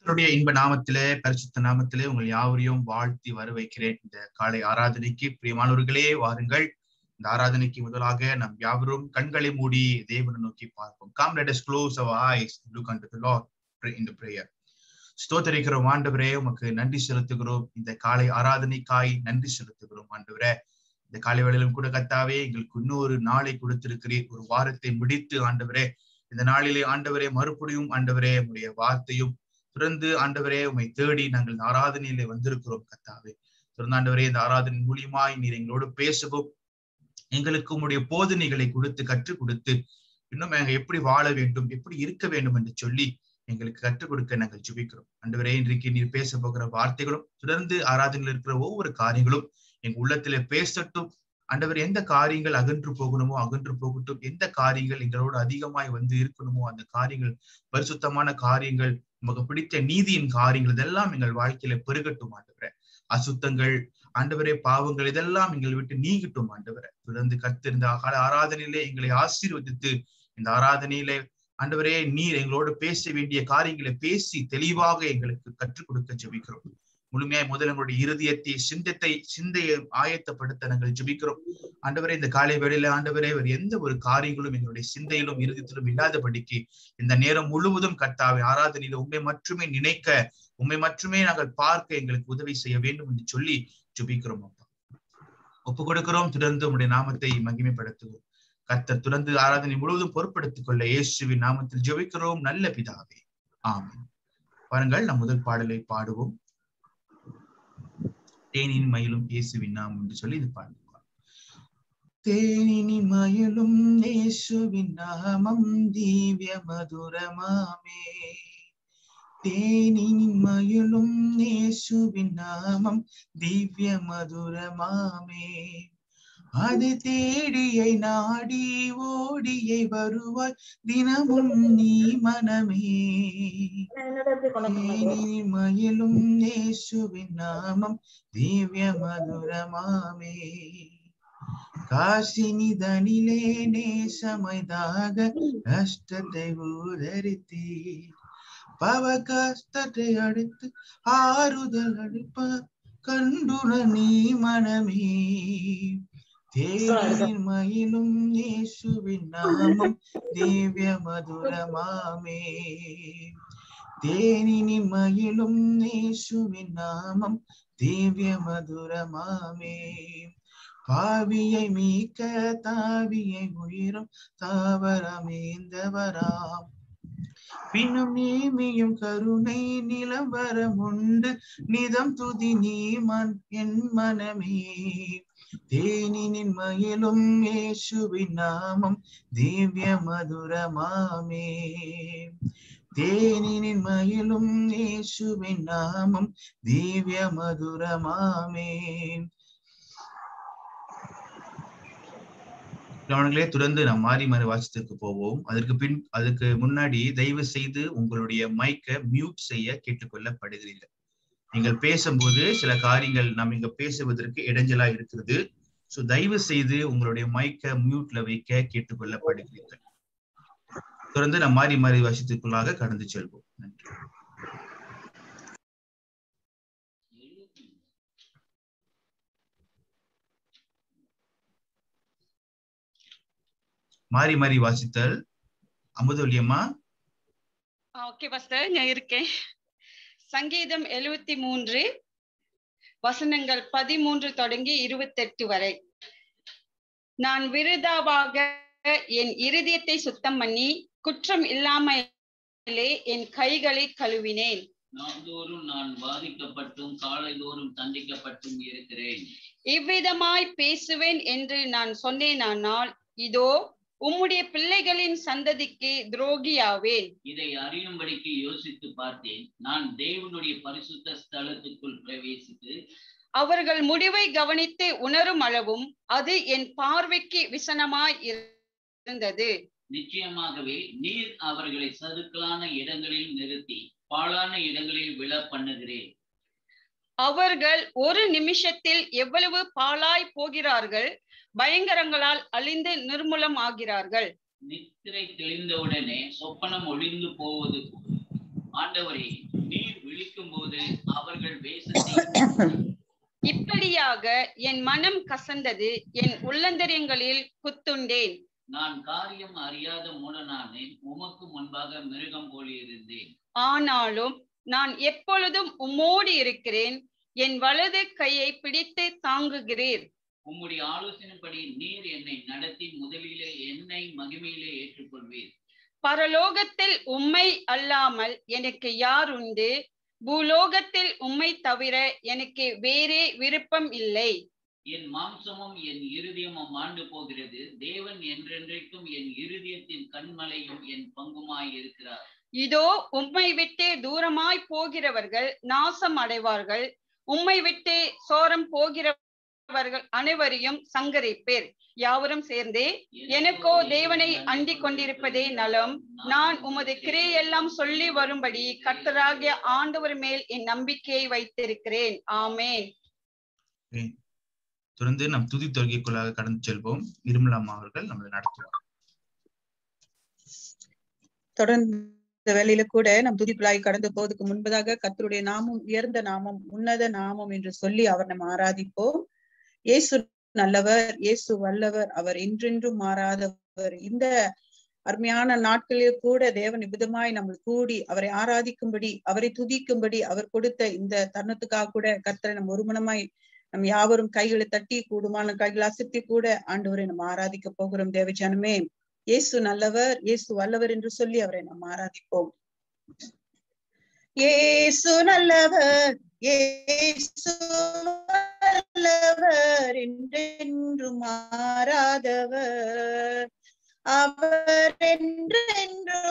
கர்த்தருடைய இன்ப நாமத்திலே பரிசுத்த நாமத்திலே உங்கள் யாவரையும் வாழ்த்தி வர வைக்கிறேன் இந்த காலை ஆராதனைக்கு பிரியமானவர்களே வாருங்கள் இந்த ஆராதனைக்கு முதலாக நம் யாவரும் கண்களை மூடி தேவனை நோக்கி பார்ப்போம் come let us close our eyes look unto the lord pray in the prayer ஸ்தோத்தரிக்கிறோம் ஆண்டவரே உமக்கு நன்றி செலுத்துகிறோம் இந்த காலை ஆராதனைக்காய் நன்றி செலுத்துகிறோம் ஆண்டவரே இந்த காலை வேளையிலும் கூட கத்தாவே எங்களுக்கு இன்னொரு நாளை கொடுத்திருக்கிறீர் ஒரு வாரத்தை முடித்து ஆண்டவரே இந்த நாளிலே ஆண்டவரே மறுபடியும் ஆண்டவரே உடைய வார்த்தையும் தொடர்ந்து ஆண்டவரே உண்மை தேடி நாங்கள் இந்த ஆராதனையிலே வந்திருக்கிறோம் கத்தாவே தொடர்ந்து ஆண்டவரே இந்த ஆராதனை மூலியமாய் நீர் எங்களோடு பேசவும் எங்களுக்கு உங்களுடைய போதனைகளை கொடுத்து கற்றுக் கொடுத்து இன்னும் நாங்க எப்படி வாழ வேண்டும் எப்படி இருக்க வேண்டும் என்று சொல்லி எங்களுக்கு கற்றுக் கொடுக்க நாங்கள் ஜுபிக்கிறோம் ஆண்டவரே இன்றைக்கு நீர் பேச போகிற வார்த்தைகளும் தொடர்ந்து ஆராதனையில் இருக்கிற ஒவ்வொரு காரியங்களும் எங்க உள்ளத்திலே பேசட்டும் ஆண்டவர் எந்த காரியங்கள் அகன்று போகணுமோ அகன்று போகட்டும் எந்த காரியங்கள் எங்களோடு அதிகமாய் வந்து இருக்கணுமோ அந்த காரியங்கள் பரிசுத்தமான காரியங்கள் நமக்கு பிடித்த நீதியின் காரியங்கள் இதெல்லாம் எங்கள் வாழ்க்கையில பெருகட்டும் ஆண்டவரே அசுத்தங்கள் ஆண்டவரே பாவங்கள் இதெல்லாம் எங்களை விட்டு நீங்கட்டும் ஆண்டவரை தொடர்ந்து கத்திருந்த ஆராதனையிலே எங்களை ஆசீர்வதித்து இந்த ஆராதனையிலே ஆண்டவரே நீர் எங்களோடு பேச வேண்டிய காரியங்களை பேசி தெளிவாக எங்களுக்கு கற்றுக் கொடுக்க ஜெபிக்கிறோம் முழுமையாய் முதல் எங்களுடைய இருதயத்தை சிந்தத்தை சிந்தையை ஆயத்தப்படுத்த நாங்கள் ஜெபிக்கிறோம் ஆண்டவரே இந்த காலை வேளையில ஆண்டவரே வேறு எந்த ஒரு காரியங்களும் எங்களுடைய சிந்தையிலும் இருதயத்திலும் இல்லாதபடிக்கு இந்த நேரம் முழுவதும் கர்த்தாவை ஆராதனையில உண்மை மட்டுமே நினைக்க உண்மை மட்டுமே நாங்கள் பார்க்க எங்களுக்கு உதவி செய்ய வேண்டும் என்று சொல்லி ஜெபிக்கிறோம் அப்பா ஒப்பு கொடுக்கிறோம் தொடர்ந்து உங்களுடைய நாமத்தை மகிமைப்படுத்துவோம் கர்த்தர் தொடர்ந்து ஆராதனை முழுவதும் பொறுப்படுத்திக் கொள்ள இயேசுவின் நாமத்தில் ஜெபிக்கிறோம் நல்ல பிதாவே ஆமென் பாருங்கள் நம் முதல் பாடலை பாடுவோம் தேனின் மயிலும் இயேசுவின் நாமம் என்று சொல்லி இது பாடுவோம் தேனினி மயிலும் இயேசுவின் நாமம் தீவிய மதுரமாமே தேனினி மயிலும் இயேசுவின் நாமம் திவ்ய மதுரமாமே அது தேடியை நாடி ஓடியை வருவாய் தினமும் நீ மனமே தேனினி மயிலும் இயேசுவின் நாமம் திவ்ய மதுரமாமே காசினி தனிலே நேசமைதாக கஷ்டத்தை ஊதரித்தீர் பவ கஷ்டத்தை அடுத்து ஆறுதல் அளிப்பார் கண்டுன நீ மனமே தேனின் மயிலும் இயேசுவின் நாமம் தேவிய மதுரமாமே தேனின் மயிலும் இயேசுவின் நாமம் தேவிய மதுரமாமே பாவியை மீக்க தாவியை உயிரும் தாவரமேந்தவராம் பின்னும் நீமியும் கருணை நிலவரம் உண்டு நிதம் துதி நீ மன் என் மனமே தேனினின் மயிலும் இயேசுவின் நாமம் திவ்ய மதுரமாமே தேனினின் மயிலும் இயேசுவின் நாமம் திவ்ய மதுரமாமே கவனங்களே தொடர்ந்து நாம் மாறி மாறி வாசித்திற்கு போவோம் அதற்கு பின் அதுக்கு முன்னாடி தயவு செய்து உங்களுடைய மைக்கை மியூட் செய்ய கேட்டுக்கொள்ளப்படுகிறீர்கள் நீங்கள் பேசும்போது சில காரியங்கள் நாம் இங்க பேசுவதற்கு இடைஞ்சலா இருக்கிறது சோ தயவு செய்து உங்களுடைய மைக்கை மியூட்ல வைக்க கேட்டுக்கொள்ளப்படுகிறீர்கள் தொடர்ந்து நாம் மாறி மாறி வாசித்திற்குள்ளாக கடந்து செல்வோம் நன்றி மாறி மாறி வாசித்தல் அமுதொல்லியம்மா ஓகே பாஸ்டர் நான் இருக்கேன் சங்கீதம் எழுவத்தி மூன்று வசனங்கள் பதிமூன்று தொடங்கி இருபத்தெட்டு வரை நான் விருதாவாக என் இருதயத்தை சுத்தம் பண்ணி குற்றம் இல்லாமலே என் கைகளை கழுவினேன் நாள்தோறும் நான் பாதிக்கப்பட்டும் காலைதோறும் தண்டிக்கப்பட்டும் இருக்கிறேன் இவ்விதமாய் பேசுவேன் என்று நான் சொன்னேனானால் இதோ உம்முடைய பிள்ளைகளின் சந்ததிக்கு துரோகியாவேன் இதை அறியும்படிக்கு யோசித்து பார்த்தேன் நான் தேவனுடைய பரிசுத்த ஸ்தலத்துக்குள் பிரவேசித்து அவர்கள் முடிவை கவனித்து உணரும் அளவும் அது என் பார்வைக்கு விசனமாய் இருந்தது நிச்சயமாகவே நீர் அவர்களை சதுக்கலான இடங்களில் நிறுத்தி பாழான இடங்களில் விழ பண்ணுகிறேன் அவர்கள் ஒரு நிமிஷத்தில் எவ்வளவு பாழாய் போகிறார்கள் பயங்கரங்களால் அழிந்து நிர்மூலம் ஆகிறார்கள் நித்திரை தெளிந்தவுடனே சொப்பனம் ஒளிந்து போவது போல் ஆண்டவரே நீர் விழிக்கும் போது அவர்கள் வேஷத்தை இப்படியாக என் மனம் கசந்தது என் உள்ளந்தரியங்களில் குத்துண்டேன் நான் காரியம் அறியாத மூடனானேன் உமக்கு முன்பாக மிருகம் போல் இருந்தேன் ஆனாலும் நான் எப்பொழுதும் உம்மோடு இருக்கிறேன் என் வலது கையை பிடித்து தாங்குகிறீர் உம்முடைய ஆலோசனைப்படி நீர் என்னை நடத்தி முதலிலே என்னை மகிமையிலே ஏற்றுக்கொள்வீர் பரலோகத்தில் உம்மை அல்லாமல் எனக்கு யார் உண்டு பூலோகத்தில் உம்மை தவிர எனக்கு வேறே விருப்பம் இல்லை என் மாம்சமும் என் இருதயமும் மாண்டு போகிறது தேவன் என்றென்றைக்கும் என் இருதயத்தின் கண்மலையும் என் பங்குமாய் இருக்கிறார் இதோ உம்மை விட்டு தூரமாய் போகிறவர்கள் நாசம் அடைவார்கள் உம்மை விட்டு சோரம் போகிறவர்கள் அனைவரையும் சங்கரிப்பேர் யாவரும் சேர்ந்தே எனக்கோ தேவனை அண்டிக் கொண்டிருப்பதே நலம் நான் உமது கிரியெல்லாம் சொல்லி வரும்படி கர்த்தராகிய ஆண்டவர் மேல் என் நம்பிக்கையை வைத்திருக்கிறேன் ஆமென் தொடர்ந்து நம் துதி தொழுகைக்குள்ளாக கடந்து செல்வோம் இருமலாமா அவர்கள் நம்மளை நடத்துவார் தொடர்ந்து இந்த வேளையில கூட நம் துதிக்குழாய் கடந்து போவதற்கு முன்பதாக கர்த்தருடைய நாமம் உயர்ந்த நாமம் உன்னத நாமம் என்று சொல்லி அவர் நம்ம ஆராதிப்போம் இயேசு நல்லவர் இயேசு வல்லவர் அவர் என்றென்றும் மாறாதவர் இந்த அருமையான நாட்களில் கூட தேவன் விதமாய் நம்ம கூடி அவரை ஆராதிக்கும்படி அவரை துதிக்கும்படி அவர் கொடுத்த இந்த தருணத்துக்காக கூட கர்த்தரை நம்ம ஒருமனமாய் நம் யாவரும் கைகளை தட்டி கூடுமான கைகளை அசைத்து கூட ஆண்டவரை நம்ம ஆராதிக்க போகிறோம் தேவஜனமே இயேசு நல்லவர் இயேசு வல்லவர் என்று சொல்லி அவரை நாம் ஆராதிப்போம் இயேசு நல்லவர் இயேசு வல்லவர் என்றென்று மாறாதவர் அவர் என்றென்று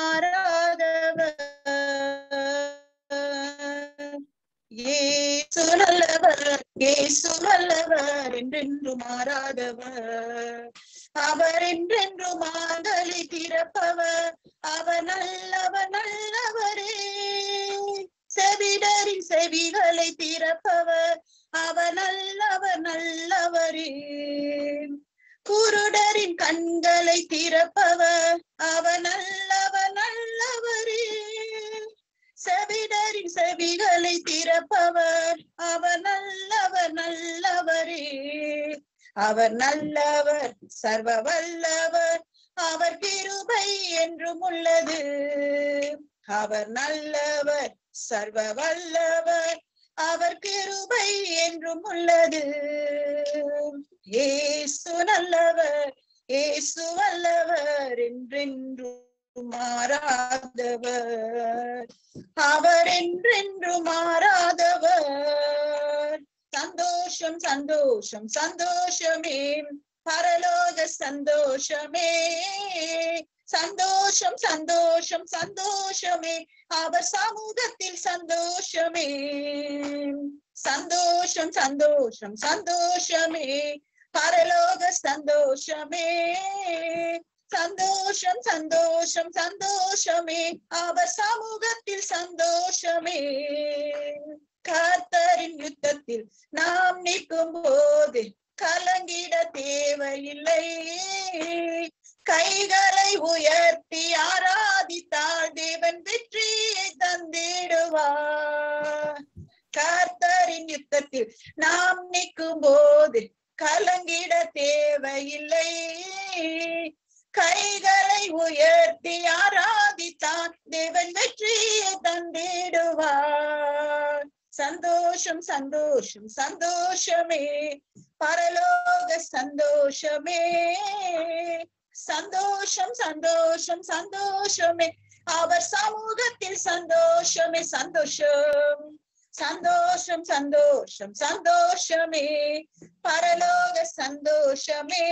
மாறாதவர் இயேசு நல்லவர் இயேசு நல்லவர் என்றென்று மாறாதவர் அவர் என்றென்று மாதலை திறப்பவர் அவர் நல்லவர் நல்லவரே செவிடரின் செவிகளை திறப்பவர் அவர் நல்லவர் நல்லவரே குருடரின் கண்களை திறப்பவர் அவர் நல்லவர் நல்லவரே செவிடரின் செவிகளை திறப்பவர் அவர் நல்லவர் நல்லவரே அவர் நல்லவர் சர்வ வல்லவர் அவர் கிருபை என்றும் உள்ளது அவர் நல்லவர் சர்வ வல்லவர் அவர் கிருபை என்றும் உள்ளது ஏசு நல்லவர் ஏசு வல்லவர் என்றென்றும் மாறாதவர் அவர் என்றென்று மாறாதவர் சந்தோஷம் சந்தோஷம் சந்தோஷமே பரலோக சந்தோஷமே சந்தோஷம் சந்தோஷம் சந்தோஷமே அவர் சமூகத்தில் சந்தோஷமே சந்தோஷம் சந்தோஷம் சந்தோஷமே பரலோக சந்தோஷமே சந்தோஷம் சந்தோஷம் சந்தோஷமே அவர் சமூகத்தில் சந்தோஷமே கர்த்தரின் யுத்தத்தில் நாம் நிற்கும் போது கலங்கிட தேவையில்லை கைகளை உயர்த்தி ஆராதித்தால் தேவன் வெற்றியை தந்திடுவார் கர்த்தரின் யுத்தத்தில் நாம் நிற்கும் போது கலங்கிட தேவையில்லை கைகளை உயர்த்தி ஆராதித்தான் தேவன் வெற்றியை தந்திடுவார் சந்தோஷம் சந்தோஷம் சந்தோஷமே பரலோக சந்தோஷமே சந்தோஷம் சந்தோஷம் சந்தோஷமே அவர் சமூகத்தில் சந்தோஷமே சந்தோஷம் சந்தோஷம் சந்தோஷம் சந்தோஷமே பரலோக சந்தோஷமே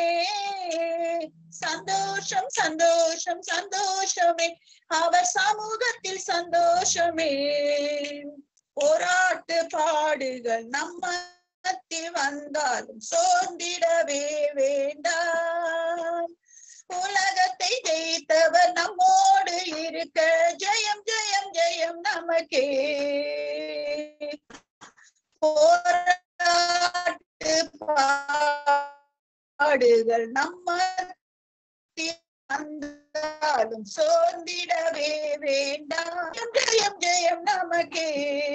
சந்தோஷம் சந்தோஷம் சந்தோஷமே அவர் சமூகத்தில் சந்தோஷமே போராட்டு பாடுகள் நம்மத்தில் வந்தாலும் சோர்ந்திடவே வேண்டாம் உலகத்தை ஜெயித்தவர் நம்மோடு இருக்க ஜெயம் ஜெயம் ஜெயம் நமக்கே போராட்டு பாடுகள் நம்ம வந்தாலும் சோர்ந்திடவே வேண்டாம் ஜெயம் ஜெயம் நமக்கு உமக்கே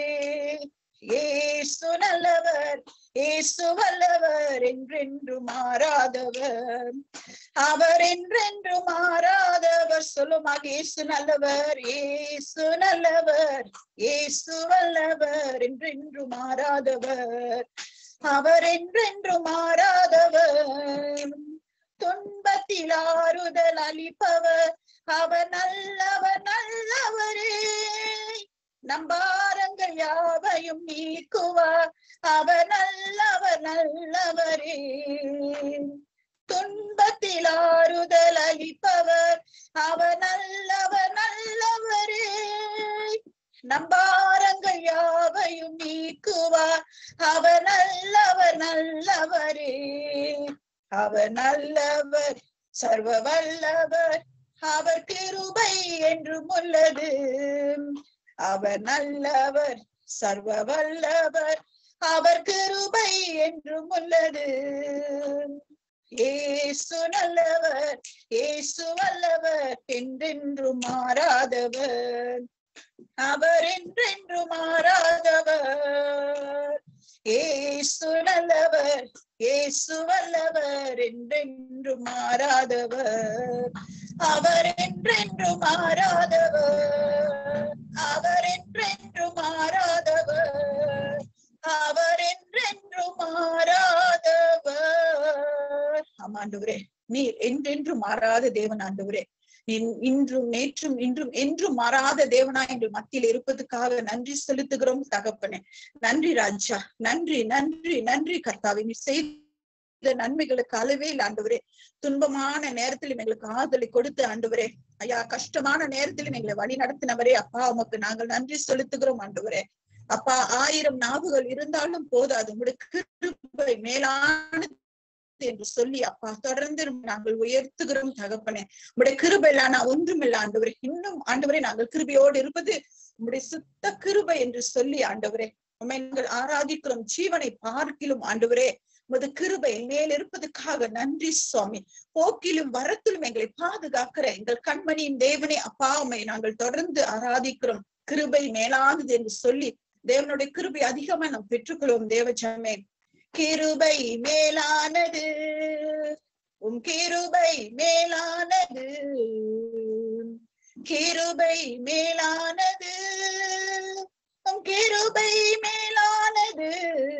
ஏசு நல்லவர் ஏசு வல்லவர் என்றென்று மாறாதவர் அவர் என்றென்று மாறாதவர் சொல்லுமாக ஏசு நல்லவர் ஏசு நல்லவர் ஏசு வல்லவர் என்றென்று மாறாதவர் அவர் என்றென்று மாறாதவர் துன்பத்தில் ஆறுதல் அளிப்பவர் அவர் நல்லவர் நல்லவரே நம்பாரங்கள் யாவையும் நீக்குவார் அவர் நல்லவர் நல்லவரே துன்பத்தில் ஆறுதல் அளிப்பவர் அவர் நல்லவர் நல்லவரே நம்பாரங்கள் யாவையும் நீக்குவார் அவர் நல்லவர் நல்லவரே அவர் நல்லவர் சர்வ வல்லவர் அவர் கிருபை என்றும் உள்ளது அவர் நல்லவர் சர்வ வல்லவர் அவர் கிருபை என்றும் உள்ளது ஏசு நல்லவர் ஏசு வல்லவர் என்றென்றும் மாறாதவர் அவர் என்றென்றும் மாறாதவர் ஏசு நல்லவர் ஏசு வல்லவர் என்றென்றும் மாறாதவர் அவர் என்றென்றும் மாறாதவர் அவர் என்றென்றும் மாறாதவர் அவர் என்றென்றும் மாறாதவர் ஆமாண்டவரே நீர் என்றென்றும் மாறாத தேவன் ஆண்டவரே இன்- இன்றும் நேற்றும் இன்றும் என்றும் மாறாத தேவனா என்று மத்தியில் இருப்பதுக்காக நன்றி செலுத்துகிறோம் தகப்பனே நன்றி ராஜா நன்றி நன்றி நன்றி கர்த்தாவே நீ செய்த நன்மைகளுக்கு அளவே இல்லை ஆண்டவரே துன்பமான நேரத்திலும் எங்களுக்கு ஆறுதலை கொடுத்து ஆண்டவரே ஐயா கஷ்டமான நேரத்திலும் எங்களை வழி நடத்தினவரே அப்பா உமக்கு நாங்கள் நன்றி செலுத்துகிறோம் ஆண்டவரே அப்பா ஆயிரம் நாவுகள் இருந்தாலும் போதாது உங்களுடைய கிருபை மேலானது என்று சொல்லி அப்பா தொடர்ந்து நாங்கள் உயர்த்துகிறோம் தகப்பனே உங்களுடைய கிருபை நான் ஒன்றுமில்ல ஆண்டவரே இன்னும் ஆண்டவரே நாங்கள் கிருபையோடு இருப்பது உங்களுடைய சுத்த கிருபை என்று சொல்லி ஆண்டவரே உண்மை நாங்கள் ஆராதிக்கிறோம் ஜீவனை பார்க்கிலும் ஆண்டவரே உமது கிருபை மேல் இருப்பதற்காக நன்றி சுவாமி போக்கிலும் வரத்திலும் எங்களை பாதுகாக்கிற எங்கள் கண்மணியின் தேவனே அப்பா உம்மை நாங்கள் தொடர்ந்து ஆராதிக்கிறோம் கிருபை மேலானது என்று சொல்லி தேவனுடைய கிருபை அதிகமா நாம் பெற்றுக்கொள்வோம் தேவஜமே கிருபை மேலானது உம் கிருபை மேலானது கிருபை மேலானது உம் கிருபை மேலானது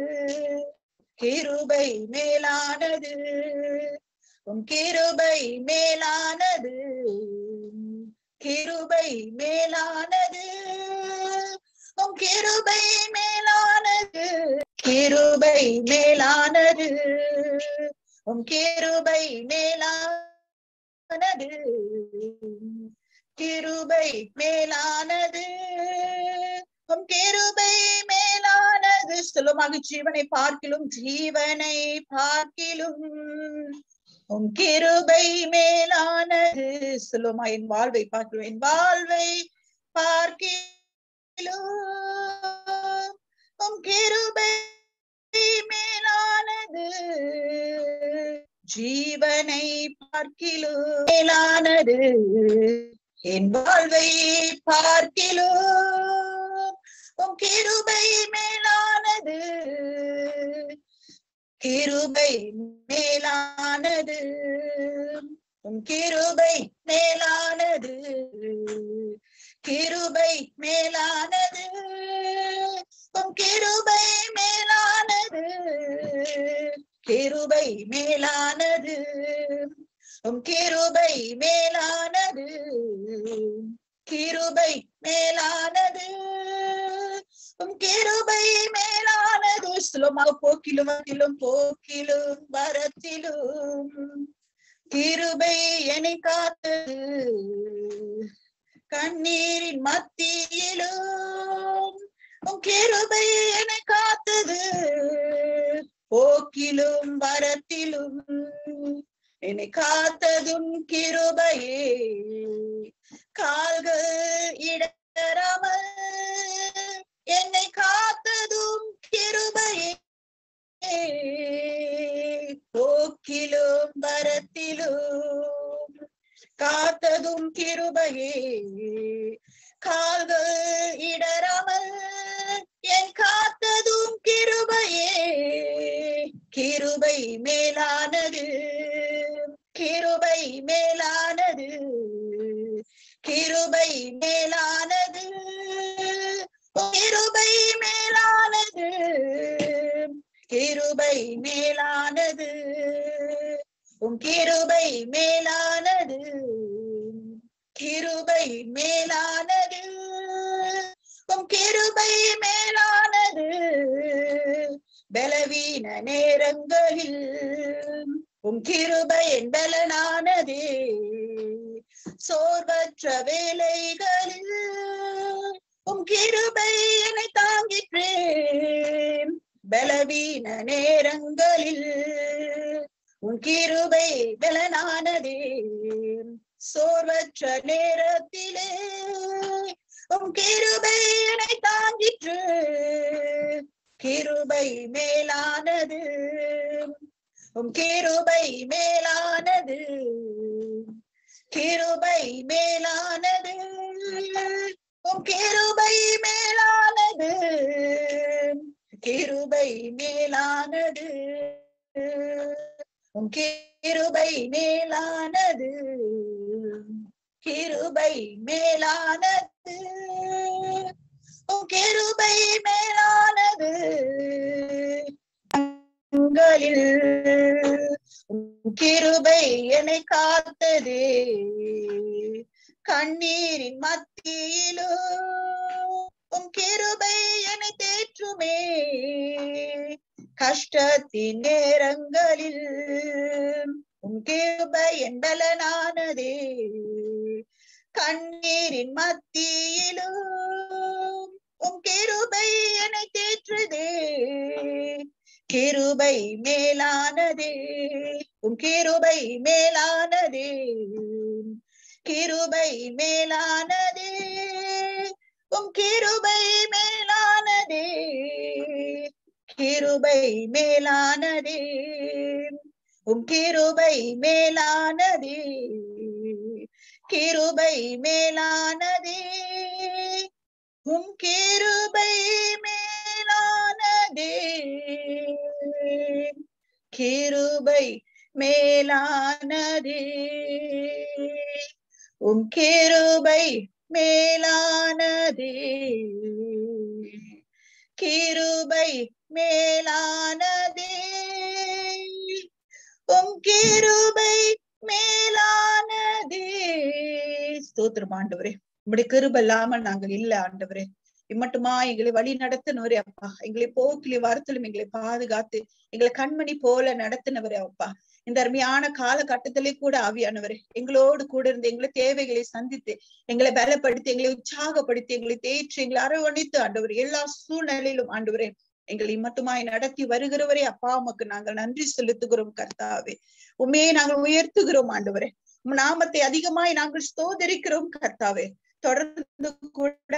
கிருபை மேலானது உம் கிருபை மேலானது கிருபை மேலானது உம் கிருபை மேலானது கிருபை மேலானது உம் கிருபை மேலானது கிருபை மேலானது உம் கிருபை மேலானது சுலமாக ஜீவனை பார்க்கிலும் ஜீவனை பார்க்கிலும் உம் கிருபை மேலானது சுலமா என் வாழ்வை பார்க்கிலும் என் வாழ்வை பார்க்கிலும் உம் கிருபை மேலானது ஜீவனை பார்க்கிலும் மேலானது என் வாழ்வை பார்க்கிலும் உம் கிருபை மேலானது கிருபை மேலானது உம் கிருபை மேலானது கிருபை மேலானது உம் கிருபை மேலானது கிருபை மேலானது உம் கிருபை மேலானது கிருபை மேலானது உம் கிருபை மேலானது சுலமாக போக்கிலும் வரத்திலும் போக்கிலும் வரத்திலும் கிருபை என்னை காத்தது கண்ணீரின் மத்தியிலும் உம் கிருபை என்னை காத்தது போக்கிலும் வரத்திலும் என்னை காத்ததும் கிருபையே கால்கள் இடராமல் என்னை காத்ததும் கிருபையே போக்கிலும் வரத்திலும் காத்ததும் கிருபையே கால்கள் இடராமல் மேலானது கிருபை மேலானது கிருபை மேலானது கிருபை மேலானது கிருபை மேலானது உம் கிருபை மேலானது கிருபை மேலானது உம் கிருபை மேலானது பலவீன நேரங்களில் உம் கிருபை என் பலனானதே சோர்வற்ற வேலைகளில் உம் கிருபை என்னை தாங்கிற்றேன் பலவீன நேரங்களில் உன் கிருபை பலனானதே சோர்வற்ற நேரத்திலே உம் கிருபை என்னை தாங்கிற்று கிருபை மேலானது உம் கிருபை மேலானது கிருபை மேலானது உம் கிருபை மேலானது கிருபை மேலானது உம் கிருபை மேலானது கிருபை மேலானது உம் கிருபை மேலானது உங்களில் உம் கிருபை என்னை காத்ததே கண்ணீரின் மத்தியிலும் உம் கிருபை என்னை தேற்றுமே கஷ்டத்தின் நேரங்களில் உம் கிருபை என் பலனானதே கண்ணீரின் மத்தியிலும் உம் கிருபை என்னை தேற்றுதே கிருபை மேலானதே உம் கிருபை மேலானதே கிருபை மேலானதே உம் கிருபை மேலானதே கிருபை மேலானதே உம் கிருபை மேலானதே கிருபை மேலானதே உம் கிருபை மேலானதே கிருபை மேலானதே உம் கிருபை மேலானதே கிருபை மேலானதே உம் கிருபை மேலானதே ஸ்தோத்திரம் ஆண்டவரே உம்முடைய கிருபை இல்லாம நாங்கள் இல்ல ஆண்டவரே இம்மட்டுமா எங்களை வழி நடத்தினவரே அப்பா எங்களை போக்கிலே வரத்திலும் எங்களை பாதுகாத்து எங்களை கண்மணி போல நடத்தினவரே அப்பா இந்த அருமையான காலகட்டத்திலே கூட ஆவியானவரே எங்களோடு கூட இருந்து எங்களை தேவைகளை சந்தித்து எங்களை பலப்படுத்தி எங்களை உற்சாகப்படுத்தி எங்களை தேற்றி எங்களை அரவணைத்து ஆண்டவர் எல்லா சூழ்நிலையிலும் ஆண்டவரே எங்களை மட்டுமாய் நடத்தி வருகிறவரே அப்பா உமக்கு நாங்கள் நன்றி செலுத்துகிறோம் கர்த்தாவே உண்மையை நாங்கள் உயர்த்துகிறோம் ஆண்டவரே உம் நாமத்தை அதிகமாய் நாங்கள் ஸ்தோதரிக்கிறோம் கர்த்தாவே தொடர்ந்து கூட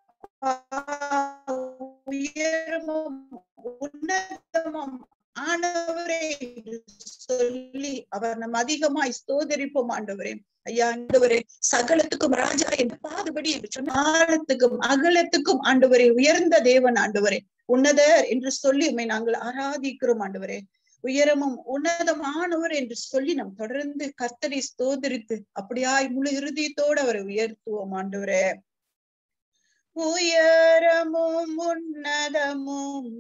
உயரமும் உன்னதமும் ஆண்டவரே என்று சொல்லி அவர் நம் அதிகமாய் ஸ்தோதரிப்போம் ஆண்டவரே ஐயா ஆண்டவரே சகலத்துக்கும் ராஜா என்று பாதுபடி என்று சொன்ன ஆழத்துக்கும் அகலத்துக்கும் ஆண்டவரே உயர்ந்த தேவன் ஆண்டவரே உன்னதர் என்று சொல்லி உண்மை நாங்கள் ஆராதிக்கிறோம் ஆண்டவரே உயரமும் உன்னதமானவர் என்று சொல்லி நாம் தொடர்ந்து கர்த்தரை ஸ்தோதரித்து அப்படியாய் முழு இறுதியத்தோடு அவரை உயர்த்துவோம் ஆண்டவரே உயரமும் உன்னதமும்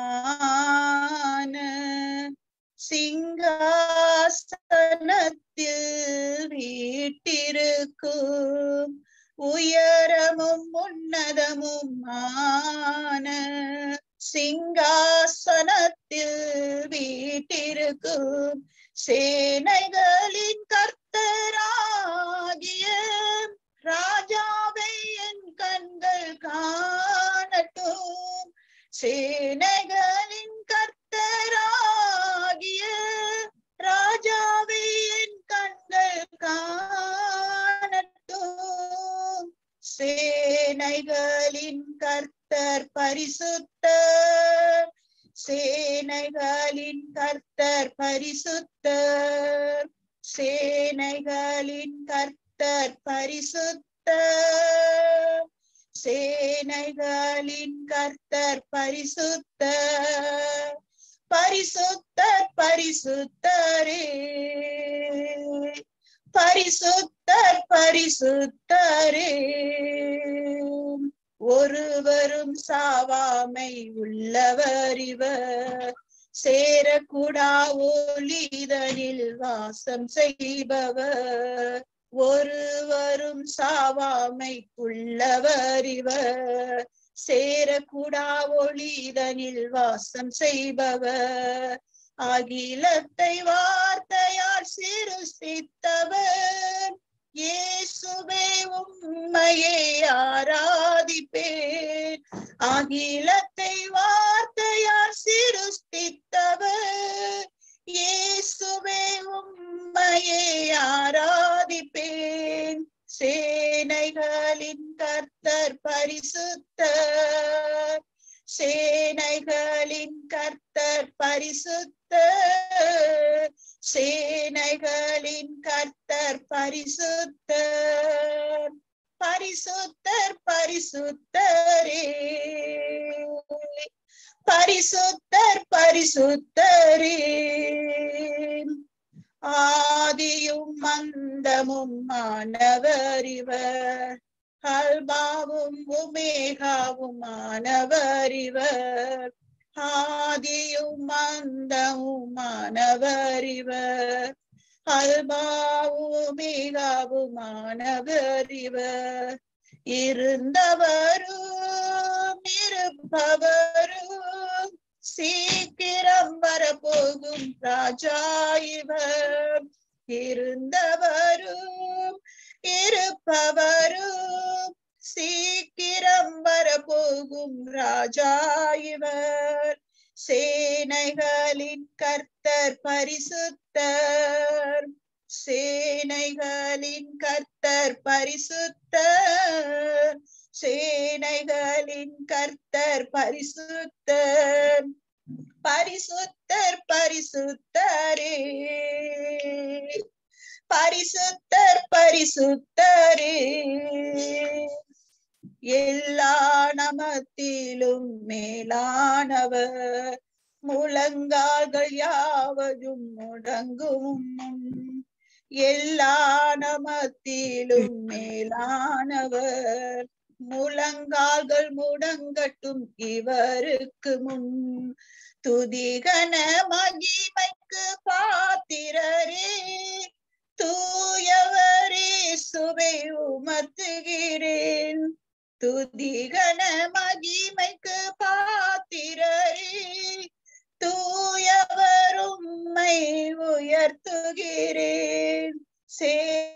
சிங்காசனத்தில் வீட்டிருக்கும் உயரமும் உன்னதமும் சிங்காசனத்தில் வீட்டிருக்கும் சேனைகளின் கர்த்தராகிய ராஜாவை என் கண்கள் காணட்டும் சேனைகளின் கர்த்தராகிய ராஜாவை என் கண்கள் காணட்டும் சேனைகளின் கர்த்தர் பரிசுத்தர் சேனைகளின் கர்த்தர் பரிசுத்தர் சேனைகளின் கர்த்தர் பரிசுத்தர் சேனைகளின் கர்த்தர் பரிசுத்தர் பரிசுத்தர் பரிசுத்தரே பரிசுத்தர் பரிசுத்தரே ஒருவரும் சாவாமை உள்ளவர் இவர் சேரக்கூடா ஒளிதனில் வாசம் செய்பவர் ஒருவரும் சாவாமை உள்ளவர் இவர் சேரக்கூடா ஒளிதனில் வாசம் செய்பவர் அகிலத்தை வார்த்தையால் சிருஷ்டித்தவர் இயேசுவே உம்மையே ஆராதிப்பேன் அகிலத்தை வார்த்தையால் சிருஷ்டித்தவர் இயேசுவே உம்மையே ஆராதிப்பேன் சேனைகளின் கர்த்தர் பரிசுத்தர் சேனைகளின் கர்த்தர் பரிசுத்தர் சேனைகளின் கர்த்தர் பரிசுத்தர் பரிசுத்தர் பரிசுத்தரே பரிசுத்தர் பரிசுத்தரே ஆதியும் மந்தமும் மாணவர் இவர் அல்பாவும் உமேகாவும் மாணவர் இவர் ஆதியும் மந்தமும் மாணவர் இவர் அல்பாவும் மிகவும் மாணவர் இவர் இருந்தவரும் இருப்பவரும் சீக்கிரம் வரப்போகும் ராஜா இவர் இருந்தவரும் இருப்பவரும் சீக்கிரம் வரப்போகும் ராஜா இவர் சேனைகளின் கர்த்தர் பரிசுத்தர் சேனைகளின் கர்த்தர் பரிசுத்தர் சேனைகளின் கர்த்தர் பரிசுத்தர் பரிசுத்தர் பரிசுத்தரே பரிசுத்தர் பரிசுத்தரே எல்லா நமத்திலும் மேலானவர் முழங்கால்கள் யாவதும் முடங்கும் எல்லா நமத்திலும் மேலானவர் முழங்கால்கள் முடங்கட்டும் இவருக்கு முன் துதிகன மகிமைக்கு பாத்திரரே தூயவரே சுவை உமர்த்துகிறேன் துதிகன மகிமைக்கு பாத்திரரே தூயவர் உம்மை உயர்த்துகிறேன் சே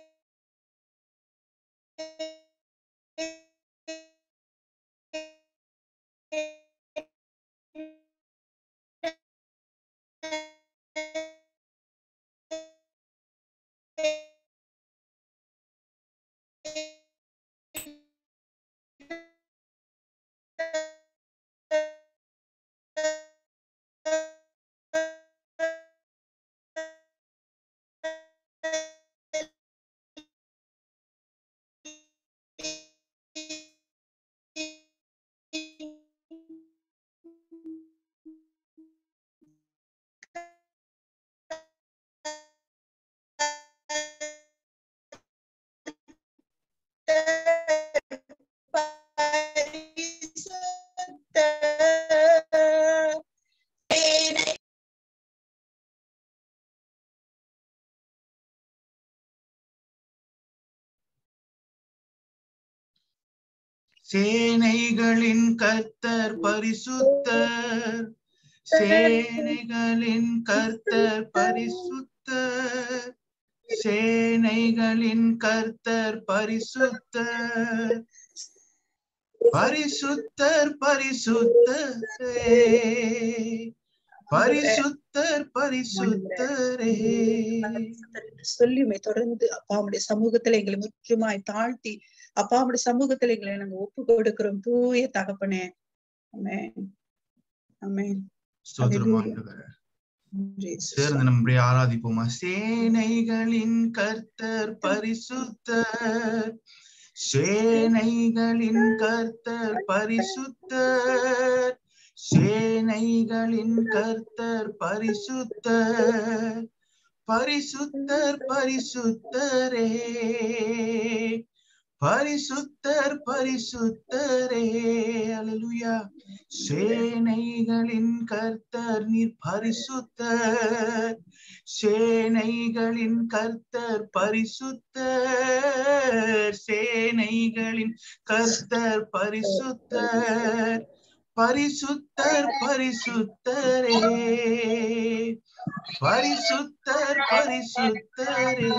சேனைகளின் கர்த்தர் பரிசுத்தர் சேனைகளின் கர்த்தர் பரிசுத்தர் சேனைகளின் கர்த்தர் பரிசுத்தர் பரிசுத்தர் பரிசுத்தரே பரிசுத்தர் பரிசுத்தரே சொல்லியுமே தொடர்ந்து அப்பாவுடைய சமூகத்துல எங்களை முற்றுமாய் தாழ்த்தி அப்பாவுடைய சமூகத்துல எங்களை நாங்க ஒப்பு கொடுக்கிறோம் தூய தகப்பனே ஆமென் ஆமென் ஸ்தோத்திரம் Hallelujah. ஆண்டவரே நன்றி இயேசுவே. சேர்ந்து நம்முடைய ஆராதிப்போமா சேனைகளின் கர்த்தர் பரிசுத்தர் சேனைகளின் கர்த்தர் பரிசுத்தர் சேனைகளின் கர்த்தர் பரிசுத்தர் பரிசுத்தர் பரிசுத்தரே பரிசுத்தர் பரிசுத்தரே அல்லேலூயா சேனைகளின் கர்த்தர் நீர் பரிசுத்தர் சேனைகளின் கர்த்தர் பரிசுத்தர் சேனைகளின் கர்த்தர் பரிசுத்தர் பரிசுத்தர் பரிசுத்தரே பரிசுத்தர் பரிசுத்தரே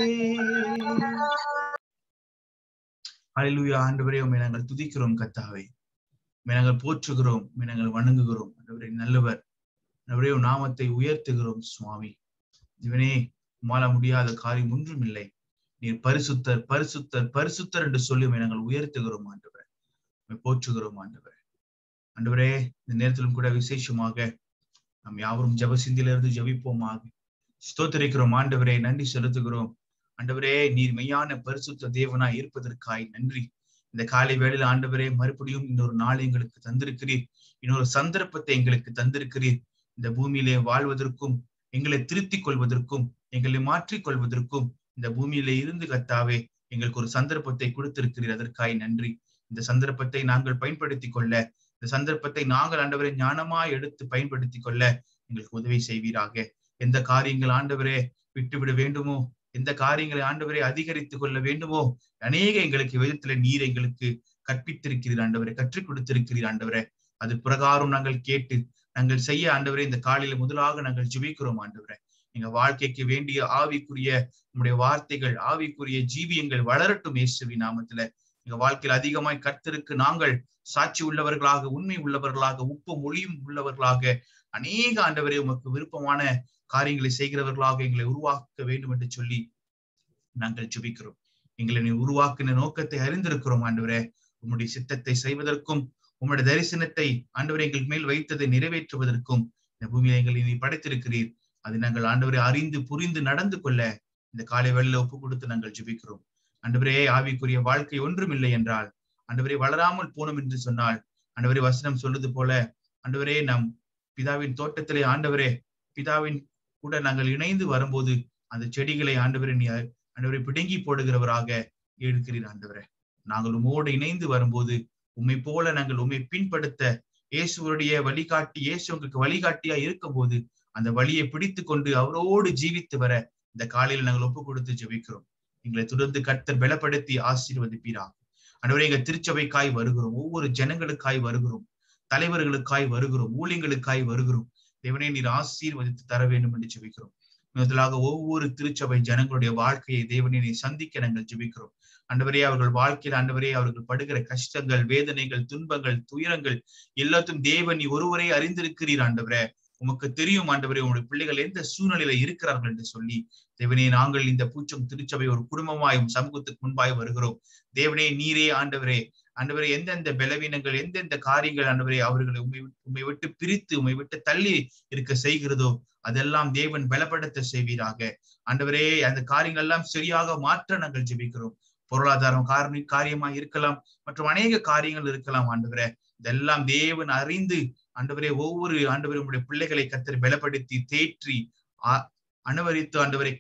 அல்லேலூயா ஆண்டவரே உம்மை நாங்கள் துதிக்கிறோம் கத்தாவே உம்மை நாங்கள் போற்றுகிறோம் உம்மை நாங்கள் வணங்குகிறோம் ஆண்டவரே நல்லவர் ஆண்டவரே உம் நாமத்தை உயர்த்துகிறோம் சுவாமி இவனே மாற முடியாத காரியம் ஒன்றும் இல்லை நீர் பரிசுத்தர் பரிசுத்தர் பரிசுத்தர் என்று சொல்லி உம்மை நாங்கள் உயர்த்துகிறோம் ஆண்டவரே உம்மை போற்றுகிறோம் ஆண்டவரே ஆண்டவரே இந்த நேரத்திலும் கூட விசேஷமாக நாம் யாவரும் ஜபசிந்திலிருந்து ஜபிப்போமாக ஸ்தோத்தரிக்கிறோம் ஆண்டவரே நன்றி செலுத்துகிறோம் ஆண்டவரே நீர் மெய்யான பரிசுத்த தேவனாய் இருப்பதற்காய் நன்றி இந்த காலை வேளையில் ஆண்டவரே மறுபடியும் இன்னொரு நாள் எங்களுக்கு தந்திருக்கிறீர் இன்னொரு சந்தர்ப்பத்தை எங்களுக்கு தந்திருக்கிறீர் இந்த பூமியிலே வாழ்வதற்கும் எங்களை திருத்திக் கொள்வதற்கும் எங்களை மாற்றிக் கொள்வதற்கும் இந்த பூமியிலே இருந்து கத்தாவே எங்களுக்கு ஒரு சந்தர்ப்பத்தை கொடுத்திருக்கிறீர் அதற்காய் நன்றி இந்த சந்தர்ப்பத்தை நாங்கள் பயன்படுத்திக் கொள்ள இந்த சந்தர்ப்பத்தை நாங்கள் ஆண்டவரை ஞானமாய் எடுத்து பயன்படுத்திக் கொள்ள எங்களுக்கு உதவி செய்வீராக எந்த காரியங்கள் ஆண்டவரே விட்டுவிட வேண்டுமோ எந்த காரியங்களை ஆண்டவரை அதிகரித்துக் கொள்ள வேண்டுமோ அநேக எங்களுக்கு விதத்துல நீர் எங்களுக்கு கற்பித்திருக்கிறீர் ஆண்டவரை கற்றுக் கொடுத்திருக்கிறீர் ஆண்டவரே அது பிரகாரம் நாங்கள் கேட்டு நாங்கள் செய்ய ஆண்டவரே இந்த காலையில முதலாக நாங்கள் ஜெபிக்கிறோம் ஆண்டவரே எங்க வாழ்க்கைக்கு வேண்டிய ஆவிக்குரிய நம்முடைய வார்த்தைகள் ஆவிக்குரிய ஜீவியங்கள் வளரட்டும் இயேசுவி நாமத்துல எங்க வாழ்க்கையில் அதிகமாய் கர்த்தருக்கு நாங்கள் சாட்சி உள்ளவர்களாக உண்மை உள்ளவர்களாக உப்பு மொழியும் உள்ளவர்களாக அநேக ஆண்டவரை உமக்கு விருப்பமான காரியங்களை செய்கிறவர்களாக எங்களை உருவாக்க வேண்டும் என்று சொல்லி நாங்கள் ஜெபிக்கிறோம் எங்களை நீ உருவாக்கின நோக்கத்தை அறிந்திருக்கிறோம் ஆண்டவரே உம்முடைய சித்தத்தை செய்வதற்கும் உம்முடைய தரிசனத்தை ஆண்டவரை எங்கள் மேல் வைத்ததை நிறைவேற்றுவதற்கும் இந்த பூமியை எங்களை நீ படைத்திருக்கிறீர் அதை நாங்கள் ஆண்டவரை அறிந்து புரிந்து நடந்து கொள்ள இந்த காலை வேளையில ஒப்பு கொடுத்து நாங்கள் ஜெபிக்கிறோம் ஆண்டவரே ஆவிக்குரிய வாழ்க்கை ஒன்றும் இல்லை என்றால் ஆண்டவரே வளராமல் போனோம் என்று சொன்னால் ஆண்டவரே வசனம் சொல்றது போல ஆண்டவரே நம் பிதாவின் தோட்டத்திலே ஆண்டவரே பிதாவின் கூட நாங்கள் இணைந்து வரும்போது அந்த செடிகளை ஆண்டவரை நீ ஆண்டவரை பிடுங்கி போடுகிறவராக இருக்கிறீர் ஆண்டவரே நாங்கள் உம்மோடு இணைந்து வரும்போது உண்மை போல நாங்கள் உண்மை பின்படுத்த இயேசுடைய வழிகாட்டி இயேசு உங்களுக்கு வழிகாட்டியா இருக்கும் போது அந்த வழியை பிடித்து கொண்டு அவரோடு ஜீவித்து வர இந்த காலையில் நாங்கள் ஒப்பு கொடுத்து ஜெபிக்கிறோம் எங்களை தொடர்ந்து கர்த்தர் பலப்படுத்தி ஆசீர்வதிப்பீராக ஆண்டவரே எங்க திருச்சபைக்காய் வருகிறோம் ஒவ்வொரு ஜனங்களுக்காய் வருகிறோம் தலைவர்களுக்காய் வருகிறோம் ஊழியங்களுக்காய் வருகிறோம் தேவனே நீர் ஆசீர்வதித்து தர வேண்டும் என்று ஜெபிக்கிறோம் முதலாக ஒவ்வொரு திருச்சபை ஜனங்களுடைய வாழ்க்கையை தேவனை நீ சந்திக்க நாங்கள் ஜெபிக்கிறோம் ஆண்டவரே அவர்கள் வாழ்க்கையில் ஆண்டவரே அவர்கள் படுகிற கஷ்டங்கள் வேதனைகள் துன்பங்கள் துயரங்கள் எல்லாத்தையும் தேவன் நீ ஒருவரே அறிந்திருக்கிறீர் ஆண்டவரே உமக்கு தெரியும் ஆண்டவரே உங்களுடைய பிள்ளைகள் எந்த சூழ்நிலையில இருக்கிறார்கள் என்று சொல்லி தேவனே நாங்கள் இந்த பூச்சம் திருச்சபை ஒரு குடும்பமாயும் சமூகத்துக்கு முன்பாய் வருகிறோம் தேவனே நீரே ஆண்டவரே ஆண்டவரே எந்தெந்த பலவீனங்கள் எந்தெந்த காரியங்கள் ஆண்டவரே அவர்களை உண்மை உண்மை விட்டு பிரித்து உண்மை விட்டு தள்ளி இருக்க செய்கிறதோ அதெல்லாம் தேவன் பலப்படுத்த செய்வீராக ஆண்டவரே அந்த காரியங்கள் எல்லாம் சரியாக மாற்ற நாங்கள் ஜெபிக்கிறோம் பொருளாதாரம் காரணி காரியமா இருக்கலாம் மற்றும் அநேக காரியங்கள் இருக்கலாம் ஆண்டவரே இதெல்லாம் தேவன் அறிந்து ஆண்டவரே ஒவ்வொரு ஆண்டவரே உங்களுடைய பிள்ளைகளை கத்தர் பலப்படுத்தி தேற்றி அனுவரித்து ஆண்டவரை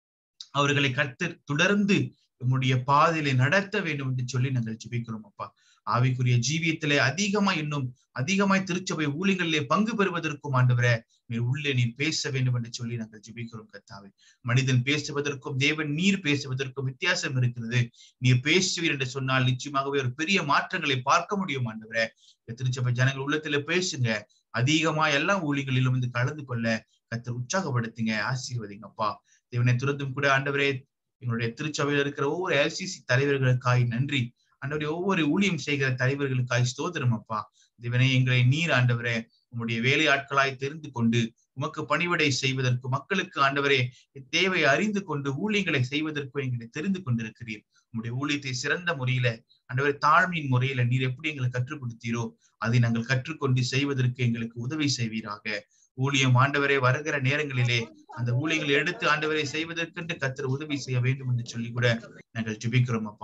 அவர்களை கத்தர் தொடர்ந்து உம்முடைய பாதையில நடத்த வேண்டும் என்று சொல்லி நாங்கள் ஜெபிக்கிறோம் அப்பா ஆவிக்குரிய ஜீவியத்திலே அதிகமா இன்னும் அதிகமாய் திருச்சபை ஊழியங்களிலே பங்கு பெறுவதற்கும் ஆண்டவரே நீர் உள்ளே நீர் பேச வேண்டும் என்று சொல்லி நாங்கள் ஜெபிக்கிறோம் கத்தாவே மனிதன் பேசுவதற்கும் தேவன் நீர் பேசுவதற்கும் வித்தியாசம் இருக்கிறது நீர் பேசுவீர் என்று சொன்னால் நிச்சயமாகவே ஒரு பெரிய மாற்றங்களை பார்க்க முடியும் ஆண்டவரே திருச்சபை ஜனங்கள் உள்ளத்துல பேசுங்க அதிகமா எல்லா ஊழிகளிலும் வந்து கலந்து கொள்ள கத்தர் உற்சாகப்படுத்துங்க ஆசீர்வதிங்கப்பா தேவனை துறந்தும் கூட ஆண்டவரே எங்களுடைய திருச்சபையில் இருக்கிற ஒவ்வொரு எல்சிசி தலைவர்களுக்காய் நன்றி ஆண்டவரே ஒவ்வொரு ஊழியம் செய்கிற தலைவர்களுக்காய் ஸ்தோத்திரம் அப்பா தேவனே எங்களை நீர் ஆண்டவரே உங்களுடைய வேலை ஆட்களாய் தெரிந்து கொண்டு உமக்கு பணிவிடை செய்வதற்கு மக்களுக்கு ஆண்டவரே தேவை அறிந்து கொண்டு ஊழியங்களை செய்வதற்கு எங்களை தெரிந்து கொண்டிருக்கிறீர் உங்களுடைய ஊழியத்தை சிறந்த முறையில ஆண்டவரை தாழ்மையின் முறையில நீர் எப்படி எங்களுக்கு கற்றுக் கொடுத்தீரோ அதை நாங்கள் கற்றுக்கொண்டு செய்வதற்கு எங்களுக்கு உதவி செய்வீராக ஊழியம் ஆண்டவரே வருகிற நேரங்களிலே அந்த ஊழியங்களை எடுத்து ஆண்டவரை செய்வதற்கென்று கத்தர் உதவி செய்ய வேண்டும் என்று சொல்லி கூட நாங்கள் ஜெபிக்கிறோம் அப்பா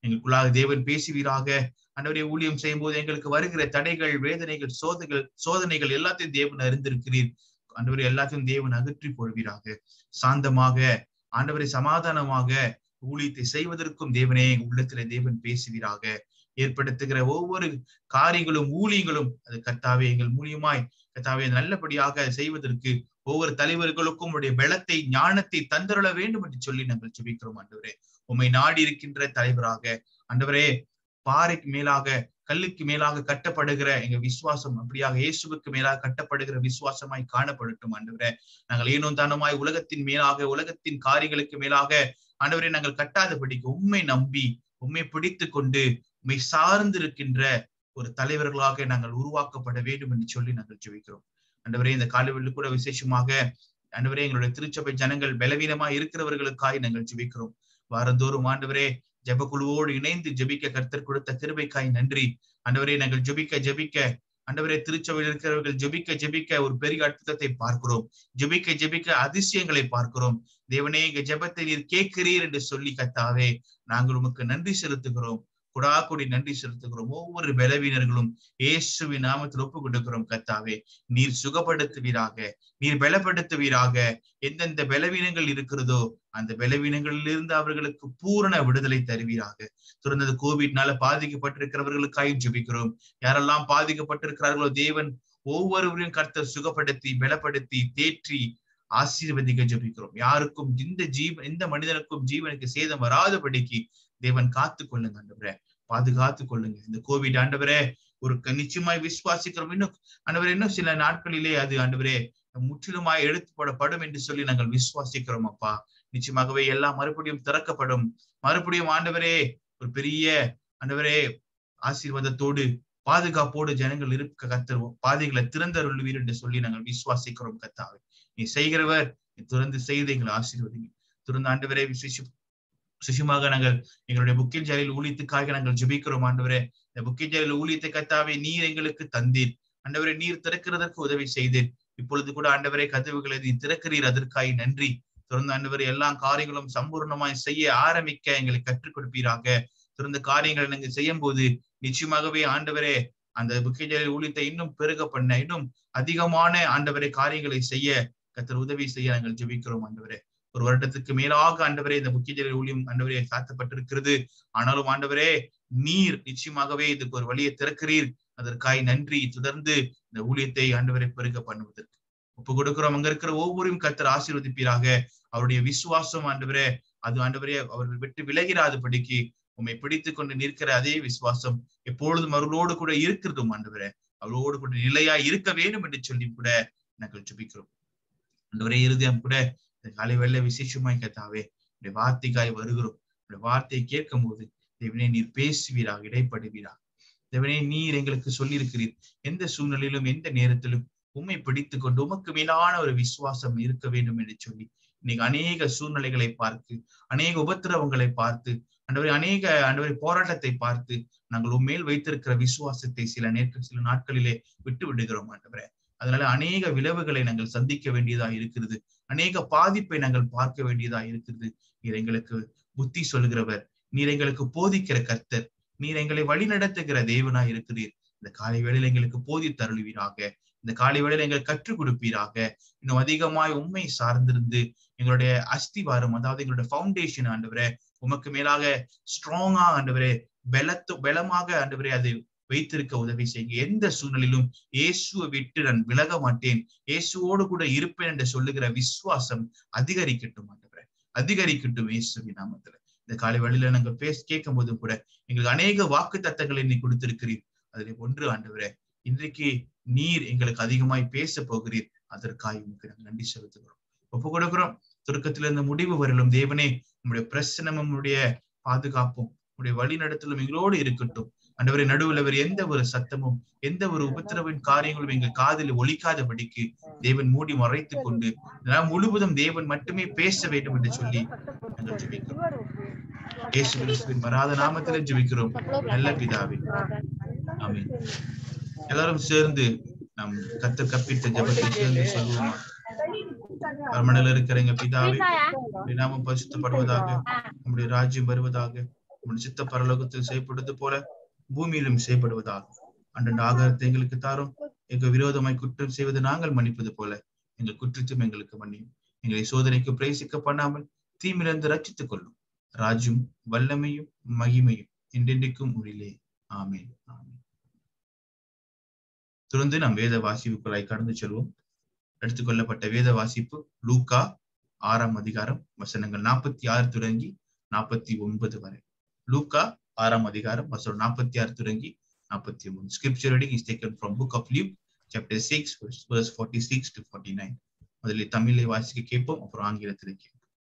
எங்களுக்குள்ளாக தேவன் பேசுவீராக ஆண்டவரே ஊழியம் செய்யும் போது எங்களுக்கு வருகிற தடைகள் வேதனைகள் சோதனைகள் சோதனைகள் எல்லாத்தையும் தேவன் அறிந்திருக்கிறீர் ஆண்டவரே எல்லாத்தையும் தேவன் அகற்றி போடுவீராக சாந்தமாக ஆண்டவரை சமாதானமாக ஊழியத்தை செய்வதற்கும் தேவனே எங்க உள்ளத்திலே தேவன் பேசுவீராக ஏற்படுத்துகிற ஒவ்வொரு காரியங்களும் ஊழியங்களும் அது கர்த்தாவே எங்கள் மூலியமாய் கர்த்தாவே நல்லபடியாக செய்வதற்கு ஒவ்வொரு தலைவர்களுக்கும் உடைய பலத்தை ஞானத்தை தந்தருள வேண்டும் என்று சொல்லி நாங்கள் ஜெபிக்கிறோம் ஆண்டவரே உம்மை நாடி இருக்கின்ற தலைவராக ஆண்டவரே பாறைக்கு மேலாக கல்லுக்கு மேலாக கட்டப்படுகிற எங்க விசுவாசம் அப்படியாக இயேசுவுக்கு மேலாக கட்டப்படுகிற விசுவாசமாய் காணப்படட்டும் ஆண்டவரே நாங்கள் ஏனோ தானமாய் உலகத்தின் மேலாக உலகத்தின் காரியங்களுக்கு மேலாக ஆண்டவரே நாங்கள் கட்டாதபடிக்கு உண்மை நம்பி உண்மை பிடித்து கொண்டு உண்மை சார்ந்திருக்கின்ற ஒரு தலைவர்களாக நாங்கள் உருவாக்கப்பட வேண்டும் என்று சொல்லி நாங்கள் ஜெபிக்கிறோம் ஆண்டவரே இந்த காலவெளியில் கூட விசேஷமாக ஆண்டவரே எங்களுடைய திருச்சபை ஜனங்கள் பலவீனமா இருக்கிறவர்களுக்காய் நாங்கள் ஜெபிக்கிறோம் வாரந்தோறும் ஆண்டவரே ஜெபக்குழுவோடு இணைந்து ஜெபிக்க கர்த்தர் கொடுத்த கிருபைக்காய் நன்றி ஆண்டவரே நாங்கள் ஜெபிக்க ஜெபிக்க ஆண்டவரே திருச்சபையில் இருக்கிறவர்கள் ஜெபிக்க ஜெபிக்க ஒரு பெரிய அற்புதத்தை பார்க்கிறோம் ஜெபிக்க ஜெபிக்க அதிசயங்களை பார்க்கிறோம் தேவனே எங்க ஜெபத்தை நீர் கேட்கிறீர் என்று சொல்லி கத்தாவே நாங்கள் உமக்கு நன்றி செலுத்துகிறோம் குடா கொடி நன்றி செலுத்துகிறோம் ஒவ்வொரு பலவீனர்களும் இயேசுவின் நாமத்தில் ஒப்பு கொடுக்கிறோம் கத்தாவே நீர் சுகப்படுத்துவீராக நீர் பலப்படுத்துவீராக எந்தெந்த பலவீனங்கள் இருக்கிறதோ அந்த பலவீனங்களிலிருந்து அவர்களுக்கு பூரண விடுதலை தருவீராக தொடர்ந்தது கோவிட்னால பாதிக்கப்பட்டிருக்கிறவர்களுக்காயும் ஜெபிக்கிறோம் யாரெல்லாம் பாதிக்கப்பட்டிருக்கிறார்களோ தேவன் ஒவ்வொருவரையும் கர்த்தர் சுகப்படுத்தி பலப்படுத்தி தேற்றி ஆசீர்வதிக்க ஜெபிக்கிறோம் யாருக்கும் இந்த ஜீவ இந்த மனிதனுக்கும் ஜீவனுக்கு சேதம் வராதபடிக்கு தேவன் காத்து கொள்ளுங்க ஆண்டவரே பாதுகாத்து கொள்ளுங்க இந்த கோவிட் ஆண்டவரே ஒரு நிச்சயமாய் விசுவாசிக்கிறோம் இன்னும் ஆண்டவரே இன்னும் சில நாட்களிலே அது ஆண்டவரே முற்றிலுமாய் எடுத்து போடப்படும் என்று சொல்லி நாங்கள் விசுவாசிக்கிறோம் அப்பா நிச்சயமாகவே எல்லாம் மறுபடியும் திறக்கப்படும் மறுபடியும் ஆண்டவரே ஒரு பெரிய ஆண்டவரே ஆசீர்வாதத்தோடு பாதுகாப்போடு ஜனங்கள் இருக்க கத்தருவோம் பாதைகளை திறந்தருள்வீர் என்று சொல்லி நாங்கள் விசுவாசிக்கிறோம் கத்தாவை நீ செய்கிறவர் நீ திறந்து செய்து எங்களை ஆசீர்வதிங்க திறந்த ஆண்டவரே விசேஷம் சுஷிமாக நாங்கள் எங்களுடைய புக்கில் ஜாலில் ஊழியத்துக்காக நாங்கள் ஜெபிக்கிறோம் ஆண்டவரே இந்த புக்கில் ஜாலில் ஊழியத்தை கத்தாவே நீர் எங்களுக்கு தந்தீர் ஆண்டவரே நீர் திறக்கிறதற்கு உதவி செய்தீர் இப்பொழுது கூட ஆண்டவரே கதவுகளை நீ திறக்கிறீர் அதற்காய் நன்றி தொடர்ந்து ஆண்டவர் எல்லா காரியங்களும் சம்பூர்ணமாய் செய்ய ஆரம்பிக்க எங்களை கற்றுக் கொடுப்பீராக தொடர்ந்து காரியங்களை நீங்க செய்யும் போது நிச்சயமாகவே ஆண்டவரே அந்த புக்கிஜலில் ஊழியத்தை இன்னும் பெருக பண்ண இன்னும் அதிகமான ஆண்டவரை காரியங்களை செய்ய கத்தர் உதவி செய்ய நாங்கள் ஜெபிக்கிறோம் ஆண்டவரே ஒரு வருடத்துக்கு மேலாக ஆண்டவரே இந்த முக்கிய ஊழியம் ஆண்டவரே சாத்தப்பட்டிருக்கிறது ஆனாலும் ஆண்டவரே நீர் நிச்சயமாகவே இதுக்கு ஒரு வழியை திறக்கிறீர் அதற்காய் நன்றி தொடர்ந்து இந்த ஊழியத்தை ஆண்டவரை பெருக பண்ணுவதற்கு ஒப்பு கொடுக்கிறோம் அங்க இருக்கிற ஒவ்வொருவரும் கத்தர் ஆசீர்வதிப்பீராக அவருடைய விசுவாசம் ஆண்டவரே அது ஆண்டவரே அவர்கள் விட்டு விலகிறாதபடிக்கு உண்மை பிடித்து கொண்டு நிற்கிற அதே விசுவாசம் எப்பொழுதும் அவர்களோடு கூட இருக்கிறதும் ஆண்டவரே அவரோடு கூட நிலையா இருக்க வேண்டும் என்று சொல்லி கூட நாங்கள் ஜபிக்கிறோம் ஆண்டவரே இருதயம் கூட இந்த காலை வெள்ள விசேஷமாய் கத்தாவே உடைய வார்த்தைக்காய் வருகிறோம் உடைய வார்த்தையை கேட்கும் போது தேவனே நீர் பேசுவீராக இடைப்படுவீராக தேவனே நீர் எங்களுக்கு சொல்லியிருக்கிறீர் எந்த சூழ்நிலையிலும் எந்த நேரத்திலும் உண்மை பிடித்து கொண்டு உமக்கு மேலான ஒரு விசுவாசம் இருக்க வேண்டும் என்று சொல்லி இன்னைக்கு அநேக சூழ்நிலைகளை பார்த்து அநேக உபத்திரவங்களை பார்த்து ஆண்டவரை அநேக ஆண்டவரை போராட்டத்தை பார்த்து நாங்கள் உண்மையில் வைத்திருக்கிற விசுவாசத்தை சில நேரத்தில் சில நாட்களிலே விட்டு விடுகிறோம் ஆண்டவரே அதனால அநேக விளைவுகளை நாங்கள் சந்திக்க வேண்டியதா இருக்கிறது அநேக பாதிப்பை நாங்கள் பார்க்க வேண்டியதா இருக்கிறது நீர் எங்களுக்கு புத்தி சொல்கிறவர் நீர் எங்களுக்கு போதிக்கிற கர்த்தர் நீர் எங்களை வழி நடத்துகிற தேவனா இருக்கிறீர் இந்த காலை வேளையில் எங்களுக்கு போதி தருளுவீராக இந்த காலை வேளையில் எங்களுக்கு கற்றுக் கொடுப்பீராக இன்னும் அதிகமாய் உண்மை சார்ந்திருந்து எங்களுடைய அஸ்திவாரம் அதாவது எங்களுடைய ஃபவுண்டேஷன் ஆண்டவரே உமக்கு மேலாக ஸ்ட்ராங்கா ஆண்டவரே பலத்து பலமாக ஆண்டவரே அதை வைத்திருக்க உதவி செய்யுங்க எந்த சூழ்நிலையிலும் இயேசுவை விட்டு நான் விலக மாட்டேன் இயேசுவோடு கூட இருப்பேன் என்று சொல்லுகிற விசுவாசம் அதிகரிக்கட்டும் ஆண்டவரே அதிகரிக்கட்டும் இயேசுவின் நாமத்துல இந்த காலை வழியில நாங்க பேச கேட்கும் போது கூட எங்களுக்கு அநேக வாக்கு தத்தங்களை நீ கொடுத்திருக்கிறீர் அதில் ஒன்று ஆண்டவரே இன்றைக்கு நீர் எங்களுக்கு அதிகமாய் பேச போகிறீர் அதற்காக உங்களுக்கு நாங்கள் நன்றி செலுத்துகிறோம் ஒப்பு கொடுக்கிறோம் துருக்கத்திலிருந்து முடிவு வரலும் தேவனே உங்களுடைய பிரசனமும் உங்களுடைய பாதுகாப்பும் உங்களுடைய வழி நடத்தலும் எங்களோடு இருக்கட்டும் அண்டவரை நடுவில் வேறு எந்த ஒரு சத்தமும் எந்த ஒரு உபத்திரவின் காரியங்களும் எங்க காதில் ஒழிக்காதபடிக்கு தேவன் மூடி மறைத்துக் கொண்டு முழுவதும் தேவன் மட்டுமே பேச வேண்டும் என்று சொல்லி நாங்கள் ஜெபிக்கிறோம் இயேசு கிறிஸ்துவின் வராத நாமத்திலே ஜெபிக்கிறோம் நல்ல பிதாவே ஆமென் எல்லாரும் சேர்ந்து நாம் கத்து கற்பித்த ஜபத்தை சேர்ந்து சொல்லுவோமா அரமனையில் இருக்கிற எங்க பிதாவே நாமம் பரிசுத்தப்படுவதாக நம்முடைய ராஜ்யம் வருவதாக உன் சித்த பரலோகத்தில் செய்யப்படுவது போல பூமியிலும் செய்யப்படுவதாகும் அன்றண்ட ஆகாரத்தை எங்களுக்கு தாரும் எங்க விரோதமாய் குற்றம் செய்வது நாங்கள் மன்னிப்பது போல எங்கள் குற்றத்தையும் எங்களுக்கு மன்னியும் எங்களை சோதனைக்கு பிரேசிக்க பண்ணாமல் தீமிலிருந்து ரட்சித்துக் கொள்ளும் ராஜும் வல்லமையும் மகிமையும் என்றென்றைக்கும் உழிலே ஆமேன் ஆமேன் தொடர்ந்து நாம் வேத வாசிப்புக்குள்ளாய் கடந்து செல்வோம் எடுத்துக்கொள்ளப்பட்ட வேத வாசிப்பு லூக்கா ஆறாம் அதிகாரம் வசனங்கள் நாற்பத்தி ஆறு தொடங்கி நாற்பத்தி ஒன்பது வரை லூக்கா ஆறாம் அதிகாரம் வசனம் நாற்பத்தி ஆறு தொடங்கி நாற்பத்தி ஒன்பது scripture reading is taken from book of Luke chapter 6 verse, verse 46 to 49 முதலில் தமிழை வாசிக்க கேட்போம் அப்புறம் ஆங்கிலத்தில் கேட்போம்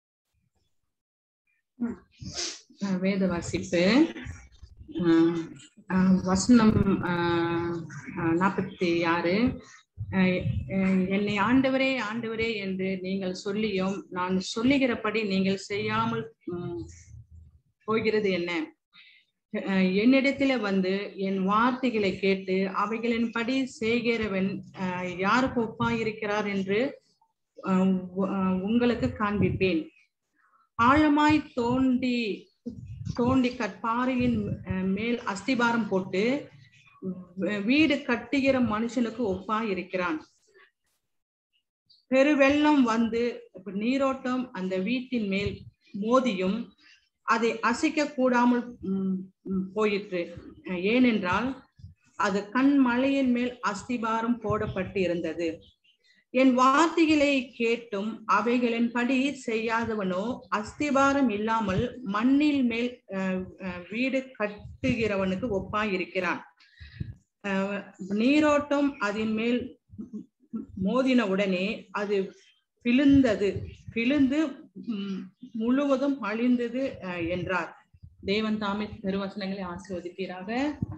அஹ் வேத வாசிப்பு அஹ் அஹ் வசனம் அஹ் அஹ் நாற்பத்தி ஆறு அஹ் அஹ் என்னை ஆண்டவரே ஆண்டவரே என்று நீங்கள் சொல்லியும் நான் சொல்லுகிறபடி நீங்கள் செய்யாமல் உம், போகிறது என்ன அஹ் என்னிடத்துல வந்து என் வார்த்தைகளை கேட்டு அவைகளின்படி செய்கிறவன் அஹ் யாருக்கு ஒப்பாயிருக்கிறார் என்று அஹ் உ- அஹ் உங்களுக்கு காண்பிப்பேன் ஆழமாய் தோண்டி தோண்டி கற்பாறையின் அஹ், மேல் அஸ்திபாரம் போட்டு வ- வீடு கட்டுகிற மனுஷனுக்கு ஒப்பா இருக்கிறான் பெருவெள்ளம் வந்து இப்ப நீரோட்டம் அந்த வீட்டின் மேல் மோதியும் அதை அசைக்க கூடாமல் ம், ம், போயிற்று அஹ், ஏனென்றால் அது கண் மலையின் மேல் அஸ்திபாரம் போடப்பட்டு இருந்தது என் வார்த்தைகளை கேட்டும் அவைகளின்படி செய்யாதவனோ அஸ்திபாரம் இல்லாமல் மண்ணில் மேல் அஹ், அஹ், வீடு கட்டுகிறவனுக்கு ஒப்பாய் இருக்கிறான் அஹ், நீரோட்டம் அதன் மேல் மோதின உடனே அது பிழுந்தது பிழுந்து ம், முழுவதும் அழிந்தது அஹ், என்றார் தேவன் தாமே திருவசனங்களை ஆசீர்வதிப்பீராக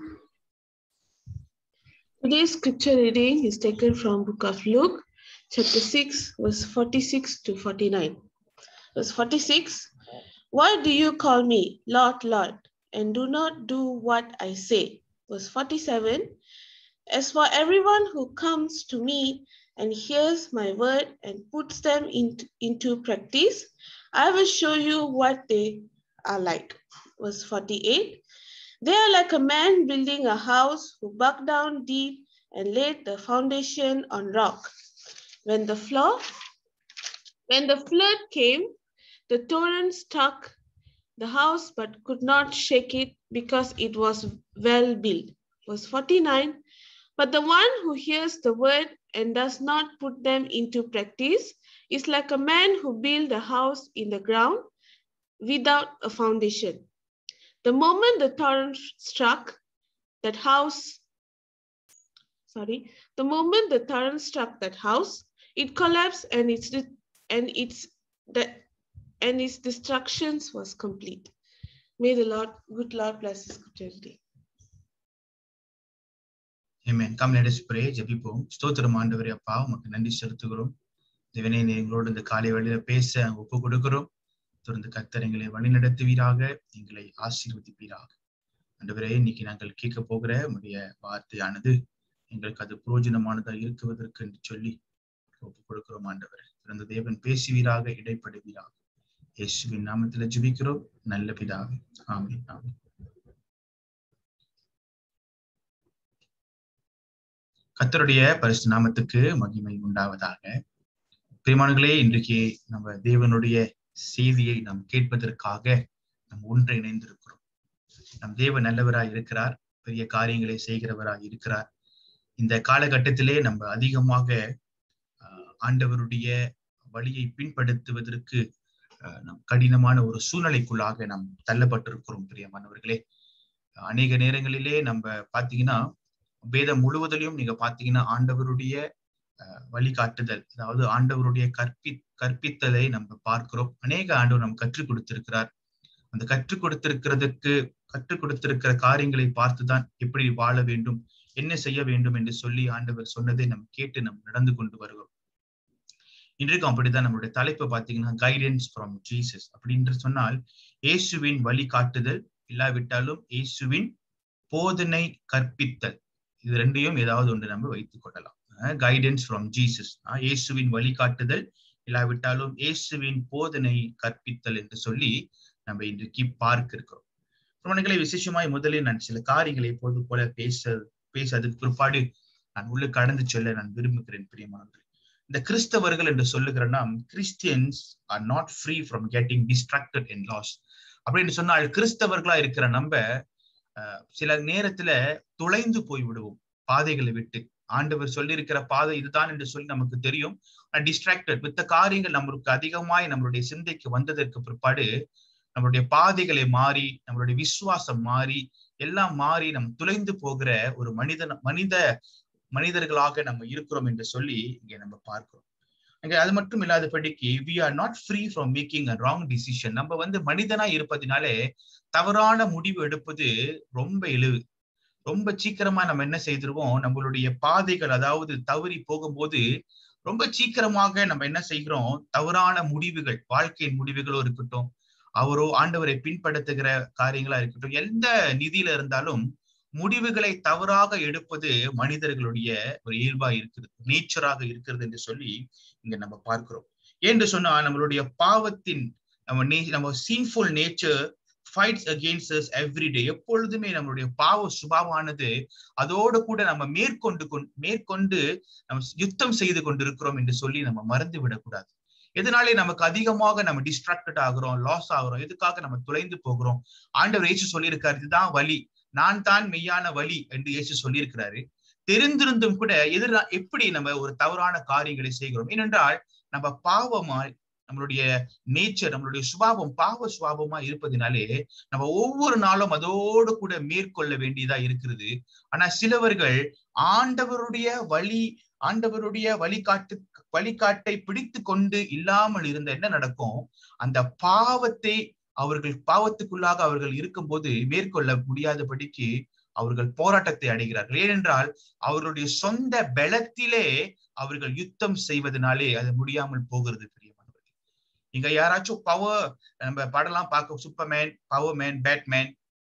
Today's scripture reading is taken from book of Luke, chapter 6, verse 46 to 49. Verse 46, Why do you call me Lord, Lord, and do not do what I say? Verse 47, As for everyone who comes to me and hears my word and puts them into, into practice, I will show you what they are like. Verse 48, they are like a man building a house who dug down deep and laid the foundation on rock. When the flood, when the flood came, the torrent struck the house but could not shake it because it was well built. Verse 49. But the one who hears the word and does not put them into practice is like a man who built a house in the ground without a foundation. The moment the torrent struck that house, sorry, the moment the torrent struck that house, it collapsed and its de- and its that and its destructions was complete. May the Lord, good Lord, bless His scripture today. Amen. Come let us pray. ஜெபிப்போம் ஸ்தோத்திரம் ஆண்டவரே அப்பா உமக்கு நன்றி செலுத்துகிறோம் தேவனே நீ எங்களோடு இந்த காலை வேளையில பேச ஒப்பு கொடுக்கிறோம் தொடர்ந்து கர்த்தர் எங்களை வழிநடத்துவீராக எங்களை ஆசீர்வதிப்பீராக ஆண்டவரே இன்னைக்கு நாங்கள் கேட்க போகிற உடைய வார்த்தையானது எங்களுக்கு அது புரோஜனமானதா இருக்குவதற்கு என்று சொல்லி ஒப்பு கொடுக்கிறோம் ஆண்டவரே தொடர்ந்து தேவன் பேசுவீராக இடைப்படுவீராக இயேசுவின் நாமத்துல ஜெபிக்கிறோம் நல்ல பிதாவே ஆமென் ஆமென் கர்த்தருடைய பரிசு நாமத்துக்கு மகிமை உண்டாவதாக பிரிமான்களே இன்றைக்கு நம்ம தேவனுடைய செய்தியை நாம் கேட்பதற்காக நாம் ஒன்றிணைந்திருக்கிறோம் நம் தேவன் நல்லவராய் இருக்கிறார் பெரிய காரியங்களை செய்கிறவராய் இருக்கிறார் இந்த காலகட்டத்திலே நம்ம அதிகமாக ஆஹ், ஆண்டவருடைய வழியை பின்படுத்துவதற்கு ஆஹ், நம் கடினமான ஒரு சூழ்நிலைக்குள்ளாக நாம் தள்ளப்பட்டிருக்கிறோம் பிரியமானவர்களே அநேக நேரங்களிலே நம்ம பாத்தீங்கன்னா வேதம் முழுவதிலும் நீங்க பாத்தீங்கன்னா ஆண்டவருடைய அஹ், வழிகாட்டுதல் அதாவது ஆண்டவருடைய கற்பி கற்பித்தலை நம்ம பார்க்கிறோம் அநேக ஆண்டவர் நம்ம கற்றுக் கொடுத்திருக்கிறார் அந்த கற்றுக் கொடுத்திருக்கிறதுக்கு கற்றுக் கொடுத்திருக்கிற காரியங்களை பார்த்துதான் எப்படி வாழ வேண்டும் என்ன செய்ய வேண்டும் என்று சொல்லி ஆண்டவர் சொன்னதை நம்ம கேட்டு நம்ம நடந்து கொண்டு வருகிறோம் இன்றைக்கும் அப்படிதான் நம்மளுடைய தலைப்பு பாத்தீங்கன்னா கைடன்ஸ் ஃப்ரம் ஜீசஸ் அப்படின்னு சொன்னால் இயேசுவின் வழிகாட்டுதல் இல்லாவிட்டாலும் இயேசுவின் போதனை கற்பித்தல் இது ரெண்டையும் ஏதாவது ஒன்று நம்ம வைத்துக் கொள்ளலாம் கைடன்ஸ் ஃப்ரம் ஜீசஸ் இயேசுவின் வழிகாட்டுதல் இல்லாவிட்டாலும் இயேசுவின் போதனை கற்பித்தல் என்று சொல்லி நம்ம இன்றைக்கு பார்க்க இருக்கிறோம் உனங்களை விசேஷமாய் முதலில் நான் சில காரியங்களை எப்போது போல பேச பேச அதுக்கு பிற்பாடு நான் உள்ள கடந்து செல்ல நான் விரும்புகிறேன் பிரியமானவர்கள் இந்த கிறிஸ்தவர்கள் என்று சொல்லுகிற நாம் Christians are not free from getting distracted and loss அப்படின்னு சொன்னால் கிறிஸ்தவர்களா இருக்கிற நம்ம சில நேரத்துல துளைந்து போய் விடுவோம் பாதைகளை விட்டு ஆண்டவர் சொல்லியிருக்கிற பாதை இதுதான் என்று சொல்லி நமக்கு தெரியும் டிஸ்ட்ராக்டட் மித்த காரியங்கள் நம்மளுக்கு அதிகமாய் நம்மளுடைய சிந்தைக்கு வந்ததற்கு பிற்பாடு நம்மளுடைய பாதைகளை மாறி நம்மளுடைய விசுவாசம் மாறி எல்லாம் மாறி நம்ம துளைந்து போகிற ஒரு மனிதன் மனித மனிதர்களாக நம்ம இருக்கிறோம் என்று சொல்லி இங்க நம்ம பார்க்கிறோம் அங்க அது மட்டும் இல்லாதபடிக்கு we are not free from making a wrong decision நம்ம வந்து மனிதனா இருப்பதினாலே தவறான முடிவு எடுப்பது ரொம்ப எளிவு ரொம்ப சீக்கிரமா நம்ம என்ன செய்திருவோம் நம்மளுடைய பாதைகள் அதாவது தவறி போகும்போது ரொம்ப சீக்கிரமாக நம்ம என்ன செய்கிறோம் தவறான முடிவுகள் வாழ்க்கையின் முடிவுகளோ இருக்கட்டும் அவரோ ஆண்டவரை பின்படுத்துகிற காரியங்களா இருக்கட்டும் எந்த நிதியில இருந்தாலும் முடிவுகளை தவறாக எடுப்பது மனிதர்களுடைய ஒரு இயல்பா இருக்கிறது நேச்சராக இருக்கிறது என்று சொல்லி இங்க நம்ம பார்க்கிறோம் என்று சொன்னா நம்மளுடைய பாவத்தின் நம்ம நே நம்ம sinful nature fights against us everyday எப்பொழுதுமே நம்மளுடைய பாவ சுபாவானது அதோடு கூட நம்ம மேற்கொண்டு மேற்கொண்டு நம்ம யுத்தம் செய்து கொண்டிருக்கிறோம் என்று சொல்லி நம்ம மறந்து விடக்கூடாது எதனாலே நமக்கு அதிகமாக நம்ம டிஸ்ட்ராக்டட் ஆகுறோம் லாஸ் ஆகுறோம் எதுக்காக நம்ம துளைந்து போகிறோம் ஆண்டவர் இயேசு சொல்லியிருக்காரு இதுதான் வழி நான் தான் மெய்யான வழி என்று இயேசு சொல்லியிருக்கிறாரு தெரிந்திருந்தும் கூட எதிர எப்படி நம்ம ஒரு தவறான காரியங்களை செய்கிறோம் ஏனென்றால் நம்ம பாவமாய் நம்மளுடைய நேச்சர் நம்மளுடைய சுபாவம் பாவ சுபாவமா இருப்பதினாலே நம்ம ஒவ்வொரு நாளும் அதோடு கூட மேற்கொள்ள வேண்டியதா இருக்கிறது ஆனா சிலவர்கள் ஆண்டவருடைய வழி ஆண்டவருடைய வழிகாட்டு வழிகாட்டை பிடித்து கொண்டு இல்லாமல் இருந்த என்ன நடக்கும் அந்த பாவத்தை அவர்கள் பாவத்துக்குள்ளாக அவர்கள் இருக்கும்போது மேற்கொள்ள முடியாதபடிக்கு அவர்கள் போராட்டத்தை அடைகிறார்கள் ஏனென்றால் அவர்களுடைய சொந்த பலத்திலே அவர்கள் யுத்தம் செய்வதனாலே அது முடியாமல் போகிறது பிரியமானவர்கள் இங்க யாராச்சும் பவர் நம்ம படம்லாம் பார்க்க superman power man batman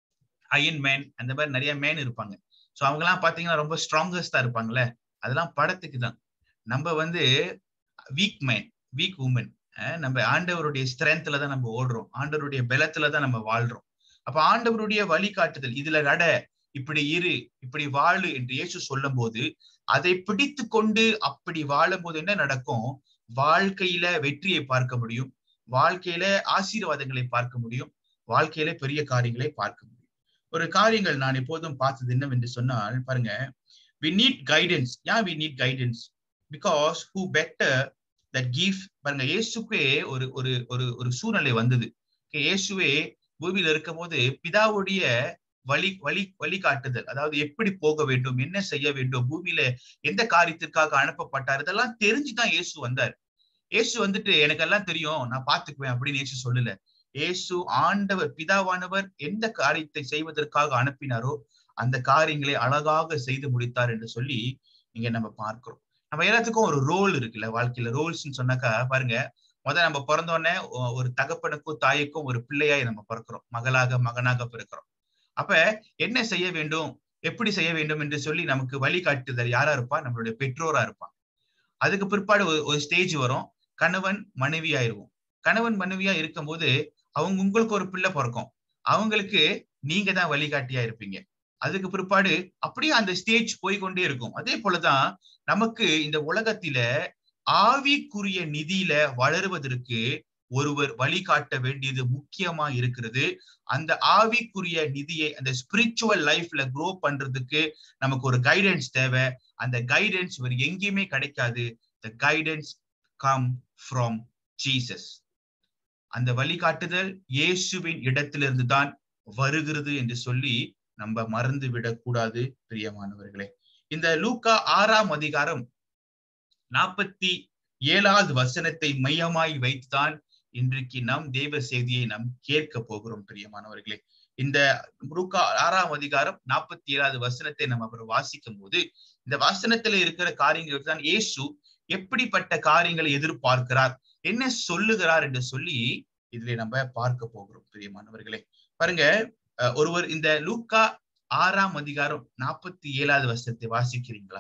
iron man அந்த மாதிரி நிறைய மேன் இருப்பாங்க ஸோ அவங்க எல்லாம் பாத்தீங்கன்னா ரொம்ப ஸ்ட்ராங்கஸ்டா இருப்பாங்கல்ல அதெல்லாம் படத்துக்கு தான் நம்ம வந்து வீக் மேன் வீக் உமன் நம்ம ஆண்டவருடைய ஸ்ட்ரென்த்ல தான் நம்ம ஓடுறோம் ஆண்டவருடைய பலத்துல தான் நம்ம வாழ்றோம் அப்ப ஆண்டவருடைய வழிகாட்டுதல் இதுல நட இப்படி இரு இப்படி வாழு என்று இயேசு சொல்லும் போது அதை பிடித்து கொண்டு அப்படி வாழும் போது என்ன நடக்கும் வாழ்க்கையில வெற்றியை பார்க்க முடியும் வாழ்க்கையில ஆசீர்வாதங்களை பார்க்க முடியும் வாழ்க்கையில பெரிய காரியங்களை பார்க்க முடியும் ஒரு காரியங்கள் நான் எப்போதும் பார்த்தது என்னவென்று சொன்னால் பாருங்க வி நீட் கைடன்ஸ் ஏன் we need guidance because who better that give பாருங்க இயேசுக்கே ஒரு ஒரு ஒரு ஒரு சூழ்நிலை வந்தது இயேசுவே பூமியில இருக்கும் போது பிதாவுடைய வழி வழி வழிகாட்டுதல் அதாவது எப்படி போக வேண்டும் என்ன செய்ய வேண்டும் பூமியில எந்த காரியத்திற்காக அனுப்பப்பட்டார் இதெல்லாம் தெரிஞ்சுதான் இயேசு வந்தார் இயேசு வந்துட்டு எனக்கு எல்லாம் தெரியும் நான் பாத்துக்குவேன் அப்படின்னு இயேசு சொல்லல இயேசு ஆண்டவர் பிதாவானவர் எந்த காரியத்தை செய்வதற்காக அனுப்பினாரோ அந்த காரியங்களை அழகாக செய்து முடித்தார் என்று சொல்லி இங்க நம்ம பார்க்கிறோம் நம்ம எல்லாத்துக்கும் ஒரு ரோல் இருக்குல்ல வாழ்க்கையில ரோல்ஸ்ன்னு சொன்னாக்கா பாருங்க முதல் நம்ம பிறந்தோடனே ஒரு தகப்பனுக்கும் தாய்க்கும் ஒரு பிள்ளையாய் நம்ம பிறக்கிறோம் மகளாக மகனாக பிறக்கிறோம் அப்ப என்ன செய்ய வேண்டும் எப்படி செய்ய வேண்டும் என்று சொல்லி நமக்கு வழிகாட்டுதல் யாரா இருப்பா நம்மளுடைய பெற்றோரா இருப்பான் அதுக்கு பிற்பாடு ஒரு ஸ்டேஜ் வரும் கணவன் மனைவியா இருவோம் கணவன் மனைவியா இருக்கும் போது அவங்க உங்களுக்கு ஒரு பிள்ளை பிறக்கும் அவங்களுக்கு நீங்க தான் வழிகாட்டியா இருப்பீங்க அதுக்கு பிற்பாடு அப்படியே அந்த ஸ்டேஜ் போய்கொண்டே இருக்கும் அதே போலதான் நமக்கு இந்த உலகத்தில ஆவிக்குரிய நிதியில வளருவதற்கு ஒருவர் வழிகாட்ட வேண்டியது முக்கியமா இருக்கிறது அந்த ஆவிக்குரிய நிதியை அந்த ஸ்பிரிச்சுவல் லைஃப்ல க்ரோ பண்றதுக்கு நமக்கு ஒரு கைடன்ஸ் தேவை அந்த கைடன்ஸ் வேறு எங்கேயுமே கிடைக்காது the guidance come from Jesus அந்த வழிகாட்டுதல் இயேசுவின் இடத்திலிருந்து தான் வருகிறது என்று சொல்லி நம்ம மறந்து விடக்கூடாது பிரியமானவர்களே இந்த லூக்கா ஆறாம் அதிகாரம் நாற்பத்தி ஏழாவது வசனத்தை மையமாய் வைத்துதான் இன்றைக்கு நம் தேவ செய்தியை நாம் கேட்க போகிறோம் பிரியமானவர்களே இந்த லூக்கா ஆறாம் அதிகாரம் நாற்பத்தி ஏழாவது வசனத்தை நம்ம அப்புறம் வாசிக்கும் போது இந்த வசனத்துல இருக்கிற காரியங்கள் தான் இயேசு எப்படிப்பட்ட காரியங்களை எதிர்பார்க்கிறார் என்ன சொல்லுகிறார் என்று சொல்லி இதுல நம்ம பார்க்க போகிறோம் பிரியமானவர்களே பாருங்க ஒருவர் இந்த லூக்கா ஆறாம் அதிகாரம் நாற்பத்தி ஏழாவது வருஷத்தை வாசிக்கிறீங்களா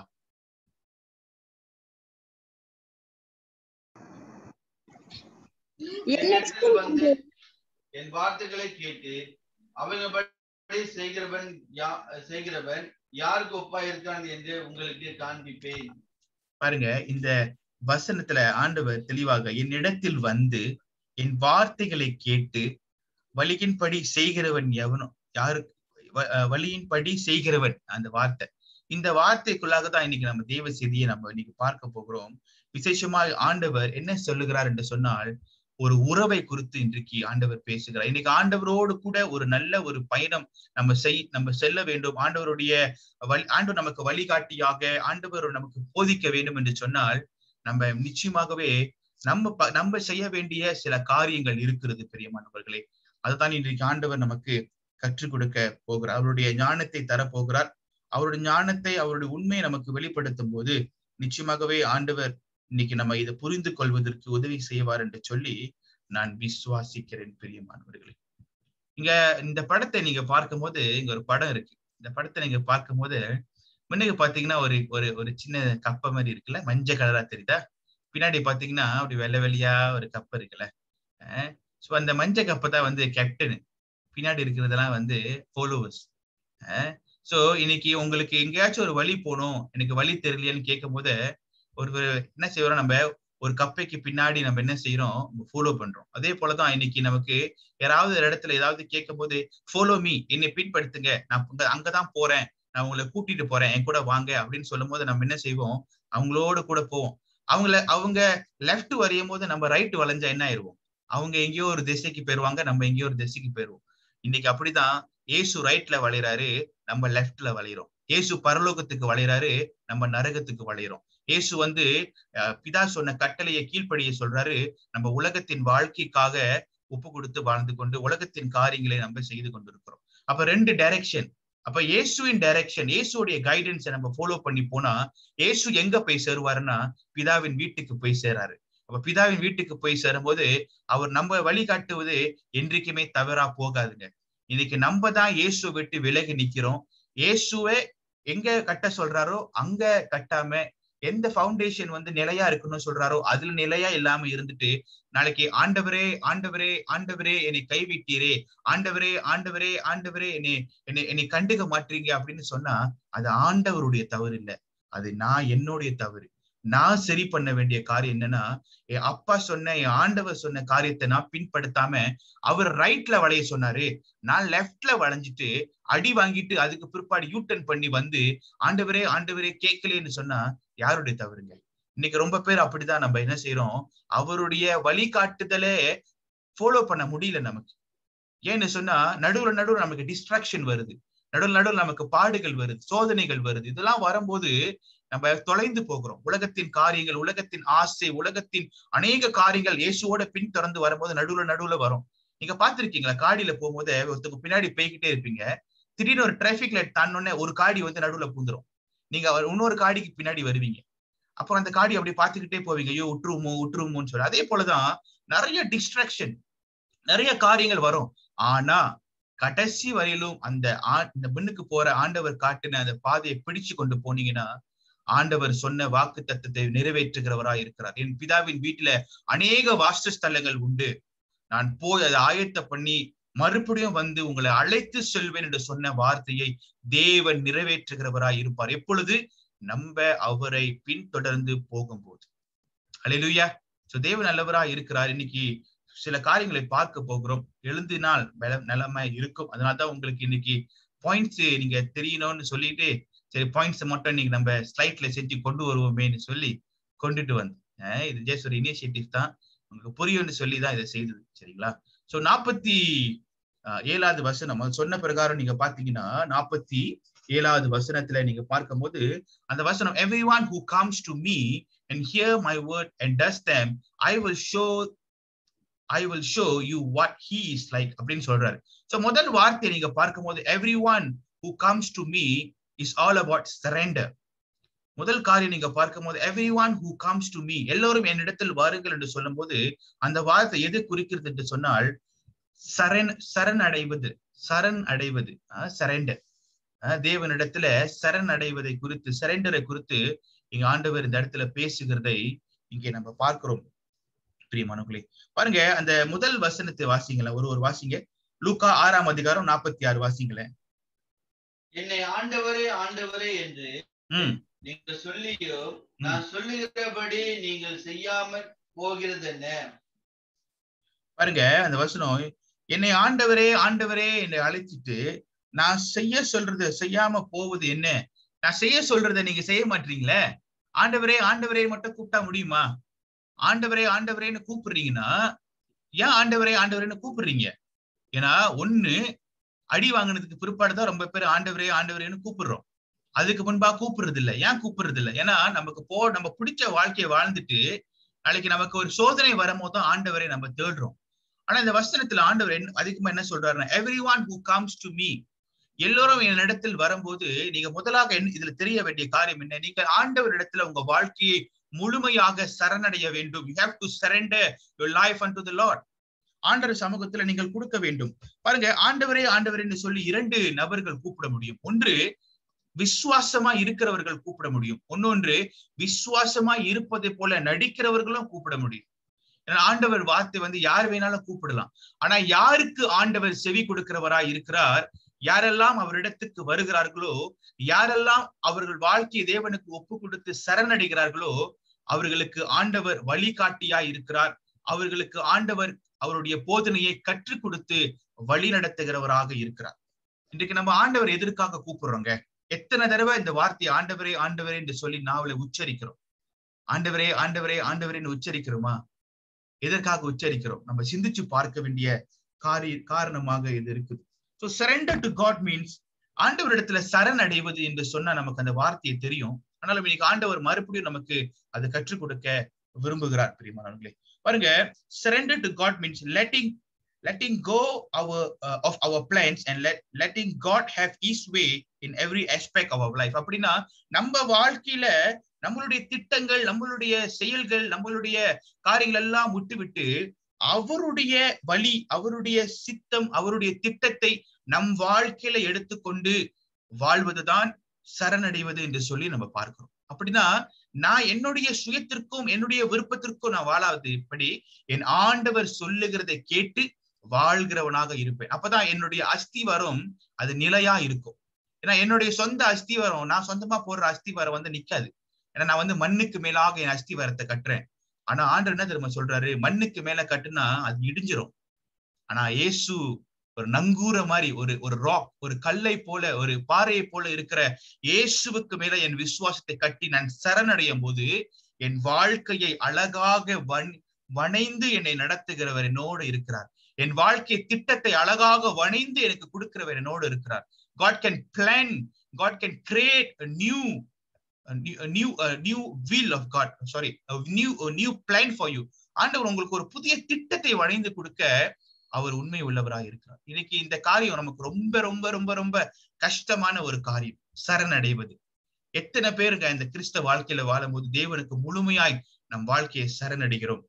வந்து என் வார்த்தைகளை கேட்டு அவங்க செய்கிறவன் யா செய்கிறவன் யாருக்கு ஒப்பா இருக்கான் என்று உங்களுக்கு காண்பிப்பேன் பாருங்க இந்த வசனத்துல ஆண்டவர் தெளிவாக என்னிடத்தில் வந்து என் வார்த்தைகளை கேட்டு வழியின்படி செய்கிறவன் எவனோ யாரு வ- அஹ் வழியின்படி செய்கிறவன் அந்த வார்த்தை இந்த வார்த்தைக்குள்ளாக தான் இன்னைக்கு நம்ம தேவ செய்தியை நம்ம இன்னைக்கு பார்க்க போகிறோம் விசேஷமா ஆண்டவர் என்ன சொல்லுகிறார் என்று சொன்னால் ஒரு உறவை குறித்து இன்றைக்கு ஆண்டவர் பேசுகிறார் இன்னைக்கு ஆண்டவரோடு கூட ஒரு நல்ல ஒரு பயணம் நம்ம செய் நம்ம செல்ல வேண்டும் ஆண்டவருடைய வழி ஆண்டவர் நமக்கு வழிகாட்டியாக ஆண்டவர் நமக்கு போதிக்க வேண்டும் என்று சொன்னால் நம்ம நிச்சயமாகவே நம்ம ப- நம்ம செய்ய வேண்டிய சில காரியங்கள் இருக்கிறது பெரியமானவர்களே அதுதான் இன்றைக்கு ஆண்டவர் நமக்கு கற்றுக் கொடுக்க போகிறார் அவருடைய ஞானத்தை தர போகிறார் அவருடைய ஞானத்தை அவருடைய உண்மையை நமக்கு வெளிப்படுத்தும் போது நிச்சயமாகவே ஆண்டவர் இன்னைக்கு நம்ம இதை புரிந்து கொள்வதற்கு உதவி செய்வார் என்று சொல்லி நான் விசுவாசிக்கிறேன் பிரியமானவர்களே இங்க இந்த படத்தை நீங்க பார்க்கும்போது இங்க ஒரு படம் இருக்கு இந்த படத்தை நீங்க பார்க்கும்போது முன்னுக்கு பாத்தீங்கன்னா ஒரு ஒரு ஒரு சின்ன கப்பை மாதிரி இருக்குல்ல மஞ்சள் கலரா தெரியுதா பின்னாடி பாத்தீங்கன்னா அப்படி வெள்ளை வெள்ளையா ஒரு கப்பு இருக்குல்ல ஸோ அந்த மஞ்சள் கப்பை தான் வந்து கேப்டன் பின்னாடி இருக்கிறதெல்லாம் வந்து ஃபாலோவர்ஸ் ஸோ இன்னைக்கு உங்களுக்கு எங்கேயாச்சும் ஒரு வழி போகணும் எனக்கு வழி தெரியலையான்னு கேட்கும் போது ஒரு ஒரு என்ன செய்வோம் நம்ம ஒரு கப்பைக்கு பின்னாடி நம்ம என்ன செய்யறோம் ஃபாலோ பண்றோம் அதே போலதான் இன்னைக்கு நமக்கு யாராவது ஒரு இடத்துல ஏதாவது கேட்கும் போது ஃபாலோ மீ என்னை பின்படுத்துங்க நான் அங்க அங்கதான் போறேன் நான் உங்களை கூட்டிட்டு போறேன் என் கூட வாங்க அப்படின்னு சொல்லும் போது நம்ம என்ன செய்வோம் அவங்களோட கூட போவோம் அவங்கள அவங்க லெஃப்ட் வரையும் போது நம்ம ரைட் வளைஞ்சா என்ன ஆயிருவோம் அவங்க எங்கேயோ ஒரு திசைக்கு போயிருவாங்க நம்ம எங்கேயோ ஒரு திசைக்கு போயிருவோம் இன்னைக்கு அப்படிதான் ஏசு ரைட்ல வளையறாரு நம்ம லெஃப்ட்ல வளையிறோம் ஏசு பரலோகத்துக்கு வளையறாரு நம்ம நரகத்துக்கு வளையிறோம் இயேசு வந்து அஹ், பிதா சொன்ன கட்டளையை கீழ்ப்படிய சொல்றாரு நம்ம உலகத்தின் வாழ்க்கைக்காக ஒப்பு கொடுத்து வாழ்ந்து கொண்டு உலகத்தின் காரியங்களை நம்ம செய்து கொண்டிருக்கிறோம் அப்ப ரெண்டு டைரக்ஷன் அப்ப இயேசுவின் டைரக்ஷன் இயேசுடைய கைடன்ஸை நம்ம ஃபாலோ பண்ணி போனா இயேசு எங்க போய் சேருவாருன்னா பிதாவின் வீட்டுக்கு போய் சேராரு அப்ப பிதாவின் வீட்டுக்கு போய் சேரும்போது அவர் நம்ம வழிகாட்டுவது என்றைக்குமே தவறா போகாதுங்க இன்னைக்கு நம்ம தான் இயேசுவை விட்டு விலகி நிக்கிறோம் இயேசுவை எங்க கட்ட சொல்றாரோ அங்க கட்டாம எந்த ஃபவுண்டேஷன் வந்து நிலையா இருக்கணும்னு சொல்றாரோ அதுல நிலையா இல்லாம இருந்துட்டு நாளைக்கு ஆண்டவரே ஆண்டவரே ஆண்டவரே என்னை கைவிட்டீரே ஆண்டவரே ஆண்டவரே ஆண்டவரே என்னை என்னை என்னை கண்டுக்க மாட்டீங்க அப்படின்னு சொன்னா அது ஆண்டவருடைய தவறு இல்ல அது நான் என்னுடைய தவறு நான் சரி பண்ண வேண்டிய காரியம் என்னன்னா என் அப்பா சொன்ன என் ஆண்டவர் சொன்ன காரியத்தை நான் பின்படுத்தாம அவர் ரைட்ல வளைய சொன்னாரு நான் லெஃப்ட்ல வளைஞ்சிட்டு அடி வாங்கிட்டு அதுக்கு பிற்பாடு யூட்டன் பண்ணி வந்து ஆண்டவரே ஆண்டவரே கேட்கலேன்னு சொன்னா யாருடைய தவறுங்க இன்னைக்கு ரொம்ப பேர் அப்படிதான் நம்ம என்ன செய்யறோம் அவருடைய வழிகாட்டுதலே ஃபாலோ பண்ண முடியல நமக்கு ஏன்னு சொன்னா நடுவுல நடுவுல நமக்கு டிஸ்ட்ராக்ஷன் வருது நடுவுல நடுவுல நமக்கு பாடுகள் வருது சோதனைகள் வருது இதெல்லாம் வரும்போது நம்ம தொலைந்து போகிறோம் உலகத்தின் காரியங்கள் உலகத்தின் ஆசை உலகத்தின் அநேக காரியங்கள் இயேசுவோட பின் தொடர்ந்து வரும்போது நடுவுல நடுவுல வரும் நீங்க பாத்திருக்கீங்களா காடியில போகும்போது ஒருத்தருக்கு பின்னாடி போய்கிட்டே இருப்பீங்க திடீர்னு ஒரு டிராபிக் லைட் தாண்டோன்னே ஒரு காடி வந்து நடுவுல பூந்துரும் நீங்க அவர் இன்னொரு காடிக்கு பின்னாடி வருவீங்க அப்புறம் அந்த காடி அப்படி பார்த்துக்கிட்டே போவீங்க ஐயோ உற்றுமோ உற்றுமோன்னு சொல்லி அதே போலதான் நிறைய டிஸ்ட்ராக்ஷன் நிறைய காரியங்கள் வரும் ஆனா கடைசி வரையிலும் அந்த ஆ- இந்த பெண்ணுக்கு போற ஆண்டவர் காட்டின அந்த பாதையை பிடிச்சு கொண்டு போனீங்கன்னா ஆண்டவர் சொன்ன வாக்கு தத்தத்தை நிறைவேற்றுகிறவராய் இருக்கிறார் என் பிதாவின் வீட்டுல அநேக வாசஸ்தலங்கள் உண்டு நான் போய் அதை ஆயத்த பண்ணி மறுபடியும் வந்து உங்களை அழைத்து செல்வேன் என்று சொன்ன வார்த்தையை தேவன் நிறைவேற்றுகிறவராய் இருப்பார் எப்பொழுது நம்ம அவரை பின்தொடர்ந்து போகும்போது அல்லேலூயா சோ தேவன் நல்லவராய் இருக்கிறார் இன்னைக்கு சில காரியங்களை பார்க்க போகிறோம் எழுந்தினால் பல- நிலைமை இருக்கும் அதனாலதான் உங்களுக்கு இன்னைக்கு பாயிண்ட்ஸ் நீங்க தெரியணும்னு சொல்லிட்டு சரி பாயிண்ட்ஸ் மட்டும் நீங்க நம்ம ஸ்லைட்ல செஞ்சு கொண்டு வருவோமேன்னு சொல்லி கொண்டுட்டு வந்தேன் அஹ் இது ஜஸ்ட் ஒரு இனிஷியேட்டிவ் தான் உங்களுக்கு புரியும்னு சொல்லி தான் இதை செய்தது சரிங்களா சோ நாற்பத்தி அஹ், ஏழாவது வசனம் அது சொன்ன பிரகாரம் நீங்க பாத்தீங்கன்னா நாற்பத்தி ஏழாவது வசனத்துல நீங்க பார்க்கும்போது அந்த வசனம் every one who comes to me and hear my word and does them I will show I will show you what he is like அப்படின்னு சொல்றாரு சோ முதல் வார்த்தை நீங்க பார்க்கும்போது every one who comes to me is all about surrender முதல் காரியம் நீங்க பார்க்கும்போது every one who comes to me எல்லோரும் என்னிடத்தில் வாருங்கள் என்று சொல்லும்போது அந்த வார்த்தை எது குறிக்கிறது என்று சொன்னால் சரண் சரண் அடைவது சரண் அடைவது சரண்டர் தேவனிடத்துல சரண் அடைவதை குறித்து சரண்டரை குறித்து இங்க ஆண்டவர் இந்த இடத்துல பேசுகிறதை இங்கே நம்ம பார்க்கிறோம் பிரியமானவர்களே பாருங்க அந்த முதல் வசனத்தை வாசிங்களா ஒரு ஒரு வாசிங்க லூக்கா ஆறாம் அதிகாரம் நாற்பத்தி ஆறு வாசிங்களேன் என்னை ஆண்டவரே ஆண்டவரே என்று ம் நீங்கள் சொல்லியோ நான் சொல்லுகிறபடி நீங்கள் செய்யாமல் போகிறது என்ன பாருங்க அந்த வசனம் என்னை ஆண்டவரே ஆண்டவரே என்னை அழைச்சிட்டு நான் செய்ய சொல்றது செய்யாம போவது என்ன நான் செய்ய சொல்றதை நீங்க செய்ய மாட்டீங்களே ஆண்டவரே ஆண்டவரே மட்டும் கூப்பிட்டா முடியுமா ஆண்டவரே ஆண்டவரேன்னு கூப்பிடுறீங்கன்னா ஏன் ஆண்டவரே ஆண்டவரேன்னு கூப்பிடுறீங்க ஏன்னா ஒண்ணு அடி வாங்கினதுக்கு பிற்பாடுதான் ரொம்ப பேர் ஆண்டவரே ஆண்டவரேன்னு கூப்பிடுறோம் அதுக்கு முன்பா கூப்பிடுறது இல்ல ஏன் கூப்பிடுறது இல்ல ஏன்னா நமக்கு போ நம்ம பிடிச்ச வாழ்க்கையை வாழ்ந்துட்டு நாளைக்கு நமக்கு ஒரு சோதனை வரும்போது தான் ஆண்டவரை நம்ம தேடுறோம் ஆனா இந்த வசனத்துல ஆண்டவர் என்ன அதிகமா என்ன சொல்றாருன்னா every one who comes to me எல்லோரும் என்னிடத்தில் வரும்போது நீங்க முதலாக என்ன இதுல தெரிய வேண்டிய காரியம் என்ன நீங்க ஆண்டவர் இடத்துல உங்க வாழ்க்கையை முழுமையாக சரணடைய வேண்டும் you have to surrender your life and to the Lord ஆண்டவர் சமூகத்துல நீங்கள் கொடுக்க வேண்டும் பாருங்க ஆண்டவரே ஆண்டவரேன்னு சொல்லி இரண்டு நபர்கள் கூப்பிட முடியும் ஒன்று விசுவாசமா இருக்கிறவர்கள் கூப்பிட முடியும் ஒன்னொன்று விசுவாசமா இருப்பதை போல நடிக்கிறவர்களும் கூப்பிட முடியும் ஏன்னா ஆண்டவர் வார்த்தை வந்து யார் வேணாலும் கூப்பிடலாம் ஆனா யாருக்கு ஆண்டவர் செவி கொடுக்கிறவரா இருக்கிறார் யாரெல்லாம் அவரிடத்துக்கு வருகிறார்களோ யாரெல்லாம் அவர்கள் வாழ்க்கையை தேவனுக்கு ஒப்பு கொடுத்து சரணடைகிறார்களோ அவர்களுக்கு ஆண்டவர் வழிகாட்டியா இருக்கிறார் அவர்களுக்கு ஆண்டவர் அவருடைய போதனையை கற்றுக் கொடுத்து வழி நடத்துகிறவராக இருக்கிறார் இன்றைக்கு நம்ம ஆண்டவர் எதற்காக கூப்பிடுறோங்க எத்தனை தடவை இந்த வார்த்தையை ஆண்டவரே ஆண்டவரே என்று சொல்லி நாவலை உச்சரிக்கிறோம் ஆண்டவரே ஆண்டவரே ஆண்டவரேன்னு உச்சரிக்கிறோமா எதற்காக உச்சரிக்கிறோம் நம்ம சிந்திச்சு பார்க்க வேண்டிய காரிய காரணமாக இது இருக்குது so surrender to God means ஆண்டவரிடத்துல சரண் அடைவது என்று சொன்னா நமக்கு அந்த வார்த்தையை தெரியும் ஆனாலும் இன்னைக்கு ஆண்டவர் மறுபடியும் நமக்கு அதை கற்றுக் கொடுக்க விரும்புகிறார் பிரியமானவர்களே பாருங்க surrender to God means letting letting go our uh, of our plans and let letting god have his way in every aspect of our life அப்படின்னா நம்ம வாழ்க்கையில நம்மளுடைய திட்டங்கள் நம்மளுடைய செயல்கள் நம்மளுடைய காரியங்கள் எல்லாம் விட்டுவிட்டு அவருடைய வழி அவருடைய சித்தம் அவருடைய திட்டத்தை நம் வாழ்க்கையில எடுத்துக்கொண்டு வாழ்வதுதான் சரணடைவது என்று சொல்லி நம்ம பார்க்கிறோம் அப்படின்னா நான் என்னுடைய சுயத்திற்கும் என்னுடைய விருப்பத்திற்கும் நான் வாழாது இப்படி என் ஆண்டவர் சொல்லுகிறதை கேட்டு வாழ்கிறவனாக இருப்பேன் அப்பதான் என்னுடைய அஸ்திவாரம் அது நிலையா இருக்கும் ஏன்னா என்னுடைய சொந்த அஸ்திவாரம் நான் சொந்தமா போடுற அஸ்திவாரம் வந்து நிக்காது ஏன்னா நான் வந்து மண்ணுக்கு மேலாக என் அஸ்திவாரத்தை கட்டுறேன் ஆனா ஆண்டர் என்ன தெரியுமா சொல்றாரு மண்ணுக்கு மேல கட்டுனா அது இடிஞ்சிரும் ஆனா இயேசு ஒரு நங்கூர மாதிரி ஒரு ஒரு ராக் ஒரு கல்லை போல ஒரு பாறையை போல இருக்கிற இயேசுவுக்கு மேல என் விசுவாசத்தை கட்டி நான் சரணடையும் போது என் வாழ்க்கையை அழகாக வன் வணைந்து என்னை நடத்துகிறவர் என்னோடு இருக்கிறார் என் வாழ்க்கை திட்டத்தை அழகாக வணைந்து எனக்கு கொடுக்கிறவர் என்னோடு இருக்கிறார் God can plan God can create new new new will of God sorry new new plan for you ஆண்டவர் உங்களுக்கு ஒரு புதிய திட்டத்தை வணைந்து கொடுக்க அவர் உண்மை உள்ளவராக இருக்கிறார் இன்னைக்கு இந்த காரியம் நமக்கு ரொம்ப ரொம்ப ரொம்ப ரொம்ப கஷ்டமான ஒரு காரியம் சரணடைவது எத்தனை பேருங்க இந்த கிறிஸ்தவ வாழ்க்கையில வாழும்போது தேவனுக்கு முழுமையாய் நம் வாழ்க்கையை சரணடைகிறோம்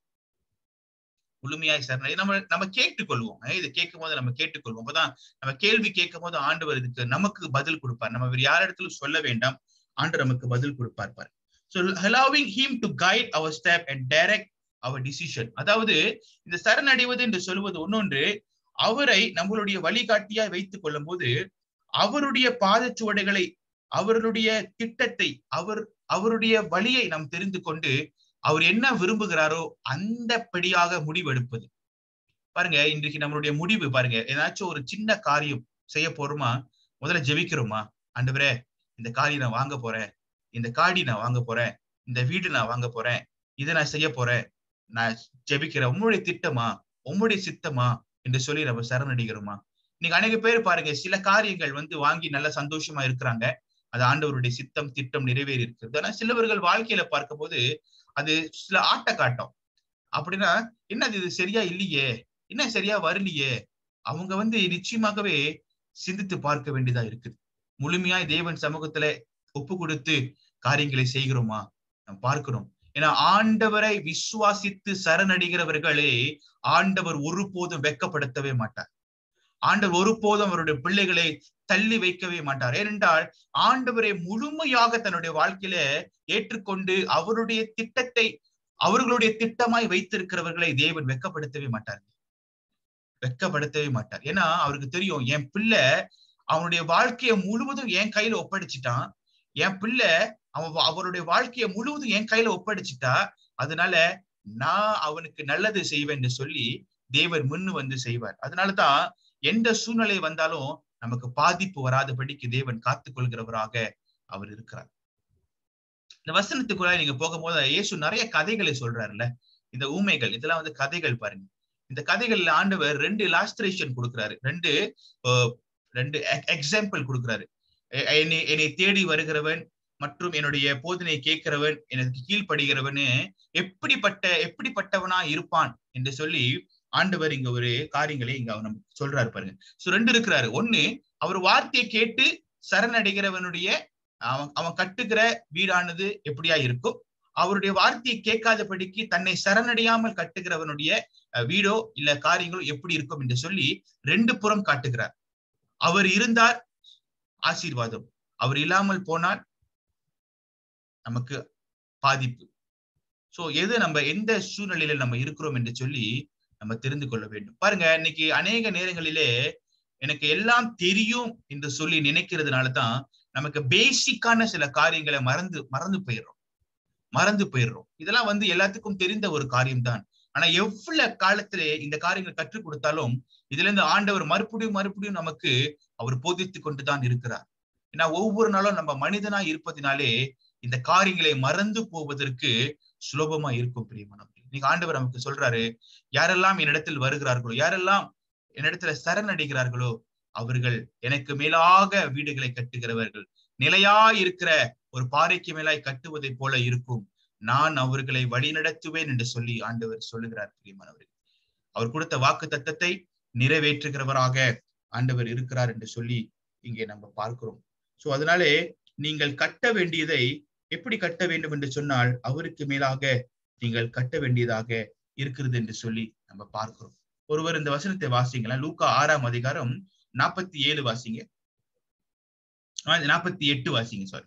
முழுமையாய் சரணடை நம்ம நம்ம கேட்டுக்கொள்வோம் இதை கேட்கும் போது நம்ம கேட்டுக்கொள்வோம் அப்பதான் நம்ம கேள்வி கேட்கும் போது ஆண்டவர் இதுக்கு நமக்கு பதில் கொடுப்பார் நம்ம வேறு யார் இடத்துல சொல்ல வேண்டாம் ஆண்டு நமக்கு பதில் கொடுப்பார் பாரு so allowing him to guide our step and direct our decision அதாவது இந்த சரணடைவது என்று சொல்வது ஒன்னொன்று அவரை நம்மளுடைய வழிகாட்டியாய் வைத்துக் கொள்ளும் போது அவருடைய பாதச்சுவடைகளை அவருடைய திட்டத்தை அவர் அவருடைய வழியை நாம் தெரிந்து கொண்டு அவர் என்ன விரும்புகிறாரோ அந்த படியாக முடிவெடுப்பது பாருங்க இன்றைக்கு நம்மளுடைய முடிவு பாருங்க ஏதாச்சும் ஒரு சின்ன காரியம் செய்ய போறோமா முதல்ல ஜெபிக்கிறோமா ஆண்டவரே இந்த காடி நான் வாங்க போறேன் இந்த காடி நான் வாங்க போறேன் இந்த வீடு நான் வாங்க போறேன் இதை நான் செய்ய போறேன் நான் ஜெபிக்கிறேன் உங்களுடைய திட்டமா உங்களுடைய சித்தமா என்று சொல்லி நம்ம சரணடைகிறோமா நீங்க அநேக பேர் பாருங்க சில காரியங்கள் வந்து வாங்கி நல்ல சந்தோஷமா இருக்கிறாங்க அது ஆண்டவருடைய சித்தம் திட்டம் நிறைவேறி இருக்கிறது ஆனா சிலவர்கள் வாழ்க்கையில பார்க்கும்போது அது சில ஆட்ட காட்டம் அப்படின்னா என்ன இது சரியா இல்லையே என்ன சரியா வரலையே அவங்க வந்து நிச்சயமாகவே சிந்தித்து பார்க்க வேண்டியதா இருக்குது முழுமையாய் தேவன் சமூகத்துல ஒப்பு கொடுத்து காரியங்களை செய்கிறோமா நாம் பார்க்கிறோம் ஏன்னா ஆண்டவரை விசுவாசித்து சரணடைகிறவர்களே ஆண்டவர் ஒருபோதும் வெக்கப்படுத்தவே மாட்டார் ஆண்டவர் ஒருபோதும் அவருடைய பிள்ளைகளை தள்ளி வைக்கவே மாட்டார் ஏனென்றால் ஆண்டவரை முழுமையாக தன்னுடைய வாழ்க்கையில ஏற்றுக்கொண்டு அவருடைய திட்டத்தை அவர்களுடைய திட்டமாய் வைத்திருக்கிறவர்களை தேவன் வெக்கப்படுத்தவே மாட்டார் வெட்கப்படுத்தவே மாட்டார் ஏன்னா அவருக்கு தெரியும் என் பிள்ளை அவனுடைய வாழ்க்கையை முழுவதும் என் கையில ஒப்படைச்சிட்டான் என் பிள்ளை அவன் அவருடைய வாழ்க்கையை முழுவதும் என் கையில ஒப்படைச்சிட்டா அதனால நான் அவனுக்கு நல்லது செய்வேன்னு சொல்லி தேவர் முன்னு வந்து செய்வார் அதனாலதான் எந்த சூழ்நிலை வந்தாலும் நமக்கு பாதிப்பு வராதபடிக்கு தேவன் காத்துக் கொள்கிறவராக அவர் இருக்கிறார் இந்த வசனத்துக்குள்ள நீங்க போகும்போது இயேசு நிறைய கதைகளை சொல்றாருல்ல இந்த ஊமைகள் இதெல்லாம் வந்து கதைகள் பாருங்க இந்த கதைகள்ல ஆண்டவர் ரெண்டு லாஸ்ட்ரேஷன் கொடுக்குறாரு ரெண்டு ரெண்டு எக்ஸாம்பிள் கொடுக்குறாரு என்னை என்னை தேடி வருகிறவன் மற்றும் என்னுடைய போதனை கேட்கிறவன் எனக்கு கீழ்ப்படுகிறவனு எப்படிப்பட்ட எப்படிப்பட்டவனா இருப்பான் என்று சொல்லி ஆண்டவர் இங்க ஒரு காரியங்களை இங்க அவர் நமக்கு சொல்றாரு பாருங்க சோ ரெண்டு இருக்கிறாரு ஒண்ணு அவர் வார்த்தையை கேட்டு சரணடைகிறவனுடைய அவன் அவன் கட்டுகிற வீடானது எப்படியா இருக்கும் அவருடைய வார்த்தையை கேட்காதபடிக்கு தன்னை சரணடையாமல் கட்டுகிறவனுடைய வீடோ இல்ல காரியங்களோ எப்படி இருக்கும் என்று சொல்லி ரெண்டு புறம் காட்டுகிறார் அவர் இருந்தார் ஆசீர்வாதம் அவர் இல்லாமல் போனால் நமக்கு பாதிப்பு சோ எது நம்ம எந்த சூழ்நிலையில நம்ம இருக்கிறோம் என்று சொல்லி நம்ம தெரிந்து கொள்ள வேண்டும் பாருங்க இன்னைக்கு அநேக நேரங்களிலே எனக்கு எல்லாம் தெரியும் என்று சொல்லி நினைக்கிறதுனாலதான் நமக்கு பேசிக்கான சில காரியங்களை மறந்து மறந்து போயிடுறோம் மறந்து போயிடுறோம் இதெல்லாம் வந்து எல்லாத்துக்கும் தெரிந்த ஒரு காரியம்தான் ஆனா எவ்வளவு காலத்திலே இந்த காரியங்களை கற்றுக் கொடுத்தாலும் இதுல இருந்து ஆண்டவர் மறுபடியும் மறுபடியும் நமக்கு அவர் போதித்து கொண்டுதான் இருக்கிறார் ஏன்னா ஒவ்வொரு நாளும் நம்ம மனிதனா இருப்பதினாலே இந்த காரியங்களை மறந்து போவதற்கு சுலபமா இருக்கும் பிரியமானவர்கள் இன்னைக்கு ஆண்டவர் நமக்கு சொல்றாரு யாரெல்லாம் என்னிடத்தில் வருகிறார்களோ யாரெல்லாம் என்னிடத்துல சரணடைகிறார்களோ அவர்கள் எனக்கு மேலாக வீடுகளை கட்டுகிறவர்கள் நிலையா இருக்கிற ஒரு பாறைக்கு மேலாய் கட்டுவதை போல இருக்கும் நான் அவர்களை வழிநடத்துவேன் என்று சொல்லி ஆண்டவர் சொல்லுகிறார் பிரியமானவர்கள் அவர் கொடுத்த வாக்கு தத்தத்தை நிறைவேற்றுகிறவராக ஆண்டவர் இருக்கிறார் என்று சொல்லி இங்கே நம்ம பார்க்கிறோம் சோ அதனாலே நீங்கள் கட்ட வேண்டியதை எப்படி கட்ட வேண்டும் என்று சொன்னால் அவருக்கு மேலாக நீங்கள் கட்ட வேண்டியதாக இருக்கிறது என்று சொல்லி நம்ம பார்க்கிறோம் ஒருவர் இந்த வசனத்தை வாசிங்களா லூக்கா ஆறாம் அதிகாரம் நாற்பத்தி ஏழு வாசிங்க நாற்பத்தி எட்டு வாசிங்க சாரி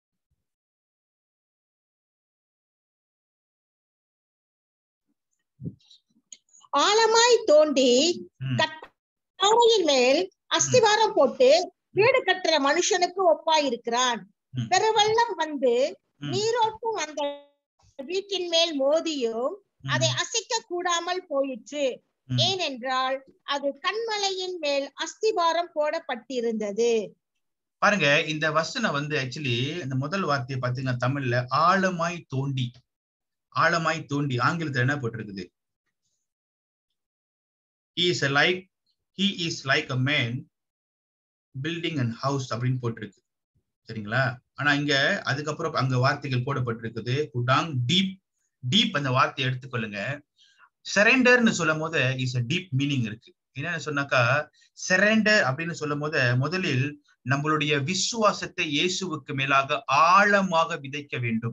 ஆழமாய் தோண்டி கட்டாயின் மேல் அஸ்திவாரம் போட்டு வீடு கட்டுற மனுஷனுக்கு ஒப்பாய் இருக்கிறான் பெருவெள்ளம் வந்து நீரோட்டும் அந்த வீட்டின் மேல் மோதியும் அதை அசைக்க கூடாமல் போயிற்று ஏனென்றால் அது கண்மலையின் மேல் அஸ்திபாரம் போடப்பட்டிருந்தது பாருங்க இந்த வசனம் வந்து ஆக்சுவலி இந்த முதல் வார்த்தையை பாத்தீங்கன்னா தமிழ்ல ஆழமாய் தோண்டி ஆழமாய் தோண்டி ஆங்கிலத்துல என்ன போட்டிருக்குது he is a like he is like a man building an house அப்படின்னு போட்டிருக்கு சரிங்களா ஆனா இங்க அதுக்கப்புறம் அங்க வார்த்தைகள் போடப்பட்டிருக்குது குடாங் டீப் டீப் அந்த வார்த்தையை எடுத்துக்கொள்ளுங்க சரண்டர்னு சொல்லும் போது இஸ் அ டீப் மீனிங் இருக்கு என்னன்னு சொன்னாக்கா சரண்டர் அப்படின்னு சொல்லும் போது முதலில் நம்மளுடைய விசுவாசத்தை இயேசுவுக்கு மேலாக ஆழமாக விதைக்க வேண்டும்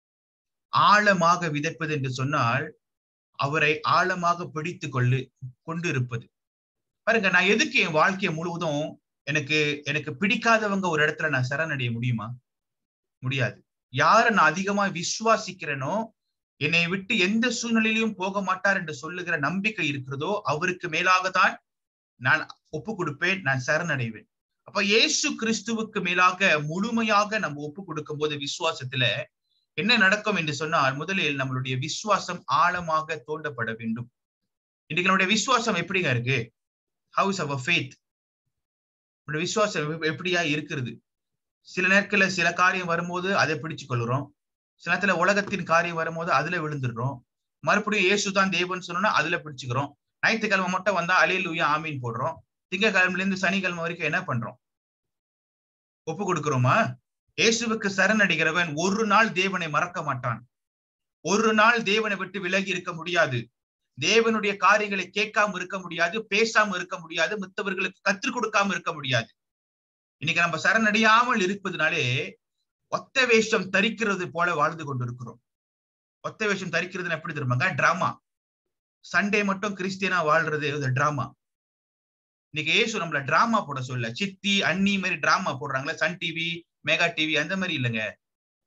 ஆழமாக விதைப்பது என்று சொன்னால் அவரை ஆழமாக பிடித்து கொள்ளு கொண்டு இருப்பது பாருங்க நான் எதுக்கு என் வாழ்க்கையை முழுவதும் எனக்கு எனக்கு பிடிக்காதவங்க ஒரு இடத்துல நான் சரணடைய முடியுமா முடியாது யார நான் அதிகமா விசுவாசிக்கிறேனோ என்னை விட்டு எந்த சூழ்நிலையிலும் போக மாட்டார் என்று சொல்லுகிற நம்பிக்கை இருக்கிறதோ அவருக்கு மேலாக தான் நான் ஒப்பு கொடுப்பேன் நான் சரணடைவேன் அப்ப இயேசு கிறிஸ்துவுக்கு மேலாக முழுமையாக நம்ம ஒப்பு கொடுக்கும் போது விசுவாசத்துல என்ன நடக்கும் என்று சொன்னால் முதலில் நம்மளுடைய விசுவாசம் ஆழமாக தோண்டப்பட வேண்டும் இன்னைக்கு நம்முடைய விசுவாசம் எப்படிங்க இருக்கு ஹவுஸ் அவர் ஃபேத் விசுவாசம் எப்படியா இருக்கிறது சில நேரத்துல சில காரியம் வரும்போது அதை பிடிச்சு கொள்ளுறோம் சில நேரத்துல உலகத்தின் காரியம் வரும்போது அதுல விழுந்துடுறோம் மறுபடியும் இயேசு தான் தேவன் சொன்னோம்னா அதுல பிடிச்சுக்கிறோம் ஞாயிற்றுக்கிழமை மட்டும் வந்தா அலையிலுயா ஆமீன் போடுறோம் திங்கக்கிழமைல இருந்து சனிக்கிழமை வரைக்கும் என்ன பண்றோம் ஒப்பு கொடுக்கிறோமா இயேசுவுக்கு சரணடைகிறவன் ஒரு நாள் தேவனை மறக்க மாட்டான் ஒரு நாள் தேவனை விட்டு விலகி இருக்க முடியாது தேவனுடைய காரியங்களை கேட்காம இருக்க முடியாது பேசாம இருக்க முடியாது மற்றவர்களுக்கு கற்றுக் கொடுக்காம இருக்க முடியாது இன்னைக்கு நம்ம சரணடையாமல் இருப்பதுனாலே ஒத்த வேஷம் தரிக்கிறது போல வாழ்ந்து கொண்டிருக்கிறோம் ஒத்த வேஷம் தரிக்கிறதுன்னு எப்படி தெரியுமாங்க டிராமா சண்டே மட்டும் கிறிஸ்டியனா வாழ்றது டிராமா இன்னைக்கு ஏசு நம்மள டிராமா போட சொல்ல சித்தி அண்ணி மாதிரி டிராமா போடுறாங்களே சன் டிவி மெகா டிவி அந்த மாதிரி இல்லைங்க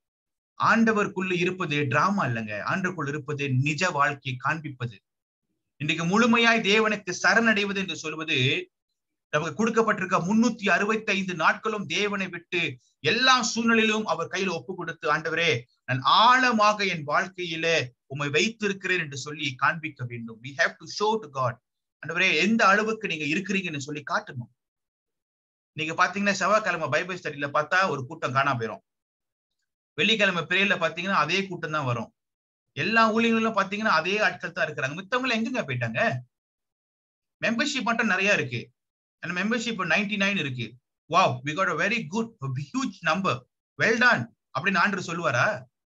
ஆண்டவருக்குள்ள இருப்பது டிராமா இல்லைங்க ஆண்டவருக்குள் இருப்பது நிஜ வாழ்க்கையை காண்பிப்பது இன்றைக்கு முழுமையாய் தேவனுக்கு சரணடைவது என்று சொல்வது நமக்கு கொடுக்கப்பட்டிருக்க முன்னூத்தி அறுபத்தி ஐந்து நாட்களும் தேவனை விட்டு எல்லா சூழ்நிலையிலும் அவர் கையில ஒப்பு கொடுத்து ஆண்டவரே நான் ஆழமாக என் வாழ்க்கையில உம்மை வைத்திருக்கிறேன் என்று சொல்லி காண்பிக்க வேண்டும் we have to show to god ஆண்டவரே எந்த அளவுக்கு நீங்க இருக்கிறீங்கன்னு சொல்லி காட்டணும் நீங்க பாத்தீங்கன்னா செவ்வாய்க்கிழமை பைபிள் ஸ்டடியில பார்த்தா ஒரு கூட்டம் காணாம போயிரும் வெள்ளிக்கிழமை பிரேயர்ல பாத்தீங்கன்னா அதே கூட்டம் தான் வரும் எல்லா ஊழியர்களும் பாத்தீங்கன்னா அதே ஆட்கள் தான் இருக்கிறாங்க மித்தவங்க எங்கங்க போயிட்டாங்க மெம்பர்ஷிப் மட்டும் நிறைய இருக்கு அந்த மெம்பர்ஷிப் நைன்டி நைன் இருக்கு wow we got a very good huge number well done அப்படின்னு ஆண்டு சொல்லுவாரா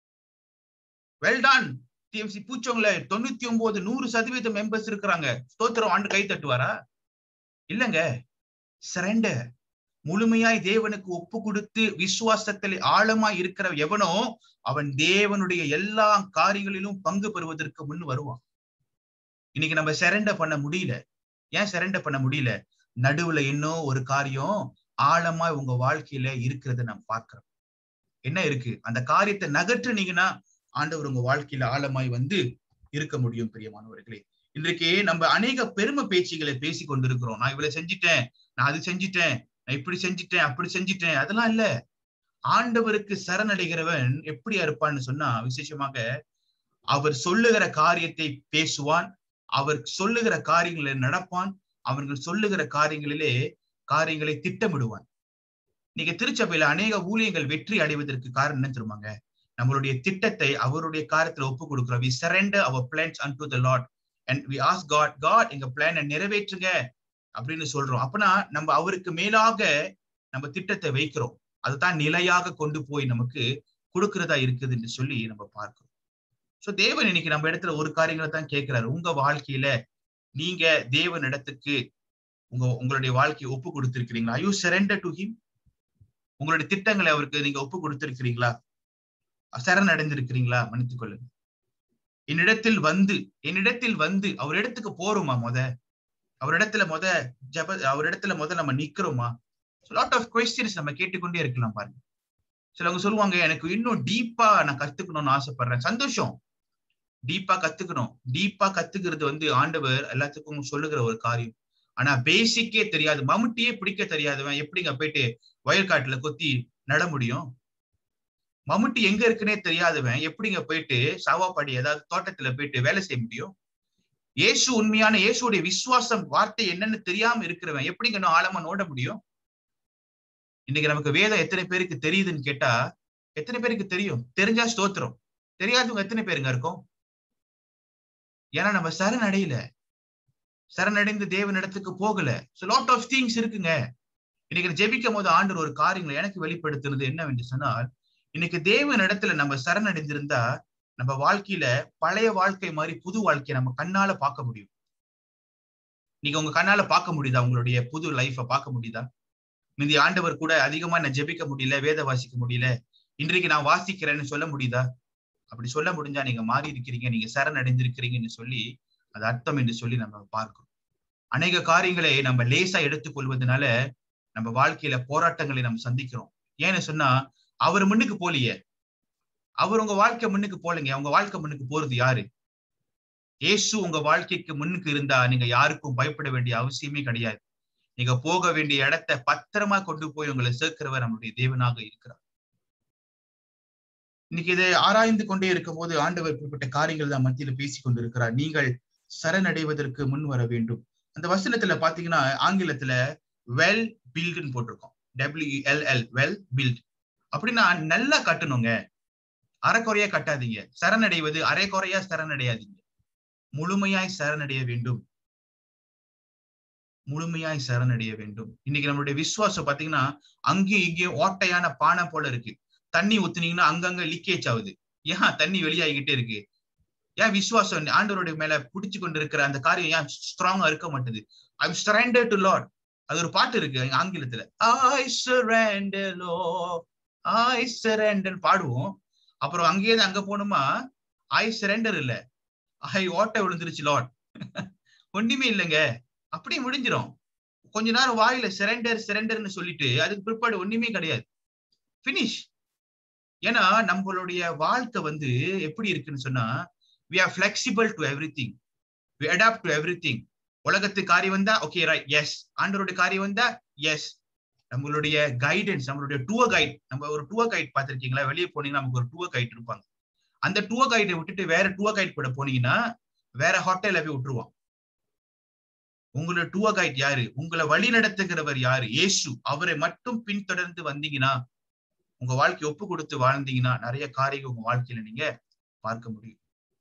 வெல் டன் டிஎம்சி பூச்சவங்கள தொண்ணூத்தி ஒன்பது நூறு சதவீதம் மெம்பர்ஸ் இருக்கிறாங்க ஸ்தோத்திரம் ஆண்டு கை தட்டுவாரா இல்லங்க சரண்டர் முழுமையாய் தேவனுக்கு ஒப்பு கொடுத்து விசுவாசத்தில் ஆழமாய் இருக்கிற எவனோ அவன் தேவனுடைய எல்லா காரியங்களிலும் பங்கு பெறுவதற்கு முன் வருவான் இன்னைக்கு நம்ம சரண்டர் பண்ண முடியல ஏன் சரண்டர் பண்ண முடியல நடுவுல இன்னும் ஒரு காரியம் ஆழமா உங்க வாழ்க்கையில இருக்கிறத நம்ம பார்க்கிறோம் என்ன இருக்கு அந்த காரியத்தை நகற்றுனீங்கன்னா ஆண்டவர் உங்க வாழ்க்கையில ஆழமாய் வந்து இருக்க முடியும் பிரியமானவர்களே இன்றைக்கு நம்ம அநேக பெருமை பேச்சுகளை பேசி கொண்டிருக்கிறோம் நான் இவ்வளவு செஞ்சிட்டேன் நான் அது செஞ்சிட்டேன் நான் இப்படி செஞ்சிட்டேன் அப்படி செஞ்சிட்டேன் அதெல்லாம் இல்ல ஆண்டவருக்கு சரணடைகிறவன் எப்படியா இருப்பான்னு சொன்னா விசேஷமாக அவர் சொல்லுகிற காரியத்தை பேசுவான் அவர் சொல்லுகிற காரியங்களை நடப்பான் அவர்கள் சொல்லுகிற காரியங்களிலே காரியங்களை திட்டமிடுவான் நீங்க திருச்சபையில அநேக ஊழியங்கள் வெற்றி அடைவதற்கு காரணம் என்ன தெரியுமாங்க நம்மளுடைய திட்டத்தை அவருடைய காரியத்துல ஒப்பு கொடுக்கிறோம் வி சரண்டர் அவர் plans unto the Lord and we ask God God எங்க பிளானை நிறைவேற்றுங்க அப்படின்னு சொல்றோம் அப்பனா நம்ம அவருக்கு மேலாக நம்ம திட்டத்தை வைக்கிறோம் அதுதான் நிலையாக கொண்டு போய் நமக்கு கொடுக்கிறதா இருக்குது என்று சொல்லி நம்ம பார்க்கிறோம் சோ தேவன் இன்னைக்கு நம்ம இடத்துல ஒரு காரியங்களை தான் கேட்கிறாரு உங்க வாழ்க்கையில நீங்க தேவன் இடத்துக்கு உங்க உங்களுடைய வாழ்க்கையை ஒப்பு கொடுத்திருக்கிறீங்களா யூ சரண்டர் டு ஹிம் உங்களுடைய திட்டங்களை அவருக்கு நீங்க ஒப்பு கொடுத்திருக்கிறீங்களா சரண் அடைந்திருக்கிறீங்களா மன்னித்துக் கொள்ளுங்க என்னிடத்தில் வந்து என்னிடத்தில் வந்து அவர் இடத்துக்கு போறோமா முத அவரிடத்துல முத ஜப அவரிடத்துல முத நம்ம நிக்கிறோமா லாட் ஆஃப் கொஸ்டின்ஸ் நம்ம கேட்டுக்கொண்டே இருக்கலாம் பாருங்க சிலவங்க சொல்லுவாங்க எனக்கு இன்னும் டீப்பா நான் கத்துக்கணும்னு ஆசைப்படுறேன் சந்தோஷம் டீப்பா கத்துக்கணும் டீப்பா கத்துக்கிறது வந்து ஆண்டவர் எல்லாத்துக்கும் சொல்லுகிற ஒரு காரியம் ஆனா பேசிக்கே தெரியாது மம்முட்டியே பிடிக்க தெரியாதவன் எப்படிங்க போயிட்டு வயல்காட்டுல கொத்தி நட முடியும் மம்முட்டி எங்க இருக்குன்னே தெரியாதவன் எப்படிங்க போயிட்டு சாவாப்பாடி ஏதாவது தோட்டத்துல போயிட்டு வேலை செய்ய முடியும் இயேசு உண்மையான இயேசுடைய விசுவாசம் வார்த்தை என்னன்னு தெரியாம இருக்கிறவன் எப்படிங்க இன்னும் ஆழமா நோட முடியும் இன்னைக்கு நமக்கு வேதம் எத்தனை பேருக்கு தெரியுதுன்னு கேட்டா எத்தனை பேருக்கு தெரியும் தெரிஞ்சா ஸ்தோத்திரம் தெரியாதவங்க எத்தனை பேருங்க இருக்கும் ஏன்னா நம்ம சரணடையில சரணடைந்து தேவன் இடத்துக்கு போகல லாட் ஆஃப் திங்ஸ் இருக்குங்க இன்னைக்கு ஜெபிக்கும் போது ஆண்டு ஒரு காரியங்களை எனக்கு வெளிப்படுத்துறது என்னவென்று சொன்னால் இன்னைக்கு தேவன் இடத்துல நம்ம சரணடைந்திருந்தா நம்ம வாழ்க்கையில பழைய வாழ்க்கை மாதிரி புது வாழ்க்கையை நம்ம கண்ணால பார்க்க முடியும் நீங்க உங்க கண்ணால பார்க்க முடியுதா உங்களுடைய புது லைஃப பார்க்க முடியுதா முந்தி ஆண்டவர் கூட அதிகமா என்ன ஜெபிக்க முடியல வேத வாசிக்க முடியல இன்றைக்கு நான் வாசிக்கிறேன்னு சொல்ல முடியுதா அப்படி சொல்ல முடிஞ்சா நீங்க மாறி இருக்கிறீங்க நீங்க சரணடைந்திருக்கிறீங்கன்னு சொல்லி அது அர்த்தம் என்று சொல்லி நம்ம பார்க்கிறோம் அநேக காரியங்களை நம்ம லேசா எடுத்துக்கொள்வதனால நம்ம வாழ்க்கையில போராட்டங்களை நம்ம சந்திக்கிறோம் ஏன்னு சொன்னா அவர் முன்னுக்கு போலியே அவர் உங்க வாழ்க்கை முன்னுக்கு போலங்க உங்க வாழ்க்கை முன்னுக்கு போறது யாரு இயேசு உங்க வாழ்க்கைக்கு முன்னுக்கு இருந்தா நீங்க யாருக்கும் பயப்பட வேண்டிய அவசியமே கிடையாது நீங்க போக வேண்டிய இடத்தை பத்திரமா கொண்டு போய் உங்களை சேர்க்கிறவர் நம்முடைய தேவனாக இருக்கிறார் இன்னைக்கு இதை ஆராய்ந்து கொண்டே இருக்கும் போது ஆண்டவர் இப்படிப்பட்ட காரியங்கள் தான் மத்தியில பேசி கொண்டிருக்கிறார் நீங்கள் சரணடைவதற்கு முன் வர வேண்டும் அந்த வசனத்துல பாத்தீங்கன்னா ஆங்கிலத்துல வெல் பில்டுன்னு போட்டிருக்கோம் டபிள்யூஎல்எல் வெல் பில்ட் அப்படின்னா நல்லா கட்டணுங்க அரைக்குறையா கட்டாதீங்க சரணடைவது அரைக்குறையா சரணடையாதீங்க முழுமையாய் சரணடைய வேண்டும் முழுமையாய் சரணடைய வேண்டும் இன்னைக்கு நம்மளுடைய விசுவாசம் பாத்தீங்கன்னா அங்கேயும் இங்கேயும் ஓட்டையான பானை போல இருக்கு தண்ணி ஊத்துனீங்கன்னா அங்கங்க லீக்கேஜ் ஆகுது ஏன் தண்ணி வெளியாகிக்கிட்டே இருக்கு ஏன் விசுவாசம் ஆண்டவருடைய மேல பிடிச்சு கொண்டு இருக்கிற அந்த காரியம் ஏன் ஸ்ட்ராங்கா இருக்க மாட்டுது ஐ சரண்டர் டு லார்ட் அது ஒரு பாட்டு இருக்கு ஆங்கிலத்துல I surrender Lord I surrender பாடுவோம் அப்புறம் அங்கேயே அங்க போனோமா ஐ சரண்டர் இல்ல ஐ ஓட்ட விழுந்துருச்சு லார்ட் ஒண்ணுமே இல்லைங்க அப்படியே முடிஞ்சிடும் கொஞ்ச நேரம் வாயில சரண்டர் சரண்டர்னு சொல்லிட்டு அதுக்கு பிற்பாடு ஒண்ணுமே கிடையாது பினிஷ் ஏன்னா நம்மளுடைய வாழ்க்கை வந்து எப்படி இருக்குன்னு சொன்னா we are flexible to everything we adapt to everything உலகத்து காரியம் வந்தா ஓகே ரைட் எஸ் ஆண்டவருடைய காரியம் வந்தா எஸ் நம்மளுடைய கைடன்ஸ் நம்மளுடைய டூர் கைட் நம்ம ஒரு டூர் கைட் பார்த்திருக்கீங்களா வெளியே போனீங்கன்னா நமக்கு ஒரு டூர் கைட் இருப்பாங்க அந்த டூர் கைடை விட்டுட்டு வேற டூர் கைட் கூட போனீங்கன்னா வேற ஹோட்டல்ல போய் விட்டுருவான் உங்களோட டூர் கைட் யாரு உங்களை வழி நடத்துகிறவர் யாரு இயேசு அவரை மட்டும் பின்தொடர்ந்து வந்தீங்கன்னா உங்க வாழ்க்கை ஒப்பு கொடுத்து வாழ்ந்தீங்கன்னா நிறைய காரியம் உங்க வாழ்க்கையில நீங்க பார்க்க முடியும்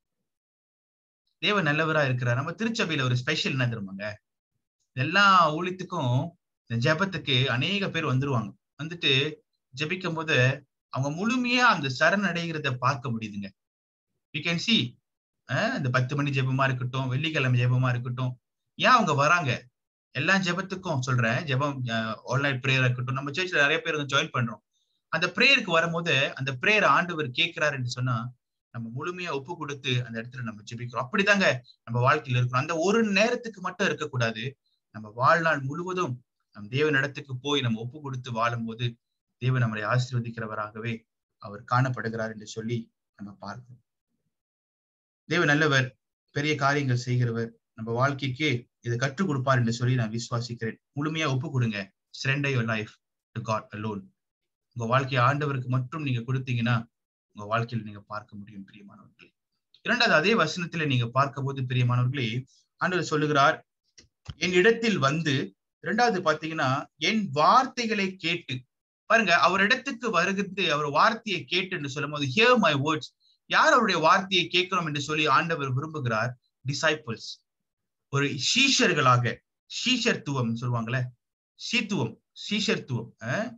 தேவ நல்லவரா இருக்கிறார் நம்ம திருச்சபையில ஒரு ஸ்பெஷல் என்ன தெரியுமாங்க எல்லா ஊழியத்துக்கும் இந்த ஜெபத்துக்கு அநேக பேர் வந்துருவாங்க வந்துட்டு ஜெபிக்கும் போது அவங்க முழுமையா அந்த சரணடைகிறத பார்க்க முடியுதுங்க வி கேன் சி இந்த பத்து மணி ஜெபமா இருக்கட்டும் வெள்ளிக்கிழமை ஜெபமா இருக்கட்டும் ஏன் அவங்க வராங்க எல்லா ஜெபத்துக்கும் சொல்றேன் ஜெபம் ஆன்லைன் ப்ரேயரா இருக்கட்டும் நம்ம சர்ச்ல நிறைய பேர் வந்து ஜாயின் பண்றோம் அந்த ப்ரேயருக்கு வரும்போது அந்த ப்ரேயர் ஆண்டவர் கேட்கிறாருன்னு சொன்னா நம்ம முழுமையா ஒப்பு கொடுத்து அந்த இடத்துல நம்ம ஜெபிக்கிறோம் அப்படிதாங்க நம்ம வாழ்க்கையில இருக்கிறோம் அந்த ஒரு நேரத்துக்கு மட்டும் இருக்கக்கூடாது நம்ம வாழ்நாள் முழுவதும் நம் தேவன் இடத்துக்கு போய் நம்ம ஒப்பு கொடுத்து வாழும்போது தேவன் நம்மளை ஆசீர்வதிக்கிறவராகவே அவர் காணப்படுகிறார் என்று சொல்லி நம்ம பார்க்கிறோம் தேவ நல்லவர் பெரிய காரியங்கள் செய்கிறவர் நம்ம வாழ்க்கைக்கு இதை கற்றுக் கொடுப்பார் என்று சொல்லி நான் விசுவாசிக்கிறேன் முழுமையா ஒப்பு கொடுங்க surrender your life to God alone உங்க வாழ்க்கையை ஆண்டவருக்கு மட்டும் நீங்க கொடுத்தீங்கன்னா உங்க வாழ்க்கையில நீங்க பார்க்க முடியும் பிரியமானவர்களே இரண்டாவது அதே வசனத்துல நீங்க பார்க்கும் போது பிரியமானவர்களே ஆண்டவர் சொல்லுகிறார் என் இடத்தில் வந்து இரண்டாவது பாத்தீங்கன்னா என் வார்த்தைகளை கேட்டு பாருங்க அவர் இடத்துக்கு வருகிறது அவர் வார்த்தையை கேட்டு என்று சொல்லும் போது ஹியர் மை வேர்ட்ஸ் யார் அவருடைய வார்த்தையை கேட்கணும் என்று சொல்லி ஆண்டவர் விரும்புகிறார் டிசைபிள்ஸ் ஒரு சீஷர்களாக சீஷர்த்துவம் சொல்லுவாங்கல்ல சீத்துவம் சீஷர்த்துவம்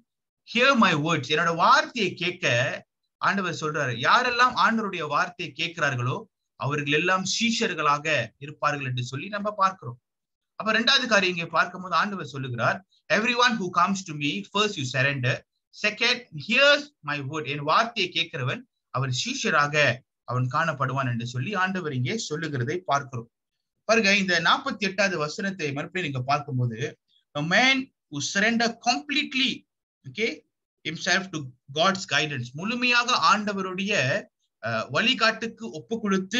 ஹியர் மை வேர்ட்ஸ் என்னோட வார்த்தையை கேட்க ஆண்டவர் சொல்றாரு யாரெல்லாம் ஆண்டவருடைய வார்த்தையை கேட்கிறார்களோ அவர்கள் எல்லாம் சீஷர்களாக இருப்பார்கள் என்று சொல்லி நம்ம பார்க்கிறோம் அப்ப ரெண்டாவது காரியம் இங்கே பார்க்கும் போது ஆண்டவர் சொல்லுகிறார் every one who comes to me first you surrender second hears my word என் வார்த்தையை கேட்கிறவன் அவன் சீஷராக அவன் காணப்படுவான் என்று சொல்லி ஆண்டவர் இங்கே சொல்லுகிறதை பார்க்கிறோம் பாருங்க இந்த நாற்பத்தி எட்டாவது வசனத்தை மறுபடியும் நீங்க பார்க்கும்போது man who surrender completely okay himself to god's guidance முழுமையாக ஆண்டவருடைய வழிகாட்டுக்கு ஒப்பு கொடுத்து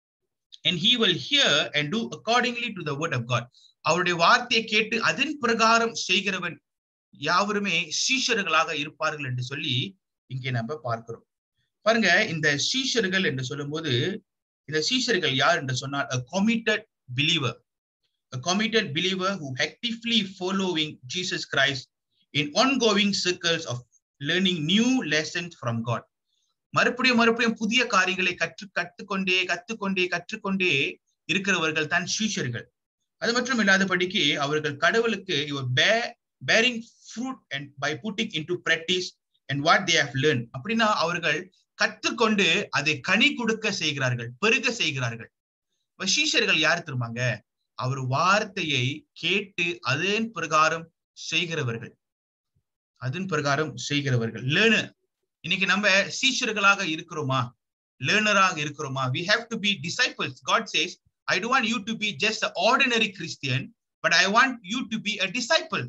and he will hear and do accordingly to the word of god அவருடைய வார்த்தையை கேட்டு அதன் பிரகாரம் செய்கிறவன் யாவருமே சீஷர்களாக இருப்பார்கள் என்று சொல்லி இங்கே நம்ம பார்க்கிறோம் பாருங்க இந்த சீஷர்கள் என்று சொல்லும்போது இந்த சீஷர்கள் யார் என்று சொன்னால் a committed believer a committed believer who actively following Jesus Christ in ongoing circles of learning new lessons from God மறுபடியும் மறுபடியும் புதிய காரியங்களை கற்று கற்றுக்கொண்டே கத்துக்கொண்டே கற்றுக்கொண்டே இருக்கிறவர்கள் தான் சீஷர்கள் அது மட்டும் இல்லாதபடிக்கு அவர்கள் கடவுளுக்கு bearing fruit and by putting into practice and what they have learn அப்படின்னா அவர்கள் கற்றுக்கொண்டு அதை கனி கொடுக்க செய்கிறார்கள் பெருக செய்கிறார்கள் சீஷர்கள் யார் திரும்பாங்க அவர் வார்த்தையை கேட்டு அதன் பிரகாரம் செய்கிறவர்கள் அதன் பிரகாரம் செய்கிறவர்கள் லேர்னர் இன்னைக்கு நம்ம சீஷர்களாக இருக்கிறோமா லேர்னராக இருக்கிறோமா we have to be disciples God says I do want you to be just ordinary Christian but I want you to be a disciple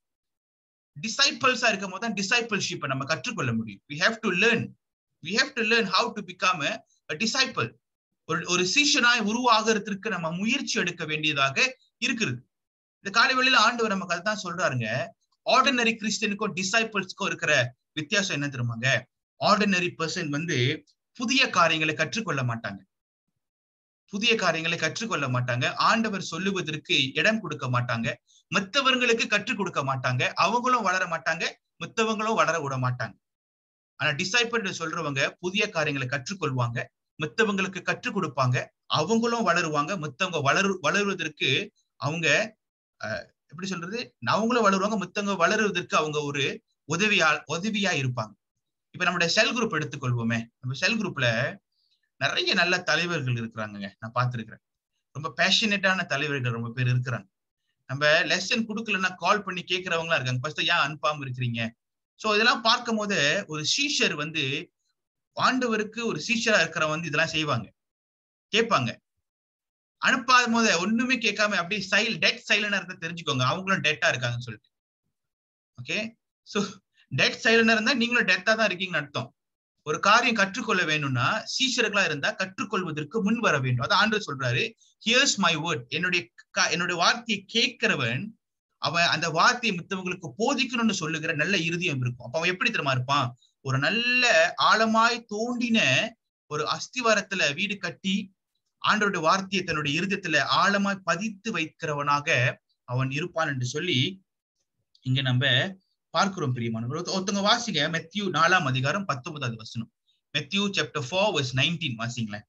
டிசைபிள்ஸா இருக்கும் போது தான் டிசைபிள்ஷிப்பை நம்ம கற்றுக்கொள்ள முடியும் we have to learn we have to learn how to become a disciple ஒரு ஒரு சீஷனாய் உருவாகிறதுக்கு நம்ம முயற்சி எடுக்க வேண்டியதாக இருக்கிறது இந்த காலை வேளையில ஆண்டவர் நமக்கு அதுதான் சொல்றாருங்க ஆர்டினரி கிறிஸ்டியனுக்கும் டிசைபிள்ஸ்க்கும் இருக்கிற வித்தியாசம் என்ன தெரியுமாங்க ஆர்டினரி பர்சன் வந்து புதிய காரியங்களை கற்றுக்கொள்ள மாட்டாங்க புதிய காரியங்களை கற்றுக்கொள்ள மாட்டாங்க ஆண்டவர் சொல்லுவதற்கு இடம் கொடுக்க மாட்டாங்க மற்றவங்களுக்கு கற்றுக் கொடுக்க மாட்டாங்க அவங்களும் வளர மாட்டாங்க மற்றவங்களும் வளர விட மாட்டாங்க ஆனா டிசைபிள் சொல்றவங்க புதிய காரியங்களை கற்றுக்கொள்வாங்க மற்றவங்களுக்கு கற்றுக் கொடுப்பாங்க அவங்களும் வளருவாங்க மத்தவங்க வளரு வளருவதற்கு அவங்க எப்படி சொல்றது அவங்களும் வளருவாங்க மத்தவங்க வளருவதற்கு அவங்க ஒரு உதவியா உதவியா இருப்பாங்க இப்ப நம்மளுடைய செல் குரூப் எடுத்துக்கொள்வோமே நம்ம செல் குரூப்ல நிறைய நல்ல தலைவர்கள் இருக்கிறாங்க நான் பார்த்திருக்கிறேன் ரொம்ப பேஷனேட்டான தலைவர்கள் ரொம்ப பேர் இருக்கிறாங்க நம்ம லெசன் கொடுக்கலன்னா கால் பண்ணி கேட்கறவங்களா இருக்காங்க ஃபர்ஸ்ட் ஏன் அனுப்பாம இருக்கிறீங்க சோ இதெல்லாம் பார்க்கும் போது ஒரு சீஷர் வந்து ஆண்டவருக்கு ஒரு சீஷரா இருக்கிறவங்க வந்து இதெல்லாம் செய்வாங்க கேட்பாங்க அனுப்பாத போது ஒண்ணுமே கேட்காம அப்படியே சைல் டெட் சைலண்டா இருந்தா தெரிஞ்சுக்கோங்க அவங்களும் டெட்டா இருக்காங்கன்னு சொல்லிட்டு ஓகே சோ டெட் சைலண்டா இருந்தா நீங்களும் டெத்தா தான் இருக்கீங்கன்னு அர்த்தம் ஒரு காரியம் கற்றுக்கொள்ள வேணும்னா சீஷர்களா இருந்தா கற்றுக்கொள்வதற்கு முன் வர வேண்டும் அதான் ஆண்டு சொல்றாரு ஹியர்ஸ் மை வேர்ட் என்னுடைய க- என்னுடைய வார்த்தையை கேட்கிறவன் அவன் அந்த வார்த்தையை மித்தவங்களுக்கு போதிக்கணும்னு சொல்லுகிற நல்ல இருதயம் இருக்கும் அப்ப அவன் எப்படி தெரியுமா இருப்பான் ஒரு நல்ல ஆழமாய் தோண்டின ஒரு அஸ்திவாரத்துல வீடு கட்டி ஆண்டவருடைய வார்த்தையை தன்னுடைய இருதயத்துல ஆழமாய் பதித்து வைக்கிறவனாக அவன் இருப்பான் என்று சொல்லி இங்க நம்ம பார்க்கிறோம் பிரியமானவர் ஒருத்த- ஒருத்தவங்க வாசிங்க மெத்யூ நாலாம் அதிகாரம் பத்தொன்பதாவது வசனம் Matthew chapter four verse nineteen வாசிங்களேன்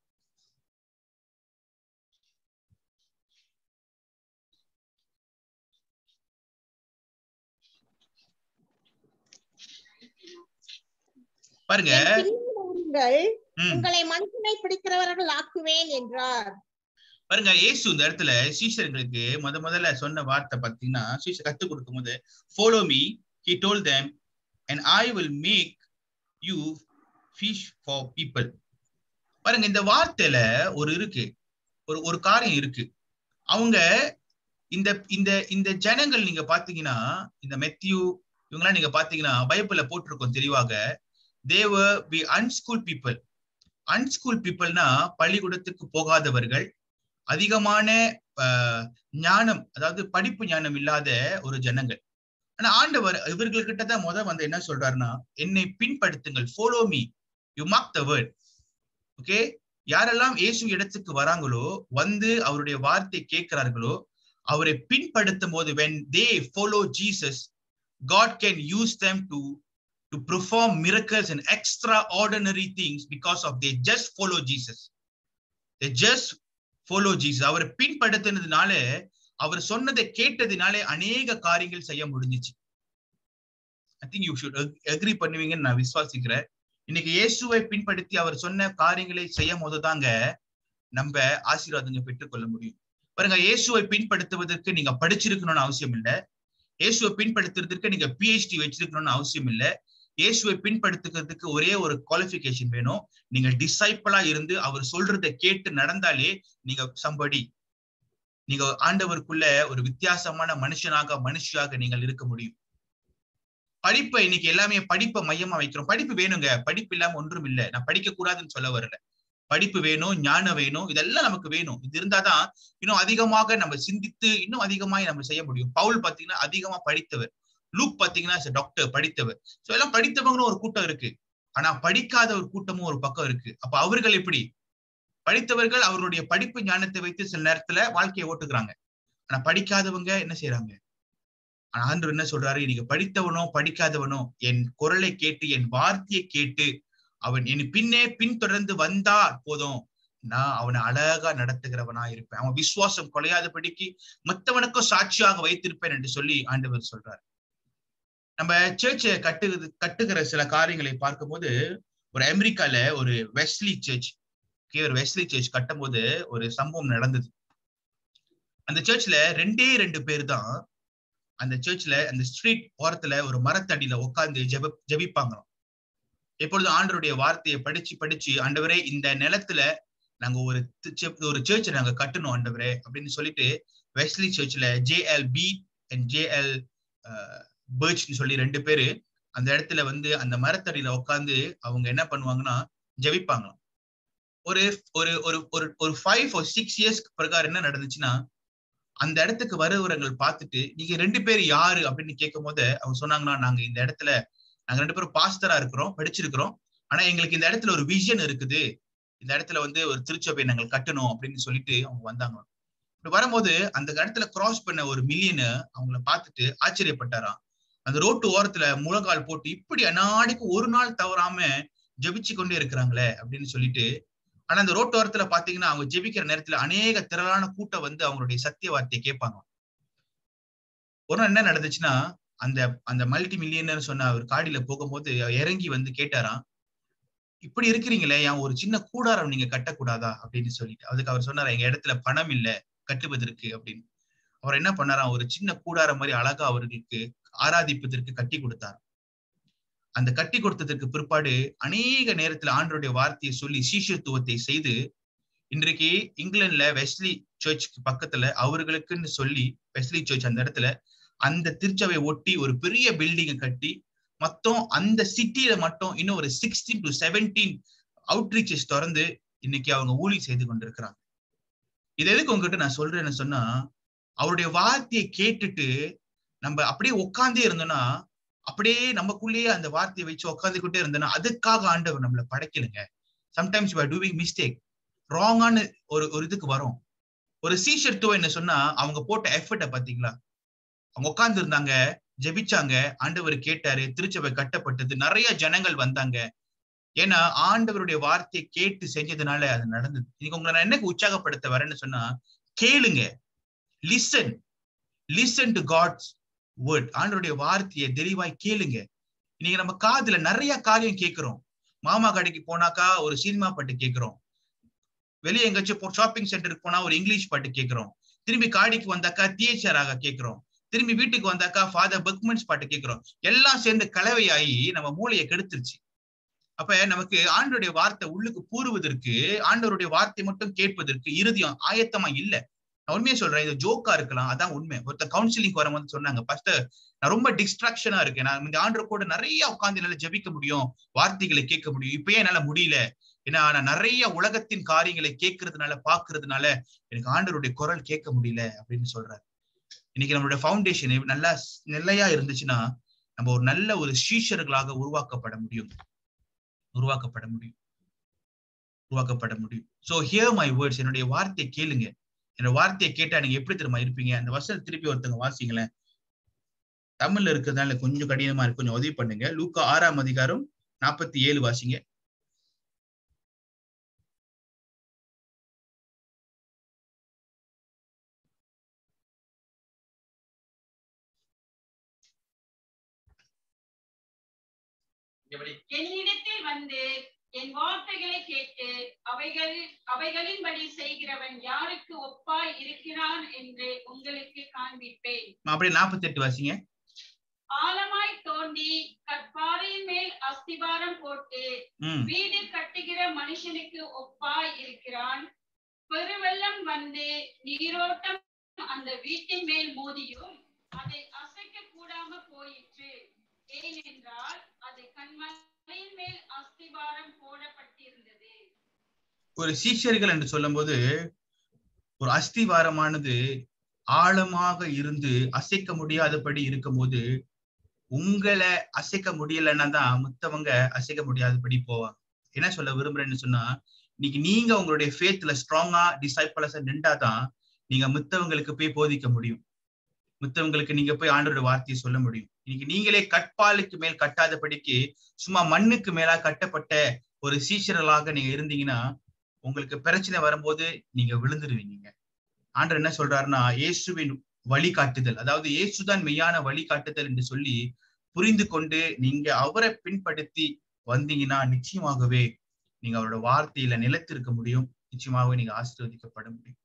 பாருங்க என் பின்னே வாருங்கள், ம். உங்களை மனுஷனை பிடிக்கிறவர்கள் ஆக்குவேன் என்றார் பாருங்க இயேசு இந்த இடத்துல சீஷர்களுக்கு முத முதல்ல சொன்ன வார்த்தை பாத்தீங்கன்னா சீஷர் கத்து கொடுக்கும் போது follow me he told them and I will make you fish for people பாருங்க இந்த வார்த்தையில ஒரு இருக்கு ஒரு ஒரு காரியம் இருக்கு அவங்க இந்த இந்த இந்த ஜனங்கள் நீங்க பாத்தீங்கன்னா இந்த மெத்யூ இவங்கெல்லாம் நீங்க பாத்தீங்கன்னா பைபிள்ல போட்டிருக்கோம் தெளிவாக தேவ பி அன்ஸ்கூல் பீப்புள் அன்ஸ்கூல் பீப்புள்னா பள்ளிக்கூடத்துக்கு போகாதவர்கள் அதிகமான ஆஹ், ஞானம் அதாவது படிப்பு ஞானம் இல்லாத ஒரு ஜனங்கள் ஆனா ஆண்டவர் இவர்கள்கிட்ட தான் முத வந்து என்ன சொல்றாருன்னா என்னை பின்படுத்துங்கள் follow me you mark the word okay யாரெல்லாம் இயேசு இடத்துக்கு வராங்களோ வந்து அவருடைய வார்த்தை கேட்கிறார்களோ அவரை பின்படுத்தும் போது when they follow Jesus God can use them to to perform miracles and extraordinary things because of they just follow Jesus they just follow Jesus அவரை பின்படுத்தினதுனால அவர் சொன்னதை கேட்டதினாலே அநேக காரியங்கள் செய்ய முடிஞ்சிச்சு I think you should agree பண்ணுவீங்கன்னு நான் விசுவாசிக்கிறேன் இன்னைக்கு இயேசுவை பின்படுத்தி அவர் சொன்ன காரியங்களை செய்யும் போதுதாங்க நம்ம ஆசீர்வாதங்கள் பெற்றுக்கொள்ள முடியும் பாருங்க இயேசுவை பின்படுத்துவதற்கு நீங்க படிச்சிருக்கணும்னு அவசியம் இல்ல இயேசுவை பின்படுத்துறதுக்கு நீங்க பிஹெச்டி வச்சிருக்கணும்னு அவசியம் இல்ல இயேசுவை பின்படுத்துறதுக்கு ஒரே ஒரு குவாலிஃபிகேஷன் வேணும் நீங்க டிசைப்பிளா இருந்து அவர் சொல்றதை கேட்டு நடந்தாலே நீங்க சம்படி நீங்க ஆண்டவருக்குள்ள ஒரு வித்தியாசமான மனுஷனாக மனுஷியாக நீங்கள் இருக்க முடியும் படிப்பை இன்னைக்கு எல்லாமே படிப்பை மையமா வைக்கிறோம் படிப்பு வேணுங்க படிப்பு இல்லாம ஒன்றும் இல்லை நான் படிக்க கூடாதுன்னு சொல்ல வரல படிப்பு வேணும் ஞானம் வேணும் இதெல்லாம் நமக்கு வேணும் இது இருந்தாதான் இன்னும் அதிகமாக நம்ம சிந்தித்து இன்னும் அதிகமாக நம்ம செய்ய முடியும் பவுல் பாத்தீங்கன்னா அதிகமா படித்தவர் லூக் பாத்தீங்கன்னா டாக்டர் படித்தவர் சோ எல்லாம் படித்தவங்களும் ஒரு கூட்டம் இருக்கு ஆனா படிக்காத ஒரு கூட்டமும் ஒரு பக்கம் இருக்கு அப்ப அவர்கள் எப்படி படித்தவர்கள் அவருடைய படிப்பு ஞானத்தை வைத்து சில நேரத்துல வாழ்க்கையை ஓட்டுக்கிறாங்க ஆனா படிக்காதவங்க என்ன செய்யறாங்க ஆனா ஆண்டவர் என்ன சொல்றாரு நீங்க படித்தவனோ படிக்காதவனோ என் குரலை கேட்டு என் வார்த்தையை கேட்டு அவன் என் பின்னே பின்தொடர்ந்து வந்தா போதும் நான் அவனை அழகா நடத்துகிறவனா இருப்பேன் அவன் விசுவாசம் குலையாதபடிக்கு மத்தவனுக்கும் சாட்சியாக வைத்திருப்பேன் என்று சொல்லி ஆண்டவர் சொல்றார் நம்ம சர்ச்சை கட்டு கட்டுகிற சில காரியங்களை பார்க்கும்போது ஒரு அமெரிக்கால ஒரு வெஸ்லி சர்ச் ஒரு வெஸ்லி சர்ச் கட்டும் போது ஒரு சம்பவம் நடந்தது அந்த சர்ச்ல ரெண்டே ரெண்டு பேர் தான் அந்த சர்ச்ல அந்த ஸ்ட்ரீட் ஓரத்துல ஒரு மரத்தடியில உட்கார்ந்து ஜெப ஜெபிப்பாங்களாம் எப்பொழுது ஆண்டருடைய வார்த்தையை படிச்சு படிச்சு ஆண்டவரே இந்த நிலத்துல நாங்க ஒரு ஒரு சர்ச் நாங்க கட்டணும் ஆண்டவரே அப்படின்னு சொல்லிட்டு வெஸ்லி சர்ச்ல ஜேஎல் பி அண்ட் ஜேஎல் பேர்ச்னு சொல்லி ரெண்டு பேரு அந்த இடத்துல வந்து அந்த மரத்தடியில உட்காந்து அவங்க என்ன பண்ணுவாங்கன்னா ஜெபிப்பாங்களாம் ஒரு ஒரு ஒரு ஒரு ஒரு ஃபைவ் ஒரு சிக்ஸ் இயர்ஸ்க்கு பிரகாரம் என்ன நடந்துச்சுன்னா அந்த இடத்துக்கு வருவரங்கள் பார்த்துட்டு நீங்க ரெண்டு பேர் யாரு அப்படின்னு கேட்கும் போது அவங்க சொன்னாங்கன்னா நாங்க இந்த இடத்துல நாங்க ரெண்டு பேரும் பாஸ்டரா இருக்கிறோம் படிச்சிருக்கிறோம் ஆனா எங்களுக்கு இந்த இடத்துல ஒரு விஷன் இருக்குது இந்த இடத்துல வந்து ஒரு திருச்சபை நாங்கள் கட்டணும் அப்படின்னு சொல்லிட்டு அவங்க வந்தாங்க இப்படி வரும்போது அந்த இடத்துல கிராஸ் பண்ண ஒரு மில்லியனு அவங்கள பார்த்துட்டு ஆச்சரியப்பட்டாராம் அந்த ரோட்டு ஓரத்துல முழங்கால் போட்டு இப்படி அநாடிக்கு ஒரு நாள் தவறாம ஜெபிச்சு கொண்டே இருக்கிறாங்களே அப்படின்னு சொல்லிட்டு ஆனா அந்த ரோட்டு ஓரத்துல பாத்தீங்கன்னா அவங்க ஜெபிக்கிற நேரத்துல அநேக திரளான கூட்டம் வந்து அவங்களுடைய சத்திய வார்த்தையை கேட்பாங்க ஒரு நாள் என்ன நடந்துச்சுன்னா அந்த அந்த மல்டி மில்லியனர் சொன்ன அவர் காடியில போகும்போது இறங்கி வந்து கேட்டாராம் இப்படி இருக்கிறீங்களே என் ஒரு சின்ன கூடாரம் நீங்க கட்டக்கூடாதா அப்படின்னு சொல்லிட்டு அதுக்கு அவர் சொன்னாரா எங்க இடத்துல பணம் இல்ல கட்டுவதற்கு அப்படின்னு அவர் என்ன பண்ணாராம் ஒரு சின்ன கூடாரம் மாதிரி அழகா அவர்களுக்கு ஆராதிப்பதற்கு கட்டி கொடுத்தார் அந்த கட்டி கொடுத்ததற்கு பிற்பாடு அநேக நேரத்துல ஆண்டருடைய வார்த்தையை சொல்லி சீஷத்துவத்தை செய்து இன்றைக்கு இங்கிலாந்துல வெஸ்லி சர்ச்சுக்கு பக்கத்துல அவர்களுக்குன்னு சொல்லி வெஸ்லி சர்ச் அந்த இடத்துல அந்த திருச்சபை ஒட்டி ஒரு பெரிய பில்டிங்கை கட்டி மொத்தம் அந்த சிட்டியில மட்டும் இன்னும் ஒரு சிக்ஸ்டீன் டு செவன்டீன் அவுட்ரீச்சஸ் திறந்து இன்னைக்கு அவங்க ஊழி செய்து கொண்டிருக்கிறாங்க இது எதுக்கு உங்ககிட்ட நான் சொல்றேன்னு சொன்னா அவருடைய வார்த்தையை கேட்டுட்டு நம்ம அப்படியே உட்காந்தே இருந்தோம்னா அப்படியே நமக்குள்ளேயே அந்த வார்த்தையை வச்சு உட்காந்துக்கிட்டே இருந்தோம்னா அதுக்காக ஆண்டவர் நம்மளை படைக்கலைங்க sometimes you are doing mistake ராங்கான ஒரு ஒரு இதுக்கு வரும் ஒரு சீஷர்த்துவம் என்ன சொன்னா அவங்க போட்ட எஃபர்ட்டை பாத்தீங்களா அவங்க உட்கார்ந்து இருந்தாங்க ஜெபிச்சாங்க ஆண்டவர் கேட்டாரு திருச்சபை கட்டப்பட்டது நிறைய ஜனங்கள் வந்தாங்க ஏன்னா ஆண்டவருடைய வார்த்தையை கேட்டு செஞ்சதுனால அது நடந்தது இன்னைக்கு உங்களை நான் என்னக்கு உற்சாகப்படுத்த வரேன்னு சொன்னா கேளுங்க listen listen to God's word ஆண்டவருடைய வார்த்தையை தெளிவாய் கேளுங்க இன்னைக்கு நம்ம காதுல நிறைய காரியம் கேட்கிறோம் மாமா கடைக்கு போனாக்கா ஒரு சினிமா பாட்டு கேட்கிறோம் வெளியே எங்கேயாச்சும் ஷாப்பிங் சென்டருக்கு போனா ஒரு இங்கிலீஷ் பாட்டு கேட்கிறோம் திரும்பி காடிக்கு வந்தாக்கா தியேச்சராக கேட்கிறோம் திரும்பி வீட்டுக்கு வந்தாக்கா ஃபாதர் பக்மன்ஸ் பாட்டு கேட்கிறோம் எல்லாம் சேர்ந்து கலவையாகி நம்ம மூளையை கெடுத்துருச்சு அப்ப நமக்கு ஆண்டருடைய வார்த்தை உள்ளுக்கு பூறுவதற்கு ஆண்டவருடைய வார்த்தை மட்டும் கேட்பதற்கு இறுதியம் ஆயத்தமா இல்ல நான் உண்மையை சொல்றேன் இது ஜோக்கா இருக்கலாம் அதான் உண்மை ஒருத்தர் கவுன்சிலிங் வரும்போது சொன்னாங்க ஃபர்ஸ்ட் நான் ரொம்ப டிஸ்ட்ராக்ஷனா இருக்கேன் நான் இந்த ஆண்டர் கூட நிறைய உட்காந்து என்னால ஜபிக்க முடியும் வார்த்தைகளை கேட்க முடியும் இப்பயே என்னால முடியல ஏன்னா நான் நிறைய உலகத்தின் காரியங்களை கேட்கறதுனால பாக்குறதுனால எனக்கு ஆண்டருடைய குரல் கேட்க முடியல அப்படின்னு சொல்றாரு இன்னைக்கு நம்மளுடைய ஃபவுண்டேஷன் நல்லா நிலையா இருந்துச்சுன்னா நம்ம ஒரு நல்ல ஒரு சீஷர்களாக உருவாக்கப்பட முடியும் உருவாக்கப்பட முடியும் உருவாக்கப்பட முடியும் சோ ஹியர் மை வேர்ட்ஸ் என்னுடைய வார்த்தையை கேளுங்க என்னோட வார்த்தையை கேட்டா நீங்க எப்படி திரும்ப இருப்பீங்க அந்த வசனம் திருப்பி ஒருத்தங்க வாசிங்களேன் தமிழ்ல இருக்கிறதுனால கொஞ்சம் கடினமா இருக்கு கொஞ்சம் உதவி பண்ணுங்க லூக்கா ஆறாம் அதிகாரம் நாற்பத்தி ஏழு வாசிங்க என்னிடத்தில் வந்து என் வார்த்தைகளை கேட்டு அவைகள் அவைகளின்படி செய்கிறவன் யாருக்கு ஒப்பாய் இருக்கிறான் என்று உங்களுக்கு காண்பிப்பேன் அப்படியே நாற்பத்தி எட்டு வாசிங்க ஆழமாய் தோண்டி கற்பாறையின் மேல் அஸ்திவாரம் போட்டு ம் வீடு கட்டுகிற மனுஷனுக்கு ஒப்பாய் இருக்கிறான் பெருவெள்ளம் வந்து நீரோட்டம் அந்த வீட்டின் மேல் மோதியும் அதை அசைக்க கூடாம போயிற்று ஏனென்றால் அது கண்மலையின் மேல் அஸ்திவாரம் போடப்பட்டிருந்தது ஒரு சீஷர்கள் என்று சொல்லும்போது ஒரு அஸ்திவாரமானது ஆழமாக இருந்து அசைக்க முடியாதபடி இருக்கும்போது உங்களை அசைக்க முடியலன்னா தான் மத்தவங்க அசைக்க முடியாதபடி போவாங்க என்ன சொல்ல விரும்புறேன்னு சொன்னா இன்னைக்கு நீங்க உங்களுடைய ஃபேத்ல ஸ்ட்ராங்கா டிசைபிளஸா நின்றாதான் நீங்க மித்தவங்களுக்கு போய் போதிக்க முடியும் மித்தவங்களுக்கு நீங்க போய் ஆண்டோட வார்த்தையை சொல்ல முடியும் இன்னைக்கு நீங்களே கட்பாலுக்கு மேல் கட்டாதபடிக்கு சும்மா மண்ணுக்கு மேலா கட்டப்பட்ட ஒரு சீஷர்களாக நீங்க இருந்தீங்கன்னா உங்களுக்கு பிரச்சனை வரும்போது நீங்க விழுந்துருவீங்க ஆண்டர் என்ன சொல்றாருன்னா இயேசுவின் வழிகாட்டுதல் அதாவது இயேசுதான் மெய்யான வழிகாட்டுதல் என்று சொல்லி புரிந்து கொண்டு நீங்க அவரை பின்படுத்தி வந்தீங்கன்னா நிச்சயமாகவே நீங்க அவரோட வார்த்தையில நிலைத்திருக்க முடியும் நிச்சயமாகவே நீங்க ஆசீர்வதிக்கப்பட முடியும்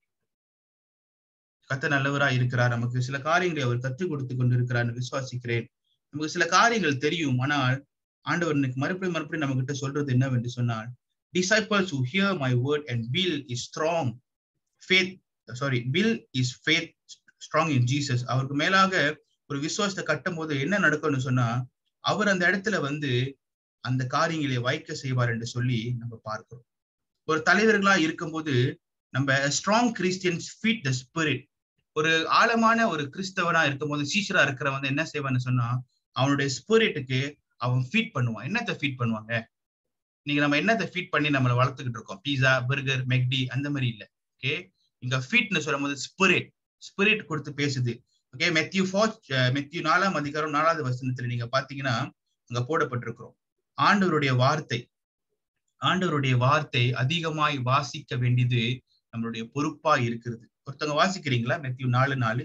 கத்த நல்லவரா இருக்கிறார் நமக்கு சில காரியங்களை அவர் கற்றுக் கொடுத்து கொண்டிருக்கிறார் விசுவாசிக்கிறேன் நமக்கு சில காரியங்கள் தெரியும் ஆனால் ஆண்டவர் இன்னைக்கு மறுபடியும் மறுபடியும் நம்ம கிட்ட சொல்றது என்னவென்று சொன்னால் disciples who hear my word and will is strong faith sorry will is faith strong in jesus அவருக்கு மேலாக ஒரு விசுவாசத்தை கட்டும் போது என்ன நடக்கும்னு சொன்னா அவர் அந்த இடத்துல வந்து அந்த காரியங்களை வைக்க செய்வார் என்று சொல்லி நம்ம பார்க்கிறோம் ஒரு தலைவர்களா இருக்கும்போது நம்ம strong Christians feed the spirit ஒரு ஆழமான ஒரு கிறிஸ்தவனா இருக்கும்போது சீஷரா இருக்கிறவன் என்ன செய்வான்னு சொன்னா அவனுடைய ஸ்பிரிட்டுக்கு அவன் ஃபீட் பண்ணுவான் என்னத்தை ஃபீட் பண்ணுவாங்க நீங்க நம்ம என்னத்தை ஃபீட் பண்ணி நம்மளை வளர்த்துக்கிட்டு இருக்கோம் பீஸா பர்கர் மெக்டி அந்த மாதிரி இல்ல ஓகே இங்க ஃபீட்னு சொல்லும் போது ஸ்பிரிட் ஸ்பிரிட் கொடுத்து பேசுது ஓகே மெத்யூ ஃபோர் மெத்யூ நாலாம் அதிகாரம் நாலாவது வசனத்துல நீங்க பாத்தீங்கன்னா அங்க போடப்பட்டிருக்கிறோம் ஆண்டவருடைய வார்த்தை ஆண்டவருடைய வார்த்தை அதிகமாய் வாசிக்க வேண்டியது நம்மளுடைய பொறுப்பா இருக்கிறது ஒருத்தவங்க வாசிக்கிறீங்களா மெத்யூ நாலு நாலு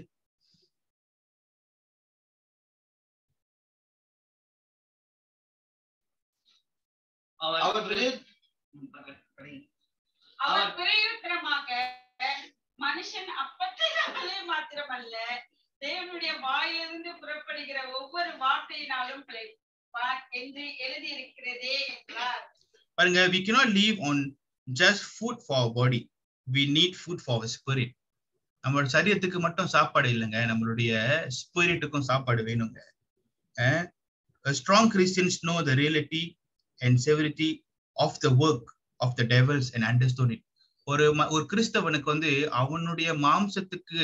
அவர் அவர் அவர் பிரயோஜனமாக மனுஷன் அப்பத்தினாலே மாத்திரமல்ல தேவனுடைய வாயிலிருந்து புறப்படுகிற ஒவ்வொரு வார்த்தையினாலும் பிழைப்பார் என்று எழுதியிருக்கிறதே என்றார் பாருங்க we cannot live on just food for our body we need food for our spirit நம்மளோட சரீரத்துக்கு மட்டும் சாப்பாடு இல்லைங்க நம்மளுடைய ஸ்பிரிட்டுக்கும் சாப்பாடு வேணுங்க ah strong Christians know the reality and severity of the work of the devils and understand it ஒரு ஒரு கிறிஸ்தவனுக்கு வந்து அவனுடைய மாம்சத்துக்கு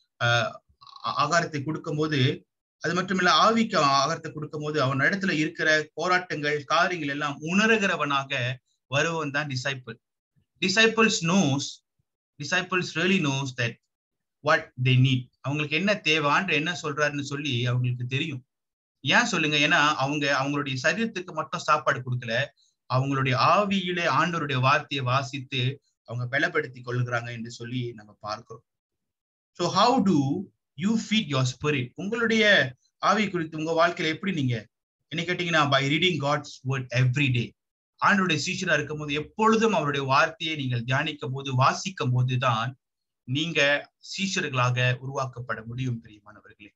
ஆகாரத்தை கொடுக்கும் போது அது மட்டுமில்ல ஆவிக்கு ஆகாரத்தை கொடுக்கும் போது அவன் இடத்துல இருக்கிற போராட்டங்கள் காரியங்கள் எல்லாம் உணர்கிறவனாக வருவன் தான் disciple disciples knows disciples really knows that what they need அவங்களுக்கு என்ன தேவான்ற என்ன சொல்றாருன்னு சொல்லி அவங்களுக்கு தெரியும் ஏன் சொல்லுங்க ஏன்னா அவங்க அவங்களுடைய சரீரத்துக்கு மட்டும் சாப்பாடு கொடுக்கல அவங்களுடைய ஆவியிலே ஆண்டவருடைய வார்த்தையை வாசித்து அவங்க பலப்படுத்தி கொள்ளுகிறாங்க என்று சொல்லி நம்ம பார்க்கிறோம் so how do you feed your spirit உங்களுடைய ஆவி குறித்து உங்க வாழ்க்கையில எப்படி நீங்க என்ன கேட்டீங்கன்னா by reading God's word every day ஆண்டோடைய சீஷரா இருக்கும் போது எப்பொழுதும் அவருடைய வார்த்தையை நீங்கள் தியானிக்கும் போது வாசிக்கும் போதுதான் நீங்க சீஷர்களாக உருவாக்கப்பட முடியும் பிரியமானவர்களே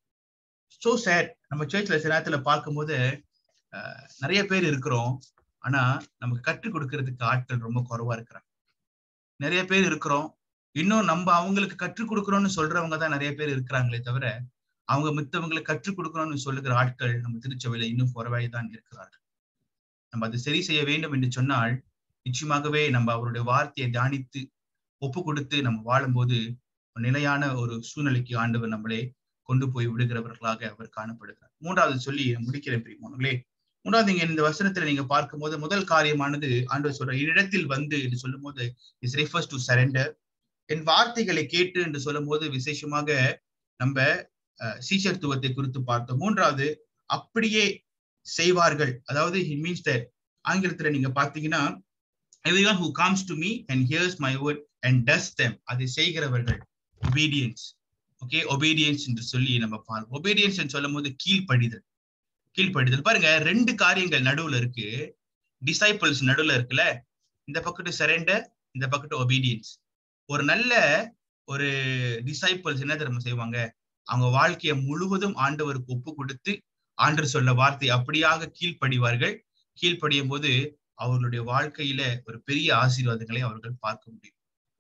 சோ சேட் நம்ம சர்ச்ல சில நேரத்துல பார்க்கும்போது நிறைய பேர் இருக்கிறோம் ஆனா நமக்கு கற்றுக் கொடுக்கறதுக்கு ஆட்கள் ரொம்ப குறைவா இருக்கிறாங்க நிறைய பேர் இருக்கிறோம் இன்னும் நம்ம அவங்களுக்கு கற்றுக் கொடுக்குறோம்னு சொல்றவங்க தான் நிறைய பேர் இருக்கிறாங்களே தவிர அவங்க மித்தவங்களுக்கு கற்றுக் கொடுக்கணும்னு சொல்லுகிற ஆட்கள் நம்ம திருச்சபையில இன்னும் குறைவாய் தான் இருக்கிறார்கள் நம்ம அதை சரி செய்ய வேண்டும் என்று சொன்னால் நிச்சயமாகவே நம்ம அவருடைய வார்த்தையை தியானித்து ஒப்பு கொடுத்து நம்ம வாழும்போது நிலையான ஒரு சூழ்நிலைக்கு ஆண்டவர் நம்மளே கொண்டு போய் விடுகிறவர்களாக அவர் காணப்படுகிறார் மூன்றாவது சொல்லி முடிக்கிறேன் பிரியமானங்களே மூன்றாவது இங்க இந்த வசனத்துல நீங்க பார்க்கும்போது முதல் காரியமானது ஆண்டவர் சொல்ற இடத்தில் வந்து என்று சொல்லும் போது இஸ் ரெஃபர்ஸ் டு சரண்டர் என் வார்த்தைகளை கேட்டு என்று சொல்லும் போது விசேஷமாக நம்ம சீஷத்துவத்தை குறித்து பார்த்தோம் மூன்றாவது அப்படியே செய்வார்கள் அதாவது ஹி மீன்ஸ் த ஆங்கிலத்துல நீங்க பாத்தீங்கன்னா everyone who comes to me and hears my word and does them அதை செய்கிறவர்கள் obedience ஓகே ஒபீடியன்ஸ் என்று சொல்லி நம்ம பார்ப்போம் ஒபீடியன்ஸ் சொல்லும் போது கீழ்ப்படிதல் கீழ்ப்படிதல் பாருங்க ரெண்டு காரியங்கள் நடுவுல இருக்கு டிசைபிள்ஸ் நடுவுல இருக்குல்ல இந்த பக்கத்து சரண்டர் இந்த பக்கத்து ஒபீடியன்ஸ் ஒரு நல்ல ஒரு டிசைபிள்ஸ் என்ன தெரியுமா செய்வாங்க அவங்க வாழ்க்கையை முழுவதும் ஆண்டவருக்கு ஒப்பு கொடுத்து ஆண்டர் சொல்ல வார்த்தை அப்படியாக கீழ்ப்படிவார்கள் கீழ்ப்படியும் போது அவர்களுடைய வாழ்க்கையில ஒரு பெரிய ஆசீர்வாதங்களை அவர்கள் பார்க்க முடியும்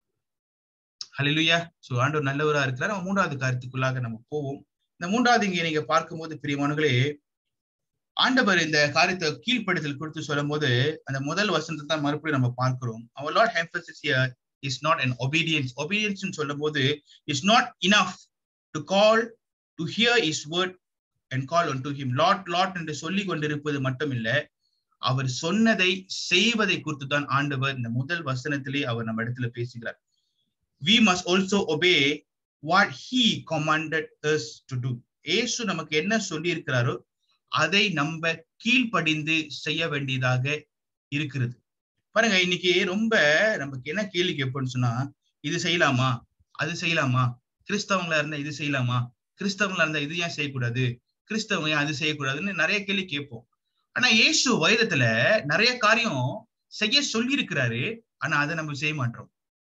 ஹலிலுயா சோ ஆண்டவர் நல்லவரா இருக்கிறார் நம்ம மூன்றாவது கருத்துக்குள்ளாக நம்ம போவோம் இந்த மூன்றாவது இங்கே நீங்க பார்க்கும்போது பிரியமானங்களே ஆண்டவர் இந்த காரியத்தை கீழ்ப்படுத்தல் கொடுத்து சொல்லும் போது அந்த முதல் வசனத்தை தான் மறுபடியும் நம்ம பார்க்கிறோம் அவர் Lord emphasis is not on obedience obedience சொல்லும் போது is not enough to call to hear is word and call on to him Lord Lord என்று சொல்லி கொண்டிருப்பது மட்டும் இல்ல அவர் சொன்னதை செய்வதை குறித்து தான் ஆண்டவர் இந்த முதல் வசனத்திலே அவர் நம்ம இடத்துல பேசுகிறார் we must also obey what he commanded us to do Yesu நமக்கு என்ன சொல்லி இருக்கிறாரோ அதை நம்ம கீழ்ப்படிந்து செய்ய வேண்டியதாக இருக்கிறது பாருங்க இன்னைக்கு ரொம்ப நமக்கு என்ன கேள்வி கேட்போம்னு சொன்னா இது செய்யலாமா அது செய்யலாமா கிறிஸ்தவங்களா இருந்தா இது செய்யலாமா கிறிஸ்தவங்களா இருந்தா இது ஏன் செய்யக்கூடாது கிறிஸ்தவங்க ஏன் அது செய்யக்கூடாதுன்னு நிறைய கேள்வி கேட்போம் ஆனா இயேசு வைரத்துல நிறைய காரியம் செய்ய சொல்லி இருக்கிறாரு ஆனா அதை நம்ம செய்ய மாட்டோம்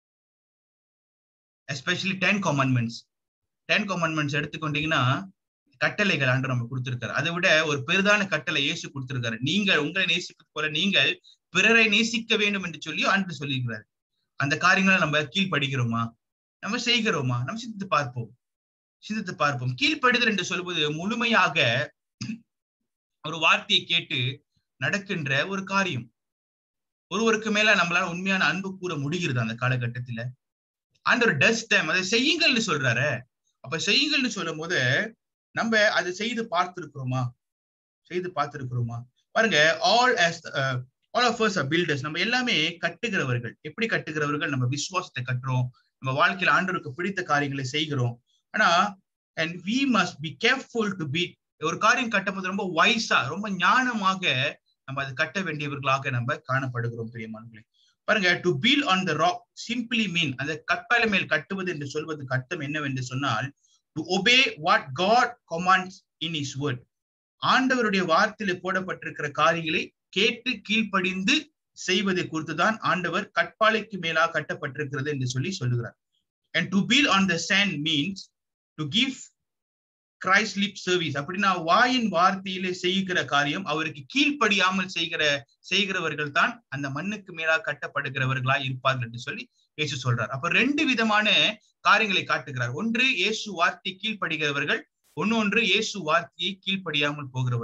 especially ten commandments ten commandments எடுத்துக்கொண்டீங்கன்னா கட்டளைகள் ஆண்டு நம்ம கொடுத்திருக்காரு அதை விட ஒரு பெரிதான கட்டளை இயேசு கொடுத்திருக்காரு நீங்கள் உங்களை நேசிப்பது போல நீங்கள் பிறரை நேசிக்க வேண்டும் என்று சொல்லி ஆண்டு சொல்லியிருக்கிறாரு அந்த காரியங்களை நம்ம கீழ்படுகிறோமா நம்ம செய்கிறோமா நம்ம சிந்தித்து பார்ப்போம் சிந்தித்து பார்ப்போம் கீழ்ப்படுதல் என்று சொல்வது முழுமையாக ஒரு வார்த்தையை கேட்டு நடக்கின்ற ஒரு காரியம் ஒருவருக்கு மேல நம்மளால உண்மையான அன்பு கூற முடிகிறது அந்த காலகட்டத்துல ஆண்டவர் டஸ் டைம் அதை செய்யுங்கள்னு சொல்றாரு அப்ப செய்யுங்கள்னு சொல்லும் போது நம்ம அதை செய்து பார்த்திருக்கிறோமா செய்து பார்த்திருக்கிறோமா பாருங்க all as all of us builders நம்ம எல்லாமே கட்டுகிறவர்கள் எப்படி கட்டுகிறவர்கள் நம்ம விசுவாசத்தை கட்டுறோம் நம்ம வாழ்க்கையில ஆண்டவருக்கு பிடித்த காரியங்களை செய்கிறோம் ஆனா and we must be careful to be ஒரு காரியம் கட்டும்போது ரொம்ப வைஸா ரொம்ப ஞானமாக நம்ம அதை கட்ட வேண்டியவர்களாக நம்ம காணப்படுகிறோம் பிரியமானங்களே பாருங்க to build on the rock simply mean அந்த கற்பாலை மேல் கட்டுவது என்று சொல்வதற்கு அர்த்தம் என்னவென்று சொன்னால் to obey what God commands in is word ஆண்டவருடைய வார்த்தையில போடப்பட்டிருக்கிற காரியங்களை கேட்டு கீழ்ப்படிந்து செய்வதை குறித்துதான் ஆண்டவர் கற்பாலைக்கு மேலாக கட்டப்பட்டிருக்கிறது என்று சொல்லி சொல்லுகிறார் and to build on the sand means to give Christ lip service அப்படின்னா வாயின் வார்த்தையிலே செய்கிற காரியம் அவருக்கு கீழ்ப்படியாமல் செய்கிற செய்கிறவர்கள் தான் அந்த மண்ணுக்கு மேலாக கட்டப்படுகிறவர்களா இருப்பார்கள் என்று சொல்லி இயேசு சொல்றார் அப்ப ரெண்டு விதமான காரியங்களை காட்டுகிறார் ஒன்று இயேசு வார்த்தை கீழ்ப்படுகிறவர்கள் ஒன்னொன்று இயேசு வார்த்தையை கீழ்ப்படியாமல் போகிறவர்கள்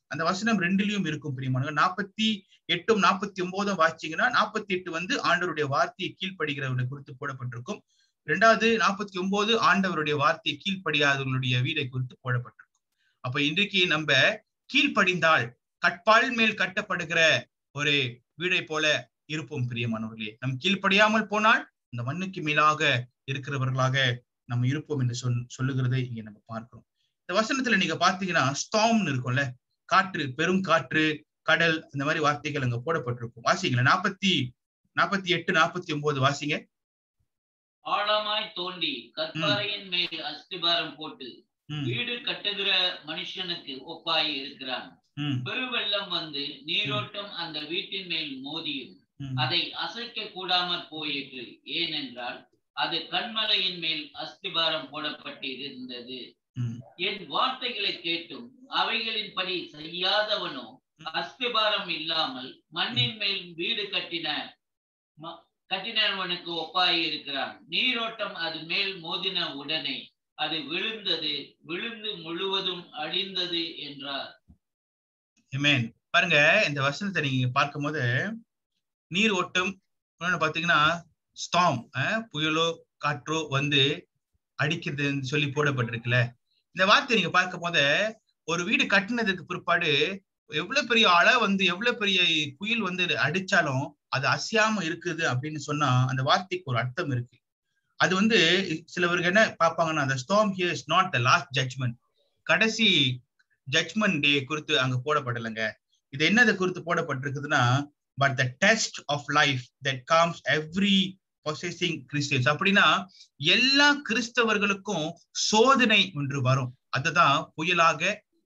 அந்த வசனம் ரெண்டுலயும் இருக்கும் பிரியமானவர்கள் நாற்பத்தி எட்டும் நாற்பத்தி ஒன்பதும் வாசிச்சீங்கன்னா நாற்பத்தி எட்டு வந்து ஆண்டவருடைய வார்த்தையை கீழ்ப்படுகிறவர்களை குறித்து போடப்பட்டிருக்கும் ரெண்டாவது நாற்பத்தி ஒன்பது ஆண்டவருடைய வார்த்தையை கீழ்ப்படியாதவர்களுடைய வீடை குறித்து போடப்பட்டிருக்கும் அப்ப இன்றைக்கு நம்ம கீழ்ப்படிந்தால் கட்பால் மேல் கட்டப்படுகிற ஒரு வீடை போல இருப்போம் பிரியமானவர்களே நம் கீழ்ப்படியாமல் போனால் இந்த மண்ணுக்கு மேலாக இருக்கிறவர்களாக நம்ம இருப்போம் என்று சொல் சொல்லுகிறதை இங்க நம்ம பார்க்கிறோம் இந்த வசனத்துல நீங்க பாத்தீங்கன்னா ஸ்டாம்னு இருக்கும்ல காற்று பெரும் காற்று கடல் இந்த மாதிரி வார்த்தைகள் அங்க போடப்பட்டிருக்கும் வாசிங்களேன் நாற்பத்தி நாற்பத்தி எட்டு நாற்பத்தி ஒன்பது வாசிங்க ஆழமாய் தோண்டி கற்பாறையின் மேல் அஸ்திபாரம் போட்டு ம், வீடு கட்டுகிற மனுஷனுக்கு ஒப்பாய் இருக்கிறான் ம், பெருவெள்ளம் வந்து நீரோட்டம் அந்த வீட்டின் மேல் மோதியும் ம். அதை அசைக்க கூடாமற் போயிற்று ஏனென்றால் அது கண்மலையின் மேல் அஸ்திபாரம் போடப்பட்டிருந்தது ம். என் வார்த்தைகளை கேட்டும் அவைகளின்படி செய்யாதவனோ அஸ்திபாரம் இல்லாமல் மண்ணின் மேல் வீடு கட்டின ம- கட்டினவனுக்கு ஒப்பாய் இருக்கிறான் நீரோட்டம் அது மேல் மோதின உடனே அது விழுந்தது விழுந்து முழுவதும் அழிந்தது என்றார் Amen. பாருங்க இந்த வசனத்தை நீங்க பார்க்கும்போது நீர் ஓட்டம் இன்னொன்னு பாத்தீங்கன்னா ஸ்டாம் புயலோ காற்றோ வந்து அடிக்கிறதுன்னு சொல்லி போடப்பட்டிருக்குல்ல இந்த வார்த்தை நீங்க பார்க்கும் போது ஒரு வீடு கட்டினதுக்கு பிற்பாடு எவ்வளவு பெரிய அலை வந்து எவ்வளவு பெரிய புயல் வந்து அடிச்சாலும் அது அசையாம இருக்குது அப்படின்னு சொன்னா அந்த வார்த்தைக்கு ஒரு அர்த்தம் இருக்கு அது வந்து சிலவருக்கு என்ன பார்ப்பாங்கன்னா அந்த storm here is not the last judgement கடைசி ஜட்ஜ்மெண்ட் டே குறித்து அங்க போடப்படலைங்க இது என்னது குறித்து போடப்பட்டிருக்குதுன்னா but the test of life that comes every professing Christians அப்படின்னா எல்லா கிறிஸ்தவர்களுக்கும் சோதனை ஒன்று வரும் அதுதான் புயலாக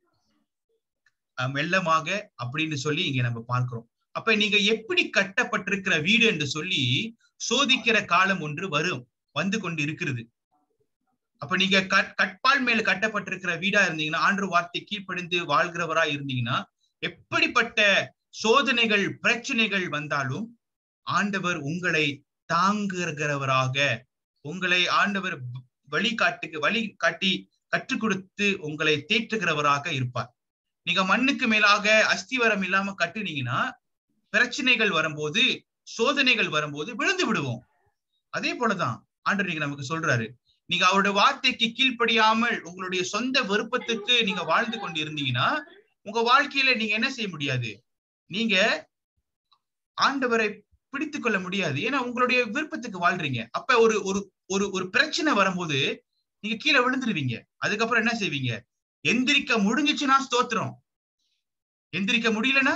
அஹ், வெள்ளமாக அப்படின்னு சொல்லி இங்க நம்ம பார்க்கிறோம் அப்ப நீங்க எப்படி கட்டப்பட்டிருக்கிற வீடு என்று சொல்லி சோதிக்கிற காலம் ஒன்று வரும் வந்து கொண்டு இருக்கிறது அப்ப நீங்க கட் கட்பால் மேல கட்டப்பட்டிருக்கிற வீடா இருந்தீங்கன்னா ஆண்டு வார்த்தை கீழ்ப்படிந்து வாழ்கிறவரா இருந்தீங்கன்னா எப்படிப்பட்ட சோதனைகள் பிரச்சனைகள் வந்தாலும் ஆண்டவர் உங்களை தாங்குகிறவராக உங்களை ஆண்டவர் வழி காட்டுக்கு வழி காட்டி கற்றுக் கொடுத்து உங்களை தேற்றுகிறவராக இருப்பார் நீங்க மண்ணுக்கு மேலாக அஸ்திவரம் இல்லாம கட்டுனீங்கன்னா பிரச்சனைகள் வரும்போது சோதனைகள் வரும்போது விழுந்து விடுவோம் அதே போலதான் ஆண்டவர் நீங்க நமக்கு சொல்றாரு நீங்க அவருடைய வார்த்தைக்கு கீழ்ப்படியாமல் உங்களுடைய சொந்த விருப்பத்துக்கு நீங்க வாழ்ந்து கொண்டு இருந்தீங்கன்னா உங்க வாழ்க்கையில நீங்க என்ன செய்ய முடியாது நீங்க ஆண்டவரை பிடித்துக் கொள்ள முடியாது ஏன்னா உங்களுடைய விருப்பத்துக்கு வாழ்றீங்க அப்ப ஒரு ஒரு ஒரு ஒரு பிரச்சனை வரும்போது நீங்க கீழே விழுந்துருவீங்க அதுக்கப்புறம் என்ன செய்வீங்க எந்திரிக்க முடிஞ்சிச்சுன்னா ஸ்தோத்திரம் எந்திரிக்க முடியலன்னா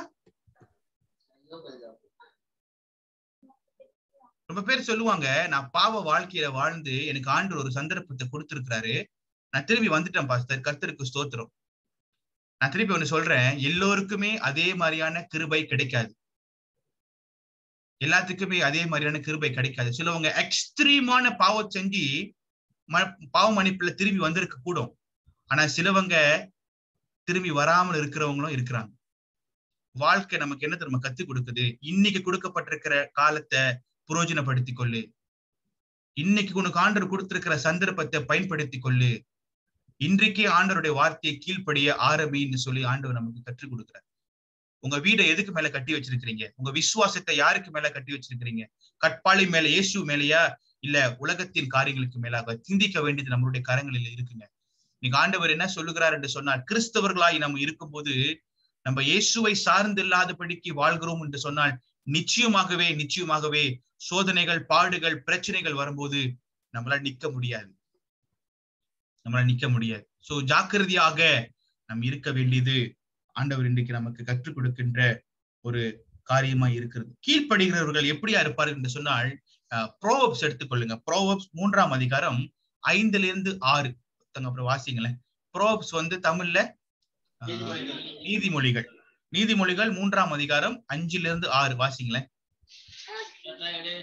ரொம்ப பேர் சொல்லுவாங்க நான் பாவ வாழ்க்கையில வாழ்ந்து எனக்கு ஆண்டு ஒரு சந்தர்ப்பத்தை கொடுத்திருக்கிறாரு நான் திரும்பி வந்துட்டேன் பாஸ்டர் கர்த்தருக்கு ஸ்தோத்திரம் நான் திருப்பி ஒண்ணு சொல்றேன் எல்லோருக்குமே அதே மாதிரியான கிருபை கிடைக்காது எல்லாத்துக்குமே அதே மாதிரியான கிருபை கிடைக்காது சிலவங்க எக்ஸ்ட்ரீமான பாவம் செஞ்சு ம- பாவ மன்னிப்புல திரும்பி வந்திருக்க கூடும் ஆனா சிலவங்க திரும்பி வராமல் இருக்கிறவங்களும் இருக்கிறாங்க வாழ்க்கை நமக்கு என்ன தெரியுமா கத்து கொடுக்குது இன்னைக்கு கொடுக்கப்பட்டிருக்கிற காலத்தை புரோஜனப்படுத்திக் கொள்ளு இன்னைக்கு உனக்கு ஆண்டவர் கொடுத்திருக்கிற சந்தர்ப்பத்தை பயன்படுத்திக் கொள்ளு இன்றைக்கே ஆண்டவருடைய வார்த்தையை கீழ்ப்படிய ஆரம்பின்னு சொல்லி ஆண்டவர் நமக்கு கற்றுக் கொடுக்கிறார் உங்க வீடை எதுக்கு மேல கட்டி வச்சிருக்கிறீங்க உங்க விசுவாசத்தை யாருக்கு மேல கட்டி வச்சிருக்கிறீங்க கட்பாளி மேல இயேசு மேலயா இல்ல உலகத்தின் காரியங்களுக்கு மேலாக சிந்திக்க வேண்டியது நம்மளுடைய கரங்களில் இருக்குங்க நீங்க ஆண்டவர் என்ன சொல்லுகிறார் என்று சொன்னார் கிறிஸ்தவர்களாய் நம்ம இருக்கும்போது நம்ம இயேசுவை சார்ந்து இல்லாதபடிக்கு வாழ்கிறோம் என்று சொன்னால் நிச்சயமாகவே நிச்சயமாகவே சோதனைகள் பாடுகள் பிரச்சனைகள் வரும்போது நம்மளால நிக்க முடியாது நம்மளால நிக்க முடியாது சோ ஜாக்கிரதையாக நாம் இருக்க வேண்டியது ஆண்டவர் இன்றைக்கு நமக்கு கற்றுக் கொடுக்கின்ற ஒரு காரியமா இருக்கிறது கீழ்ப்படுகிறவர்கள் எப்படியா இருப்பார்கள் என்று சொன்னால் ப்ரோவப்ஸ் எடுத்துக்கொள்ளுங்க ப்ரோவப்ஸ் மூன்றாம் அதிகாரம் ஐந்துல இருந்து ஆறு ஒருத்தங்க அப்புறம் வாசிங்களேன் ப்ரோவப்ஸ் வந்து தமிழ்ல ஆஹ், நீதிமொழிகள். நீதிமொழிகள் நீதிமொழிகள் மூன்றாம் அதிகாரம் அஞ்சுல இருந்து ஆறு வாசிங்களேன் அதான் எடு.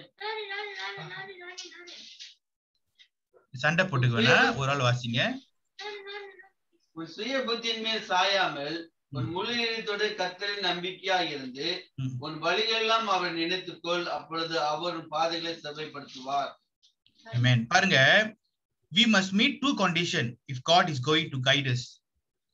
சண்டை போட்டுக்குவேனா ஒரு ஆள் வாசிங்க உன் சுய புத்தியின் மேல் சாயாமல் உன் முழு இதயத்தோடு கர்த்தரின் நம்பிக்கையாய் இருந்து ம். உன் வழியெல்லாம் அவர் நினைத்துக்கொள் அப்பொழுது அவர் உன் பாதைகளை செவ்வைப்படுத்துவார் Amen. பாருங்க we must meet two condition if god is going to guide us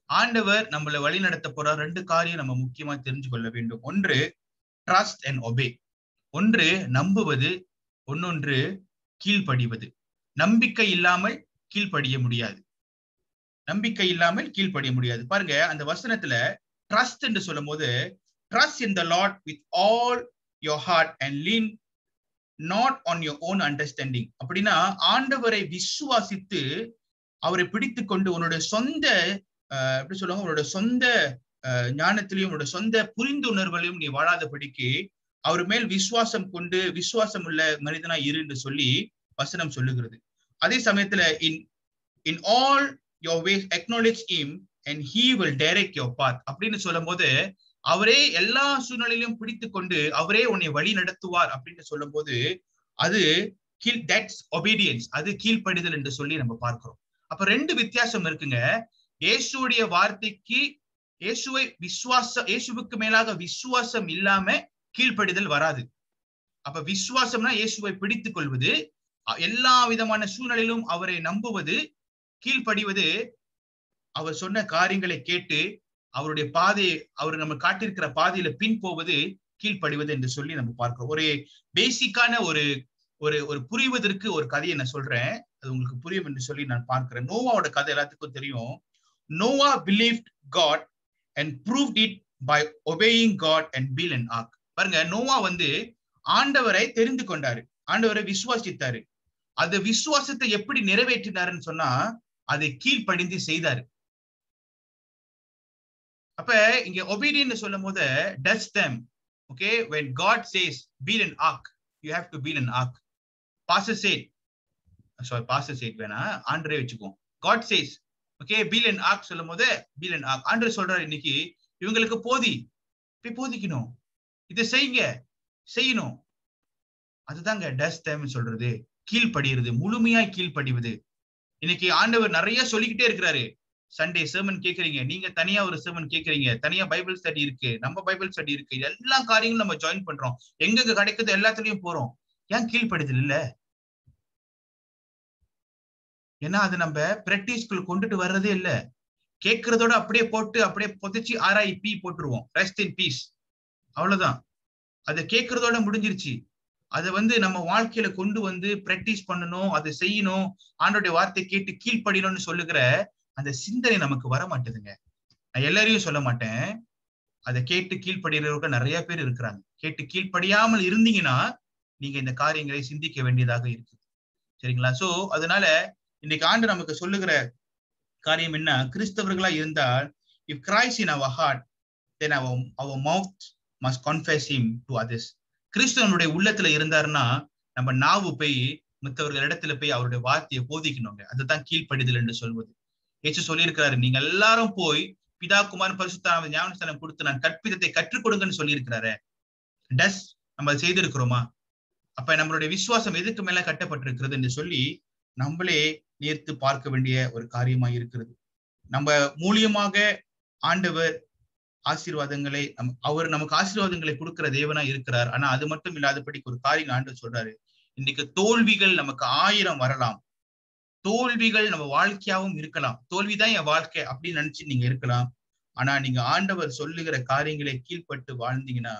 ஆண்டவர் நம்மளை வழி நடத்த போற ரெண்டு காரியம் நம்ம முக்கியமா தெரிஞ்சு கொள்ள வேண்டும் ஒன்று ட்ரஸ்ட் அண்ட் ஒபே ஒன்று நம்புவது ஒன்னொன்று கீழ்ப்படிவது நம்பிக்கை இல்லாமல் கீழ்ப்படிய முடியாது நம்பிக்கை இல்லாமல் கீழ்ப்படிய முடியாது பாருங்க அந்த வசனத்துல ட்ரஸ்ட் என்று சொல்லும் போது trust in the Lord with all your heart and lean not on your own understanding அப்படின்னா ஆண்டவரை விசுவாசித்து அவரை பிடித்து கொண்டு உன்னோட சொந்த அஹ், எப்படி சொல்லுவாங்க உன்னோட சொந்த அஹ், ஞானத்திலையும் உன்னோட சொந்த புரிந்துணர்வுலையும் நீ வாழாதபடிக்கு அவர் மேல் விசுவாசம் கொண்டு விசுவாசம் உள்ள மனிதனா இரு என்று சொல்லி வசனம் சொல்லுகிறது அதே சமயத்துல in in all your ways acknowledge him and he will direct your path அப்படின்னு சொல்லும் போது அவரே எல்லா சூழ்நிலையிலும் பிடித்து கொண்டு அவரே உன்னை வழி நடத்துவார் அப்படின்னு சொல்லும் போது அது கீழ் தட்ஸ் ஒபீடியன்ஸ் அது கீழ்ப்படிதல் என்று சொல்லி நம்ம பார்க்கிறோம் அப்ப ரெண்டு வித்தியாசம் இருக்குங்க இயேசுடைய வார்த்தைக்கு இயேசுவை விசுவாச இயேசுவுக்கு மேலாக விசுவாசம் இல்லாம கீழ்ப்படிதல் வராது அப்ப விசுவாசம்னா இயேசுவை பிடித்துக் கொள்வது அ- எல்லா விதமான சூழ்நிலையிலும் அவரை நம்புவது கீழ்ப்படிவது அவர் சொன்ன காரியங்களை கேட்டு அவருடைய பாதையை அவர் நம்ம காட்டியிருக்கிற பாதையில பின் போவது கீழ்ப்படிவது என்று சொல்லி நம்ம பார்க்கிறோம் ஒரு பேசிக்கான ஒரு ஒரு ஒரு புரிவதற்கு ஒரு கதையை நான் சொல்றேன் அது உங்களுக்கு புரியும் என்று சொல்லி நான் பார்க்கிறேன் நோவாவோட கதை எல்லாத்துக்கும் தெரியும் Noah believed God and proved it by obeying God and build and ark பாருங்க நோவா வந்து ஆண்டவரை தெரிந்து கொண்டாரு ஆண்டவரை விசுவாசித்தாரு அந்த விசுவாசத்தை எப்படி நிறைவேற்றினாருன்னு சொன்னா அதை கீழ்ப்படிந்து செய்தாரு அப்ப இங்க ஒபீடியன் சொல்லும் போது touch them okay when god says build and ark you have to build and ark பாச சேட் சாரி பாச சேட் வேணா ஆண்டரே வச்சுக்குவோம் God says okay build and ark சொல்லும் போது பீல் அண்ட் ஆக் ஆண்டர் சொல்றாரு இன்னைக்கு இவங்களுக்கு போதி போய் போதிக்கணும் இதை செய்யுங்க செய்யணும் அதுதாங்க டஸ் டைம் சொல்றது கீழ்ப்படிகிறது முழுமையாய் கீழ்ப்படிவது இன்னைக்கு ஆண்டவர் நிறைய சொல்லிக்கிட்டே இருக்கிறாரு சண்டே sermon கேக்குறீங்க நீங்க தனியா ஒரு sermon கேக்குறீங்க தனியா பைபிள் ஸ்டடி இருக்கு நம்ம பைபிள் ஸ்டடி இருக்கு எல்லா காரியங்களும் நம்ம ஜாயின் பண்றோம் எங்கெங்க கிடைக்குது எல்லாத்துலயும் போறோம் ஏன் கீழ்ப்படுதல் இல்ல ஏன்னா அது நம்ம பிராக்டிஸ்குள்ள கொண்டுட்டு வர்றதே இல்ல கேட்கறதோட அப்படியே போட்டு அப்படியே புதைச்சி ஆராய் பி போட்டுருவோம் ரெஸ்ட் இன் பீஸ் அவ்வளவுதான் அதை கேட்கறதோட முடிஞ்சிருச்சு அதை வந்து நம்ம வாழ்க்கையில கொண்டு வந்து பிராக்டிஸ் பண்ணணும் அதை செய்யணும் ஆண்டோடைய வார்த்தை கேட்டு கீழ்ப்படினோம்னு சொல்லுகிற அந்த சிந்தனை நமக்கு வர மாட்டேதுங்க நான் எல்லாரையும் சொல்ல மாட்டேன் அதை கேட்டு கீழ்ப்படுகிறவர்கள் நிறைய பேர் இருக்கிறாங்க கேட்டு கீழ்ப்படியாமல் இருந்தீங்கன்னா நீங்க இந்த காரியங்களை சிந்திக்க வேண்டியதாக இருக்கு சரிங்களா சோ அதனால இன்னைக்கு ஆண்டு நமக்கு சொல்லுகிற காரியம் என்ன கிறிஸ்தவர்களா இருந்தால் if Christ in our heart then our our mouth must confess him to others கிறிஸ்தவனுடைய உள்ளத்துல இருந்தாருன்னா நம்ம நாவு போய் மற்றவர்கள் இடத்துல போய் அவருடைய வார்த்தையை போதிக்கணுங்க அதுதான் கீழ்ப்படிதல் என்று சொல்வது ஏசு சொல்லியிருக்கிறாரு நீங்க எல்லாரும் போய் பிதா குமார் பரிசுத்தான ஞானஸ்தானம் கொடுத்து நான் கற்பிதத்தை கற்றுக் கொடுங்கன்னு சொல்லியிருக்கிறாரு டஸ் நம்ம அதை செய்திருக்கிறோமா அப்ப நம்மளுடைய விசுவாசம் எதுக்கு மேல கட்டப்பட்டிருக்கிறது என்று சொல்லி நம்மளே நேர்த்து பார்க்க வேண்டிய ஒரு காரியமா இருக்கிறது நம்ம மூலியமாக ஆண்டவர் ஆசீர்வாதங்களை நம் அவர் நமக்கு ஆசீர்வாதங்களை கொடுக்கிற தேவனா இருக்கிறார் ஆனா அது மட்டும் இல்லாதபடிக்கு ஒரு காரியம் ஆண்டவர் சொல்றாரு இன்னைக்கு தோல்விகள் நமக்கு ஆயிரம் வரலாம் தோல்விகள் நம்ம வாழ்க்கையாவும் இருக்கலாம் தோல்விதான் என் வாழ்க்கை அப்படின்னு நினைச்சு நீங்க இருக்கலாம் ஆனா நீங்க ஆண்டவர் சொல்லுகிற காரியங்களை கீழ்ப்பட்டு வாழ்ந்தீங்கன்னா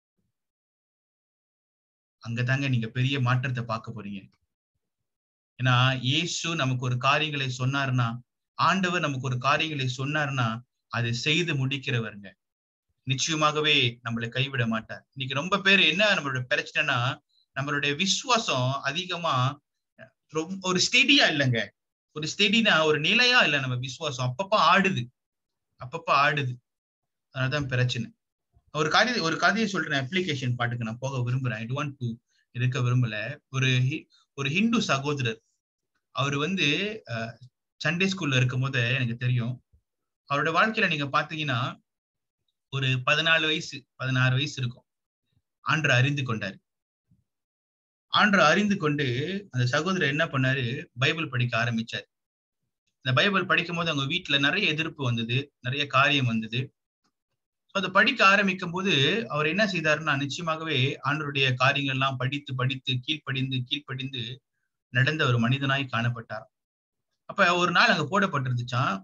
அங்கதாங்க நீங்க பெரிய மாற்றத்தை பார்க்க போறீங்க ஏன்னா இயேசு நமக்கு ஒரு காரியங்களை சொன்னாருன்னா ஆண்டவர் நமக்கு ஒரு காரியங்களை சொன்னாருன்னா அதை செய்து முடிக்கிறவருங்க நிச்சயமாகவே நம்மளை கைவிட மாட்டார் இன்னைக்கு ரொம்ப பேர் என்ன நம்மளோட பிரச்சனைனா நம்மளுடைய விசுவாசம் அதிகமா ரொம்ப ஒரு ஸ்டெடியா இல்லைங்க ஒரு ஸ்டெடினா ஒரு நிலையா இல்லை நம்ம விசுவாசம் அப்பப்ப ஆடுது அப்பப்ப ஆடுது அதனாலதான் பிரச்சனை ஒரு காரிய ஒரு கதையை சொல்றேன் அப்ளிகேஷன் பாட்டுக்கு நான் போக விரும்புறேன் ஐ வாண்ட் டு இருக்க விரும்பல ஒரு ஒரு ஹிந்து சகோதரர் அவர் வந்து சண்டே ஸ்கூல்ல இருக்கும் போது எனக்கு தெரியும் அவரோட வாழ்க்கையில நீங்க பாத்தீங்கன்னா ஒரு பதினாலு வயசு பதினாறு வயசு இருக்கும் ஆண்டு அறிந்து கொண்டாரு ஆண்டு அறிந்து கொண்டு அந்த சகோதரர் என்ன பண்ணாரு பைபிள் படிக்க ஆரம்பிச்சார் இந்த பைபிள் படிக்கும் போது அவங்க வீட்டுல நிறைய எதிர்ப்பு வந்தது நிறைய காரியம் வந்தது அதை படிக்க ஆரம்பிக்கும் போது அவர் என்ன செய்தாருன்னா நிச்சயமாகவே ஆண்டருடைய காரியங்கள் எல்லாம் படித்து படித்து கீழ்ப்படிந்து கீழ்ப்படிந்து நடந்த ஒரு மனிதனாய் காணப்பட்டார் அப்ப ஒரு நாள் அங்க போடப்பட்டிருந்துச்சான்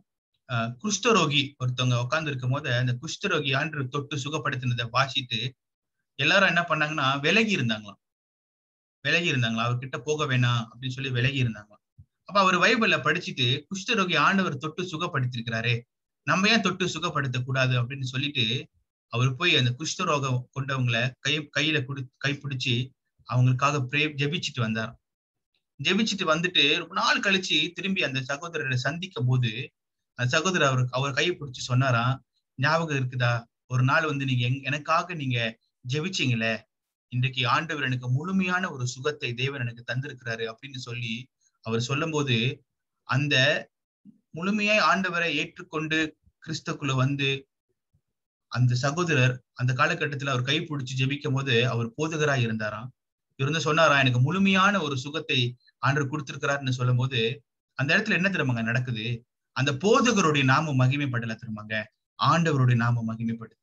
அஹ், குஷ்டரோகி ஒருத்தவங்க உட்கார்ந்து இருக்கும் போது அந்த குஷ்டரோகி ஆண்டு தொட்டு சுகப்படுத்தினதை வாசித்து எல்லாரும் என்ன பண்ணாங்கன்னா விலகி இருந்தாங்களாம் விலகி இருந்தாங்களா அவர்கிட்ட போக வேணாம் அப்படின்னு சொல்லி விலகி இருந்தாங்களாம் அப்ப அவர் பைபிள்ல படிச்சுட்டு குஷ்டரோகி ஆண்டவர் தொட்டு சுகப்படுத்திருக்கிறாரே நம்ம ஏன் தொட்டு சுகப்படுத்த கூடாது அப்படின்னு சொல்லிட்டு அவர் போய் அந்த குஷ்டரோகம் கொண்டவங்களை கை கையில குடு கை பிடிச்சி அவங்களுக்காக பிரே ஜெபிச்சுட்டு வந்தார் ஜெபிச்சுட்டு வந்துட்டு ரொம்ப நாள் கழிச்சு திரும்பி அந்த சகோதரரை சந்திக்கும் போது அந்த சகோதரர் அவர் அவர் கையை பிடிச்சு சொன்னாராம் ஞாபகம் இருக்குதா ஒரு நாள் வந்து நீங்க எங்- எனக்காக நீங்க ஜெபிச்சீங்களே இன்றைக்கு ஆண்டவர் எனக்கு முழுமையான ஒரு சுகத்தை தேவன் எனக்கு தந்திருக்கிறாரு அப்படின்னு சொல்லி அவர் சொல்லும்போது அந்த முழுமையாய் ஆண்டவரை ஏற்றுக்கொண்டு கிறிஸ்துக்குள்ள வந்து அந்த சகோதரர் அந்த காலகட்டத்துல அவர் கை பிடிச்சு ஜெபிக்கும் போது அவர் போதகராய் இருந்தாராம் இருந்து சொன்னாரா எனக்கு முழுமையான ஒரு சுகத்தை ஆண்டவர் கொடுத்திருக்கிறாருன்னு சொல்லும் போது அந்த இடத்துல என்ன திரும்பங்க நடக்குது அந்த போதகருடைய நாமம் மகிமைப்படல திரும்பங்க ஆண்டவருடைய நாமம் மகிமைப்படுது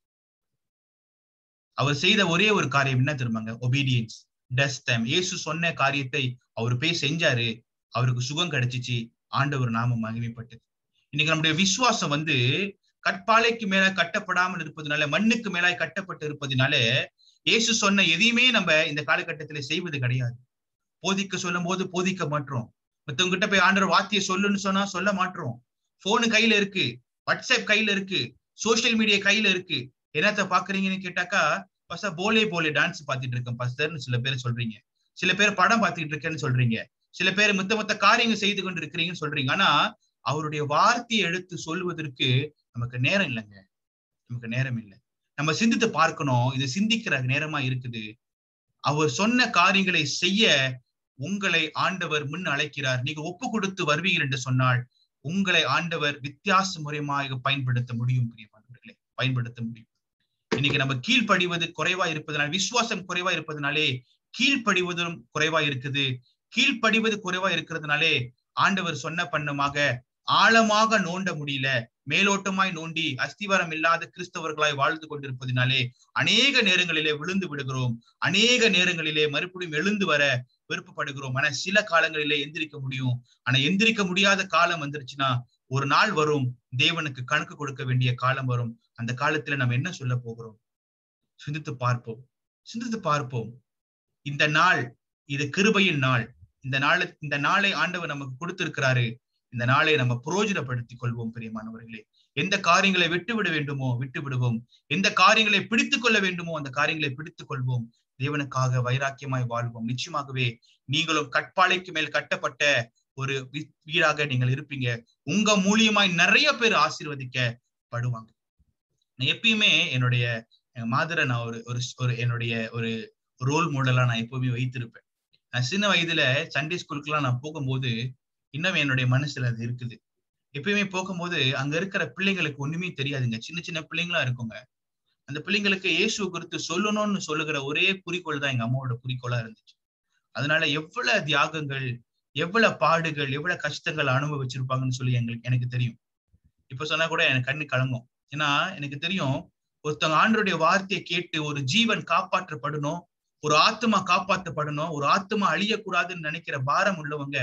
அவர் செய்த ஒரே ஒரு காரியம் என்ன திரும்பங்க ஒபீடியன்ஸ் டஸ் தம் இயேசு சொன்ன காரியத்தை அவர் போய் செஞ்சாரு அவருக்கு சுகம் கிடைச்சிச்சு ஆண்டவர் நாமம் மகிமைப்பட்டது இன்னைக்கு நம்முடைய விசுவாசம் வந்து கற்பாலைக்கு மேல கட்டப்படாமல் இருப்பதனால மண்ணுக்கு மேலாய் கட்டப்பட்டு இருப்பதனால இயேசு சொன்ன எதையுமே நம்ம இந்த காலகட்டத்துல செய்வது கிடையாது போதிக்க சொல்லும் போது போதிக்க மாட்டோம் மத்தவங்க கிட்ட போய் ஆண்டவர் வார்த்தையை சொல்லுன்னு சொன்னா சொல்ல மாட்டோம் போனு கையில இருக்கு வாட்ஸ்அப் கையில இருக்கு சோசியல் மீடியா கையில இருக்கு என்னத்த பாக்குறீங்கன்னு கேட்டாக்கா பச போலே போலே டான்ஸ் பாத்துட்டு இருக்கேன் பஸ்டர்னு சில பேர் சொல்றீங்க சில பேர் படம் பார்த்துட்டு இருக்கேன்னு சொல்றீங்க சில பேர் மத்த மத்த காரியங்கள் செய்து கொண்டு இருக்கிறீங்கன்னு சொல்றீங்க ஆனா அவருடைய வார்த்தையை எடுத்து சொல்வதற்கு நமக்கு நேரம் இல்லைங்க நமக்கு நேரம் இல்லை நம்ம சிந்தித்து பார்க்கணும் இது சிந்திக்கிற நேரமா இருக்குது அவர் சொன்ன காரியங்களை செய்ய உங்களை ஆண்டவர் முன் அழைக்கிறார் நீங்க ஒப்பு கொடுத்து வருவீர்கள் என்று சொன்னால் உங்களை ஆண்டவர் வித்தியாச முறையாக பயன்படுத்த முடியும் பிரியமானவர்களே பயன்படுத்த முடியும் இன்னைக்கு நம்ம கீழ்ப்படிவது குறைவா இருப்பதனால் விசுவாசம் குறைவா இருப்பதனாலே கீழ்ப்படிவதும் குறைவா இருக்குது கீழ்ப்படிவது குறைவா இருக்கிறதுனாலே ஆண்டவர் சொன்ன பண்ணமாக ஆழமாக நோண்ட முடியல மேலோட்டமாய் நோண்டி அஸ்திவாரம் இல்லாத கிறிஸ்தவர்களாய் வாழ்ந்து கொண்டிருப்பதினாலே அநேக நேரங்களிலே விழுந்து விடுகிறோம் அநேக நேரங்களிலே மறுபடியும் எழுந்து வர விருப்பப்படுகிறோம் ஆனா சில காலங்களிலே எந்திரிக்க முடியும் ஆனா எந்திரிக்க முடியாத காலம் வந்துருச்சுன்னா ஒரு நாள் வரும் தேவனுக்கு கணக்கு கொடுக்க வேண்டிய காலம் வரும் அந்த காலத்துல நம்ம என்ன சொல்ல போகிறோம் சிந்தித்து பார்ப்போம் சிந்தித்து பார்ப்போம் இந்த நாள் இது கிருபையின் நாள் இந்த நாளை இந்த நாளை ஆண்டவர் நமக்கு கொடுத்திருக்கிறாரு இந்த நாளை நம்ம புரோஜனப்படுத்திக் கொள்வோம் பிரியமானவர்களே எந்த காரியங்களை விட்டு விட வேண்டுமோ விட்டு விடுவோம் எந்த காரியங்களை பிடித்துக் கொள்ள வேண்டுமோ அந்த காரியங்களை பிடித்துக் கொள்வோம் தேவனுக்காக வைராக்கியமாய் வாழ்வோம் நிச்சயமாகவே நீங்களும் கட்பாலைக்கு மேல் கட்டப்பட்ட ஒரு வீடாக நீங்கள் இருப்பீங்க உங்க மூலியமாய் நிறைய பேர் ஆசீர்வதிக்கப்படுவாங்க நான் எப்பயுமே என்னுடைய மாதரை நான் ஒரு ஒரு என்னுடைய ஒரு ரோல் மாடலா நான் எப்பவுமே வைத்திருப்பேன் நான் சின்ன வயதுல சண்டே ஸ்கூலுக்குலாம் நான் போகும்போது இன்னும் என்னுடைய மனசுல அது இருக்குது எப்பயுமே போகும்போது அங்க இருக்கிற பிள்ளைங்களுக்கு ஒண்ணுமே தெரியாதுங்க சின்ன சின்ன பிள்ளைங்களா இருக்குங்க அந்த பிள்ளைங்களுக்கு இயேசு குறித்து சொல்லணும்னு சொல்லுகிற ஒரே குறிக்கோள் தான் எங்க அம்மாவோட குறிக்கோளா இருந்துச்சு அதனால எவ்வளவு தியாகங்கள் எவ்வளவு பாடுகள் எவ்வளவு கஷ்டங்கள் அனுபவிச்சிருப்பாங்கன்னு சொல்லி எங்களுக்கு எனக்கு தெரியும் இப்ப சொன்னா கூட எனக்கு கண்ணு கலங்கும் ஏன்னா எனக்கு தெரியும் ஒருத்தவங்க ஆண்டருடைய வார்த்தையை கேட்டு ஒரு ஜீவன் காப்பாற்றப்படணும் ஒரு ஆத்மா காப்பாற்றப்படணும் ஒரு ஆத்மா அழியக்கூடாதுன்னு நினைக்கிற பாரம் உள்ளவங்க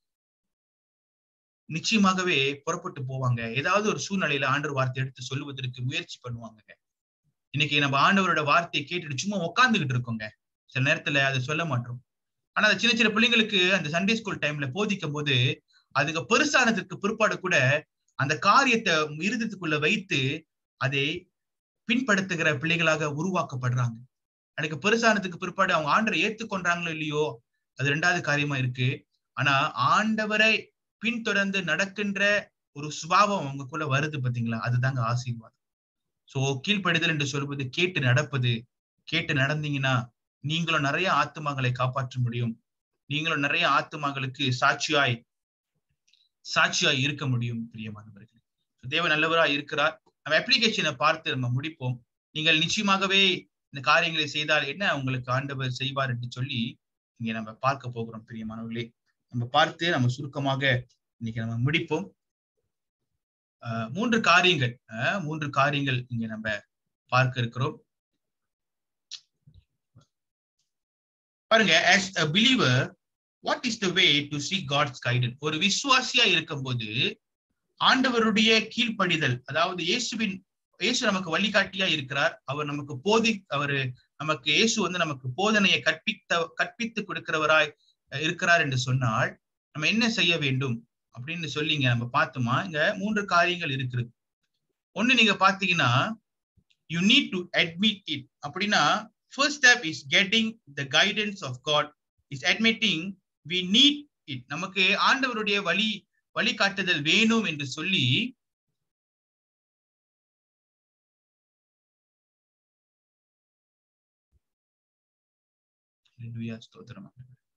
நிச்சயமாகவே புறப்பட்டு போவாங்க ஏதாவது ஒரு சூழ்நிலையில ஆண்டவர் வார்த்தை எடுத்து சொல்லுவதற்கு முயற்சி பண்ணுவாங்க இன்னைக்கு நம்ம ஆண்டவரோட வார்த்தையை கேட்டுட்டு சும்மா உட்காந்துக்கிட்டு இருக்கோங்க சில நேரத்துல அதை சொல்ல மாட்டோம் ஆனா அந்த சின்ன சின்ன பிள்ளைங்களுக்கு அந்த சண்டே ஸ்கூல் டைம்ல போதிக்கும் போது அதுக்கு பெருசானதுக்கு பிற்பாடு கூட அந்த காரியத்தை இருதத்துக்குள்ள வைத்து அதை பின்படுத்துகிற பிள்ளைகளாக உருவாக்கப்படுறாங்க எனக்கு பெருசானதுக்கு பிற்பாடு அவங்க ஆண்டரை ஏத்துக்கொண்டாங்களோ இல்லையோ அது ரெண்டாவது காரியமா இருக்கு ஆனா ஆண்டவரை பின்தொடர்ந்து நடக்கின்ற ஒரு சுபாவம் அவங்களுக்குள்ள வருது பாத்தீங்களா அதுதாங்க ஆசீர்வாதம் சோ கீழ்ப்படுதல் என்று சொல்வது கேட்டு நடப்பது கேட்டு நடந்தீங்கன்னா நீங்களும் நிறைய ஆத்துமாக்களை காப்பாற்ற முடியும் நீங்களும் நிறைய ஆத்துமாக்களுக்கு சாட்சியாய் சாட்சியாய் இருக்க முடியும் பிரியமானவர்களே தேவ நல்லவரா இருக்கிறார் நம்ம அப்ளிகேஷனை பார்த்து நம்ம முடிப்போம் நீங்கள் நிச்சயமாகவே இந்த காரியங்களை செய்தால் என்ன உங்களுக்கு ஆண்டவர் செய்வார் என்று சொல்லி இங்க நம்ம பார்க்க போகிறோம் பிரியமானவர்களே நம்ம பார்த்து நம்ம சுருக்கமாக இன்னைக்கு நம்ம முடிப்போம் மூன்று காரியங்கள் மூன்று காரியங்கள் இங்க நம்ம பார்க்க இருக்கிறோம் பாருங்க as a believer what is the way to see God's guidance ஒரு விசுவாசியா இருக்கும்போது ஆண்டவருடைய கீழ்ப்படிதல் அதாவது இயேசுவின் இயேசு நமக்கு வழிகாட்டியா இருக்கிறார் அவர் நமக்கு போதி அவரு நமக்கு இயேசு வந்து நமக்கு போதனையை கற்பித்த கற்பித்து கொடுக்கிறவராய் இருக்கிறார் என்று சொன்னால் நம்ம என்ன செய்ய வேண்டும் அப்படின்னு சொல்லிங்க நம்ம பார்த்தோமா இங்க மூன்று காரியங்கள் இருக்குது ஒண்ணு நீங்க பாத்தீங்கன்னா you need to admit it அப்படின்னா first step is getting the guidance of God is admitting we need it நமக்கு ஆண்டவருடைய வழி வழிகாட்டுதல் வேணும் என்று சொல்லி ஸ்தோத்திரம்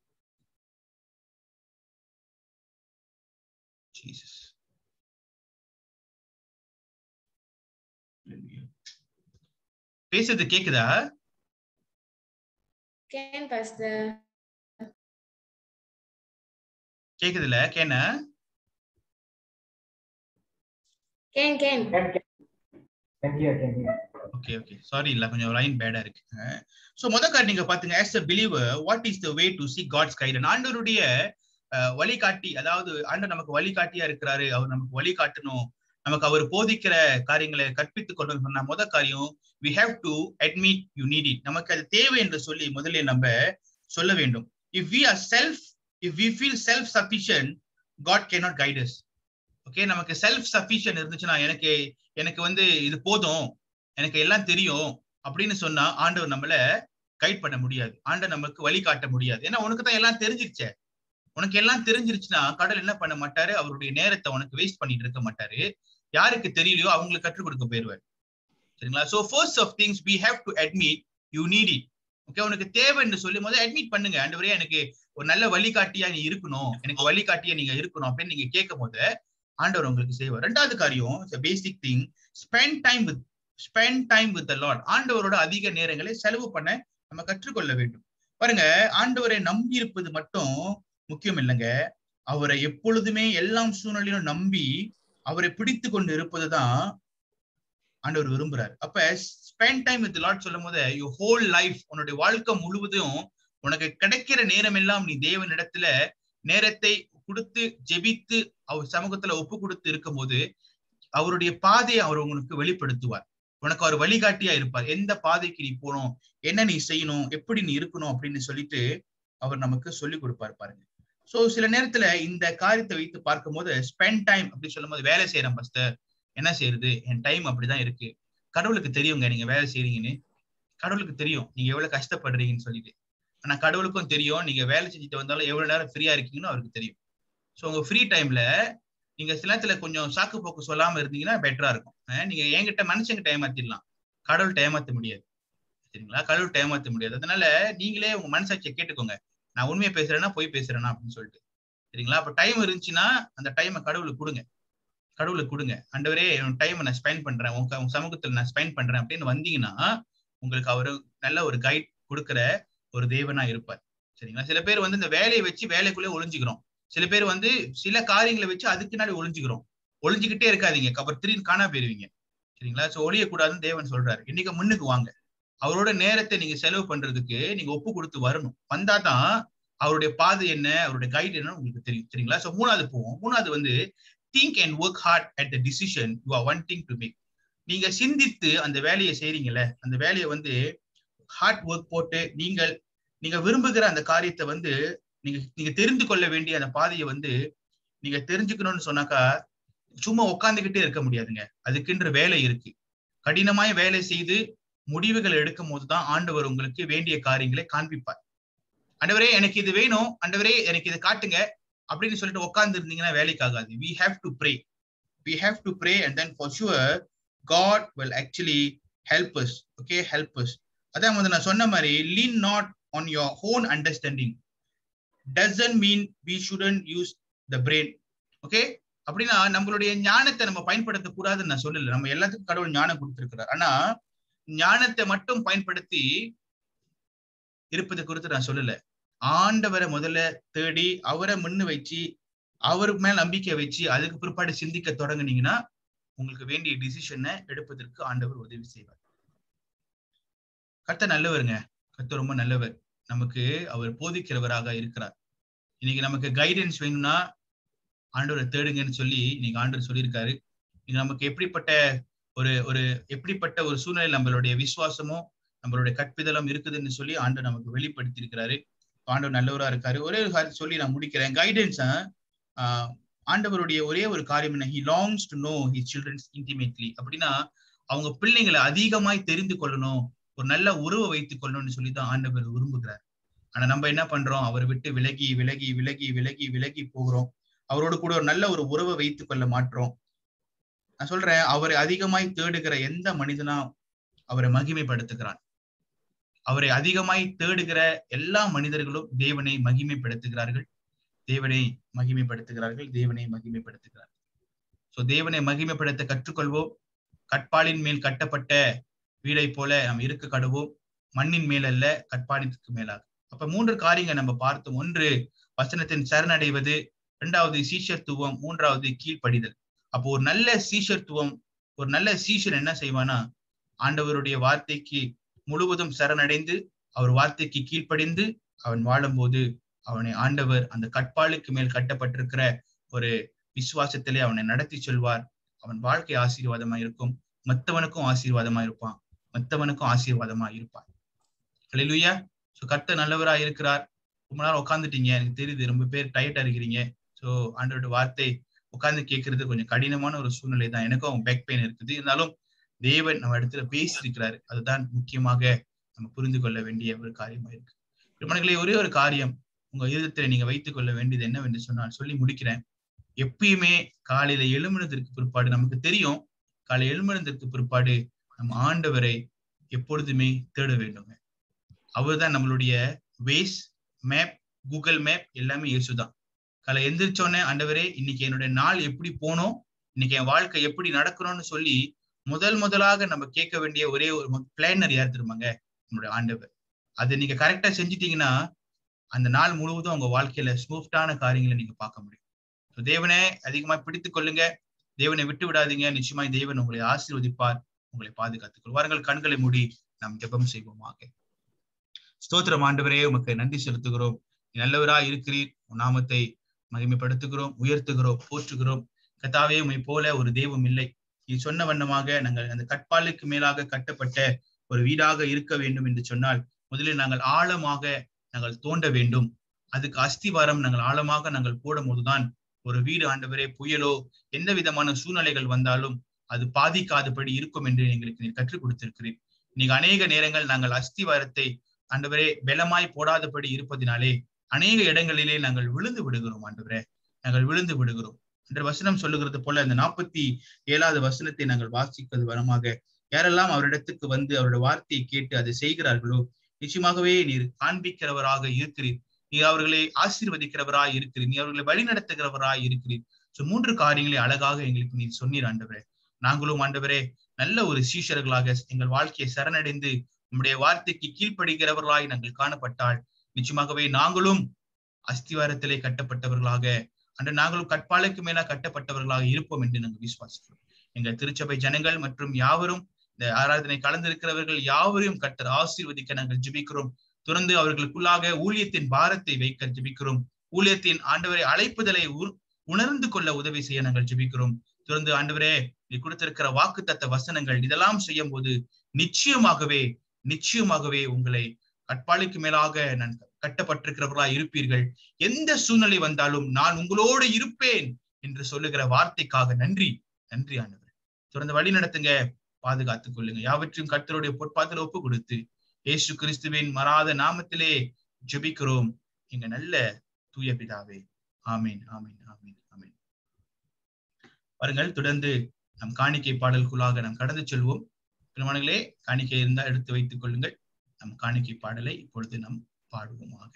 Jesus. பேசுறது கேக்குதா Can, Pastor. கேக்குதுல கேன Can, can. Okay okay sorry இல்ல கொஞ்சம் லைன் பேடா இருக்கு சோ முத காரணம் நீங்க பாத்துங்க as a believer what is the way to see God's guidance ஆண்டவருடைய வழிகாட்டி அதாவது ஆண்டவர் நமக்கு வழிகாட்டியா இருக்கிறாரு அவர் நமக்கு வழிகாட்டணும் நமக்கு அவர் போதிக்கிற காரியங்களை கற்பித்துக் கொண்டு சொன்ன முத காரியம் we have to admit you need it நமக்கு அது தேவை என்று சொல்லி முதல்ல நம்ம சொல்ல வேண்டும் if we are self if we feel self sufficient God cannot guide us okay நமக்கு செல்ஃப் சஃபிஷியன்ட் இருந்துச்சுன்னா எனக்கு எனக்கு வந்து இது போதும் எனக்கு எல்லாம் தெரியும் அப்படின்னு சொன்னா ஆண்டவர் நம்மள கைட் பண்ண முடியாது ஆண்டவர் நமக்கு வழி காட்ட முடியாது ஏன்னா உனக்கு தான் எல்லாம் தெரிஞ்சிருச்சே உனக்கு எல்லாம் தெரிஞ்சிருச்சுன்னா கடல் என்ன பண்ண மாட்டாரு அவருடைய நேரத்தை உனக்கு வேஸ்ட் பண்ணிட்டு இருக்க மாட்டாரு யாருக்கு தெரியலையோ அவங்களுக்கு கற்றுக் கொடுக்க போயிருவாரு சரிங்களா so first of things we have to admit you need it okay உனக்கு தேவைன்னு சொல்லி முதல்ல அட்மிட் பண்ணுங்க ஆண்டவரே எனக்கு ஒரு நல்ல வழிகாட்டியா நீ இருக்கணும் எனக்கு வழிகாட்டியா நீங்க இருக்கணும் அப்படின்னு நீங்க கேட்கும் போது ஆண்டவர் உங்களுக்கு செய்வார் ரெண்டாவது காரியம் basic thing spend time with spend time with Lord ஆண்டவரோட அதிக நேரங்களை செலவு பண்ண நம்ம கற்றுக்கொள்ள வேண்டும் பாருங்க ஆண்டவரை நம்பி இருப்பது மட்டும் முக்கியம் இல்லைங்க அவரை எப்பொழுதுமே எல்லாம் சூழ்நிலையிலும் நம்பி அவரை பிடித்து கொண்டு இருப்பதுதான் ஆண்டவர் விரும்புறாரு அப்ப ஸ்பெண்ட் டைம் வித் லார்ட் சொல்லும் போது யூ ஹோல் லைஃப் உன்னுடைய வாழ்க்கை முழுவதும் உனக்கு கிடைக்கிற நேரம் எல்லாம் நீ தேவனிடத்துல நேரத்தை கொடுத்து ஜெபித்து அவர் சமூகத்துல ஒப்பு கொடுத்து இருக்கும் போது அவருடைய பாதையை அவர் உங்களுக்கு வெளிப்படுத்துவார் உனக்கு அவர் வழிகாட்டியா இருப்பார் எந்த பாதைக்கு நீ போகணும் என்ன நீ செய்யணும் எப்படி நீ இருக்கணும் அப்படின்னு சொல்லிட்டு அவர் நமக்கு சொல்லி கொடுப்பார் பாருங்க சோ சில நேரத்துல இந்த காரியத்தை வைத்து பார்க்கும் போது ஸ்பெண்ட் டைம் அப்படின்னு சொல்லும் போது வேலை செய்யறேன் ஃபர்ஸ்ட் என்ன செய்யறது என் டைம் அப்படிதான் இருக்கு கடவுளுக்கு தெரியுங்க நீங்க வேலை செய்றீங்கன்னு கடவுளுக்கு தெரியும் நீங்க எவ்வளவு கஷ்டப்படுறீங்கன்னு சொல்லிட்டு ஆனா கடவுளுக்கும் தெரியும் நீங்க வேலை செஞ்சுட்டு வந்தாலும் எவ்வளவு நேரம் ஃப்ரீயா இருக்கீங்கன்னு அவருக்கு தெரியும் ஸோ உங்க ஃப்ரீ டைம்ல நீங்க சில நேரத்துல கொஞ்சம் சாக்கு போக்கு சொல்லாம இருந்தீங்கன்னா பெட்டரா இருக்கும் நீங்க என்கிட்ட மனுஷங்கிட்ட ஏமாத்திடலாம் கடவுள்கிட்ட ஏமாத்த முடியாது சரிங்களா கடவுள்கிட்ட ஏமாத்த முடியாது அதனால நீங்களே உங்க மனசாட்சியை கேட்டுக்கோங்க நான் உண்மையை பேசுறேன்னா போய் பேசுறேன்னா அப்படின்னு சொல்லிட்டு சரிங்களா அப்ப டைம் இருந்துச்சுன்னா அந்த டைமை கடவுளுக்கு கொடுங்க கடவுளுக்கு கொடுங்க அண்டவரே என் டைமை நான் ஸ்பெண்ட் பண்றேன் உங்க உங்க சமூகத்துல நான் ஸ்பெண்ட் பண்றேன் அப்படின்னு வந்தீங்கன்னா உங்களுக்கு அவரு நல்ல ஒரு கைட் கொடுக்குற ஒரு தேவனா இருப்பார் சரிங்களா சில பேர் வந்து இந்த வேலையை வச்சு வேலைக்குள்ளே ஒளிஞ்சுக்கிறோம் சில பேர் வந்து சில காரியங்களை வச்சு அதுக்கு பின்னாடி ஒளிஞ்சுக்கிறோம் ஒளிஞ்சுக்கிட்டே இருக்காதீங்க அப்புறம் திடீர்னு காணா போயிருவீங்க சரிங்களா சோ ஒளியக்கூடாதுன்னு தேவன் சொல்றாரு இன்னைக்கு முன்னுக்கு வாங்க அவரோட நேரத்தை நீங்க செலவு பண்றதுக்கு நீங்க ஒப்பு கொடுத்து வரணும் வந்தாதான் அவருடைய பாதை என்ன அவருடைய கைட் என்ன உங்களுக்கு தெரியும் சரிங்களா சோ மூணாவது போவோம் மூணாவது வந்து think and work hard at the decision you are wanting to make நீங்க சிந்தித்து அந்த வேலையை செய்றீங்கல்ல அந்த வேலையை வந்து ஹார்ட் ஒர்க் போட்டு நீங்கள் நீங்க விரும்புகிற அந்த காரியத்தை வந்து நீங்க நீங்க தெரிந்து கொள்ள வேண்டிய அந்த பாதையை வந்து நீங்க தெரிஞ்சுக்கணும்னு சொன்னாக்கா சும்மா உட்காந்துக்கிட்டே இருக்க முடியாதுங்க அதுக்குன்ற வேலை இருக்கு கடினமாய் வேலை செய்து முடிவுகள் எடுக்கும் போதுதான் ஆண்டவர் உங்களுக்கு வேண்டிய காரியங்களை காண்பிப்பார் ஆண்டவரே எனக்கு இது வேணும் ஆண்டவரே எனக்கு இதை காட்டுங்க அப்படின்னு சொல்லிட்டு உட்கார்ந்து இருந்தீங்கன்னா வேலைக்கு ஆகாது we have to pray we have to pray and then for sure God will actually help us okay help us அதான் வந்து நான் சொன்ன மாதிரி lean not on your own understanding doesn't mean we shouldn't use the brain okay அப்படின்னா நம்மளுடைய ஞானத்தை நம்ம பயன்படுத்த கூடாதுன்னு நான் சொல்லல நம்ம எல்லாத்துக்கும் கடவுள் ஞானம் கொடுத்திருக்கிறார் ஆனா ஞானத்தை மட்டும் பயன்படுத்தி இருப்பது குறித்து நான் சொல்லல ஆண்டவரை முதல்ல தேடி அவரை முன்னு வச்சு அவருக்கு மேல நம்பிக்கை வச்சு அதுக்கு பிற்பாடு சிந்திக்க தொடங்குனீங்கன்னா உங்களுக்கு வேண்டிய டிசிஷனை எடுப்பதற்கு ஆண்டவர் உதவி செய்வார் கர்த்தர் நல்லவருங்க கர்த்தர் ரொம்ப நல்லவர் நமக்கு அவர் போதிக்கிறவராக இருக்கிறார் இன்னைக்கு நமக்கு கைடன்ஸ் வேணும்னா ஆண்டவரை தேடுங்கன்னு சொல்லி நீங்க ஆண்டவர் சொல்லியிருக்காரு இது நமக்கு எப்படிப்பட்ட ஒரு ஒரு எப்படிப்பட்ட ஒரு சூழ்நிலை நம்மளுடைய விசுவாசமும் நம்மளுடைய கற்பிதலும் இருக்குதுன்னு சொல்லி ஆண்டவர் நமக்கு வெளிப்படுத்தி இருக்கிறாரு ஆண்டவர் நல்லவரா இருக்காரு ஒரே ஒரு காரியம் சொல்லி நான் முடிக்கிறேன் கைடன்ஸ் ஆண்டவருடைய ஒரே ஒரு காரியம் என்ன he longs to know he children intimately அப்படின்னா அவங்க பிள்ளைங்களை அதிகமாய் தெரிந்து கொள்ளணும் ஒரு நல்ல உறவை வைத்துக் கொள்ளணும்னு சொல்லி தான் ஆண்டவர் விரும்புகிறார் ஆனா நம்ம என்ன பண்றோம் அவரை விட்டு விலகி விலகி விலகி விலகி விலகி போகிறோம் அவரோடு கூட ஒரு நல்ல ஒரு உறவை வைத்துக் கொள்ள மாற்றோம் நான் சொல்றேன் அவரை அதிகமாய் தேடுகிற எந்த மனிதனா அவரை மகிமைப்படுத்துகிறான் அவரை அதிகமாய் தேடுகிற எல்லா மனிதர்களும் தேவனை மகிமைப்படுத்துகிறார்கள் தேவனை மகிமைப்படுத்துகிறார்கள் தேவனை மகிமைப்படுத்துகிறார்கள் சோ தேவனை மகிமைப்படுத்த கற்றுக்கொள்வோம் கட்பாலின் மேல் கட்டப்பட்ட வீடை போல நாம் இருக்க கடுவோம் மண்ணின் மேல் அல்ல கட்பாலிற்கு மேலாக அப்ப மூன்று காரியங்கள் நம்ம பார்த்தோம் ஒன்று வசனத்தின் சரணடைவது இரண்டாவது சீஷத்துவம் மூன்றாவது கீழ்ப்படிதல் அப்போ ஒரு நல்ல சீஷத்துவம் ஒரு நல்ல சீஷன் என்ன செய்வானா ஆண்டவருடைய வார்த்தைக்கு முழுவதும் சரணடைந்து அவர் வார்த்தைக்கு கீழ்ப்படிந்து அவன் வாழும்போது அவனை ஆண்டவர் அந்த கட்பாலுக்கு மேல் கட்டப்பட்டிருக்கிற ஒரு விசுவாசத்திலே அவனை நடத்தி செல்வார் அவன் வாழ்க்கை ஆசீர்வாதமா இருக்கும் மத்தவனுக்கும் ஆசீர்வாதமா இருப்பான் மத்தவனுக்கும் ஆசீர்வாதமா இருப்பான் ஹalleluya சோ கர்த்தர் நல்லவரா இருக்கிறார் ரொம்ப நேரம் உட்காந்துட்டீங்க எனக்கு தெரியுது ரொம்ப பேர் டயர்டா இருக்கிறீங்க சோ ஆண்டவரோட வார்த்தை உட்கார்ந்து கேட்கறது கொஞ்சம் கடினமான ஒரு சூழ்நிலை தான் எனக்கும் பேக் பெயின் இருக்குது இருந்தாலும் தேவன் நம்ம இடத்துல பேசியிருக்கிறாரு அதுதான் முக்கியமாக நம்ம புரிந்து கொள்ள வேண்டிய ஒரு காரியமா இருக்கு திருமணங்களே ஒரே ஒரு காரியம் உங்க இருதயத்துல நீங்க வைத்துக் கொள்ள வேண்டியது என்னவென்று சொன்னால் சொல்லி முடிக்கிறேன் எப்பயுமே காலையில எழும்பினதற்கு பிற்பாடு நமக்கு தெரியும் காலை எழும்பினதற்கு பிற்பாடு நம்ம ஆண்டவரை எப்பொழுதுமே தேட வேண்டுங்க அவர்தான் நம்மளுடைய வேஸ் மேப் கூகுள் மேப் எல்லாமே இயேசுதான் காலை எந்திரிச்சோடனே ஆண்டவரே இன்னைக்கு என்னுடைய நாள் எப்படி போனோம் இன்னைக்கு என் வாழ்க்கை எப்படி நடக்கணும்னு சொல்லி முதல் முதலாக நம்ம கேட்க வேண்டிய ஒரே ஒரு பிளானர் யார் தெரியுமாங்க நம்மளுடைய ஆண்டவர் அதை நீங்க கரெக்டா செஞ்சிட்டீங்கன்னா அந்த நாள் முழுவதும் உங்க வாழ்க்கையில ஸ்மூத்தான காரியங்களை நீங்க பார்க்க முடியும் தேவனை அதிகமா பிடித்துக் கொள்ளுங்க தேவனை விட்டு விடாதீங்க நிச்சயமாய் தேவன் உங்களை ஆசீர்வதிப்பார் உங்களை பாதுகாத்துக் கொள்வார்கள் கண்களை மூடி நாம் ஜெபம் செய்வோமாக ஸ்தோத்திரம் ஆண்டவரே உமக்கு நன்றி செலுத்துகிறோம் நல்லவரா இருக்கிறீர் உன் நாமத்தை மகிமைப்படுத்துகிறோம் உயர்த்துகிறோம் போற்றுகிறோம் கத்தாவே உமை போல ஒரு தெய்வம் இல்லை நீ சொன்ன வண்ணமாக நாங்கள் அந்த கட்பாலுக்கு மேலாக கட்டப்பட்ட ஒரு வீடாக இருக்க வேண்டும் என்று சொன்னால் முதலில் நாங்கள் ஆழமாக நாங்கள் தோண்ட வேண்டும் அதுக்கு அஸ்திவாரம் நாங்கள் ஆழமாக நாங்கள் போடும் போதுதான் ஒரு வீடு ஆண்டவரே புயலோ எந்த விதமான சூழ்நிலைகள் வந்தாலும் அது பாதிக்காதபடி இருக்கும் என்று எங்களுக்கு நீ கற்றுக் கொடுத்திருக்கிறீர் நீங்க அநேக நேரங்கள் நாங்கள் அஸ்திவாரத்தை ஆண்டவரே பலமாய் போடாதபடி இருப்பதினாலே அநேக இடங்களிலே நாங்கள் விழுந்து விடுகிறோம் ஆண்டவரே நாங்கள் விழுந்து விடுகிறோம் என்ற வசனம் சொல்லுகிறது போல அந்த நாற்பத்தி ஏழாவது வசனத்தை நாங்கள் வாசிப்பது வரமாக யாரெல்லாம் அவரிடத்துக்கு வந்து அவருடைய வார்த்தையை கேட்டு அதை செய்கிறார்களோ நிச்சயமாகவே நீர் காண்பிக்கிறவராக இருக்கிறீர் நீர் அவர்களை ஆசீர்வதிக்கிறவராய் இருக்கிறீர் நீ அவர்களை வழி நடத்துகிறவராய் இருக்கிறீர் சோ மூன்று காரியங்களை அழகாக எங்களுக்கு நீர் சொன்னீர் ஆண்டவரே நாங்களும் ஆண்டவரே நல்ல ஒரு சீஷர்களாக எங்கள் வாழ்க்கையை சரணடைந்து உம்முடைய வார்த்தைக்கு கீழ்ப்படுகிறவர்களாய் நாங்கள் காணப்பட்டால் நிச்சயமாகவே நாங்களும் அஸ்திவாரத்திலே கட்டப்பட்டவர்களாக அன்று நாங்களும் கட்பாலைக்கு மேல கட்டப்பட்டவர்களாக இருப்போம் என்று நாங்கள் விசுவாசிக்கிறோம் எங்கள் திருச்சபை ஜனங்கள் மற்றும் யாவரும் இந்த ஆராதனை கலந்திருக்கிறவர்கள் யாவரையும் கட்டர் ஆசீர்வதிக்க நாங்கள் ஜிபிக்கிறோம் தொடர்ந்து அவர்களுக்குள்ளாக ஊழியத்தின் பாரத்தை வைக்க ஜிபிக்கிறோம் ஊழியத்தின் ஆண்டவரை அழைப்புதலை உணர்ந்து கொள்ள உதவி செய்ய நாங்கள் ஜிபிக்கிறோம் தொடர்ந்து ஆண்டவரே நீ கொடுத்திருக்கிற வாக்கு தத்த வசனங்கள் இதெல்லாம் செய்யும் போது நிச்சயமாகவே நிச்சயமாகவே உங்களை கட்பாலைக்கு மேலாக நான் கட்டப்பட்டிருக்கிறவர்களா இருப்பீர்கள் எந்த சூழ்நிலை வந்தாலும் நான் உங்களோடு இருப்பேன் என்று சொல்லுகிற வார்த்தைக்காக நன்றி நன்றி ஆண்டவர் தொடர்ந்து வழி நடத்துங்க பாதுகாத்துக் கொள்ளுங்க யாவற்றையும் கர்த்தருடைய பொற்பாத்திர ஒப்பு கொடுத்து இயேசு கிறிஸ்துவின் மறாத நாமத்திலே ஜெபிக்கிறோம் எங்க நல்ல தூய பிதாவே ஆமீன் ஆமீன் ஆமீன் ஆமீன் பாருங்கள் தொடர்ந்து நம் காணிக்கை பாடலுக்குள்ளாக நாம் கடந்து செல்வோம் திருமணங்களே காணிக்கை இருந்தால் எடுத்து வைத்துக் கொள்ளுங்கள் நம் காணிக்கை பாடலை இப்பொழுது நாம் பாடுவோமாக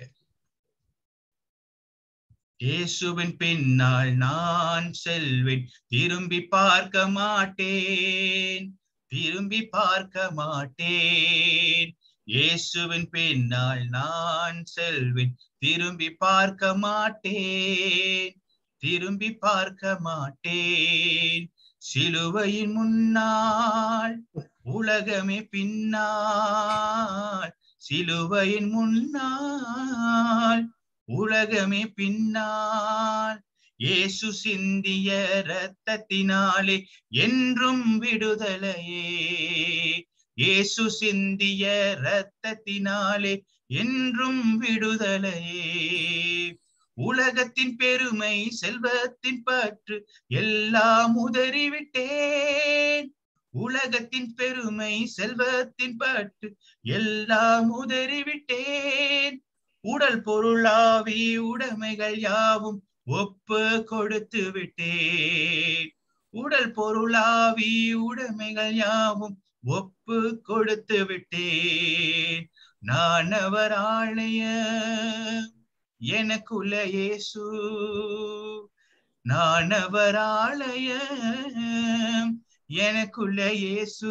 இயேசுவின் பின்னால் நான் செல்வேன் திரும்பி பார்க்க மாட்டேன் திரும்பி பார்க்க மாட்டேன் இயேசுவின் பின்னால் நான் செல்வேன் திரும்பி பார்க்க மாட்டேன் திரும்பி பார்க்க மாட்டேன் சிலுவையின் முன்னால் உலகமே பின்னால் சிலுவையின் முன்னால் உலகமே பின்னால் இயேசு சிந்திய இரத்தத்தினாலே என்றும் விடுதலையே இயேசு சிந்திய இரத்தத்தினாலே என்றும் விடுதலையே உலகத்தின் பெருமை செல்வத்தின் பற்று எல்லாம் உதறிவிட்டேன் உலகத்தின் பெருமை செல்வத்தின் பற்று எல்லாம் உதறிவிட்டேன் உடல் பொருளாவி உடைமைகள் யாவும் ஒப்பு கொடுத்து விட்டேன் உடல் பொருளாவி உடைமைகள் யாவும் ஒப்பு கொடுத்து விட்டேன் நான் அவர் ஆலய எனக்குள்ள இயேசு நான் அவர் ஆலய எனக்குள்ள இயேசு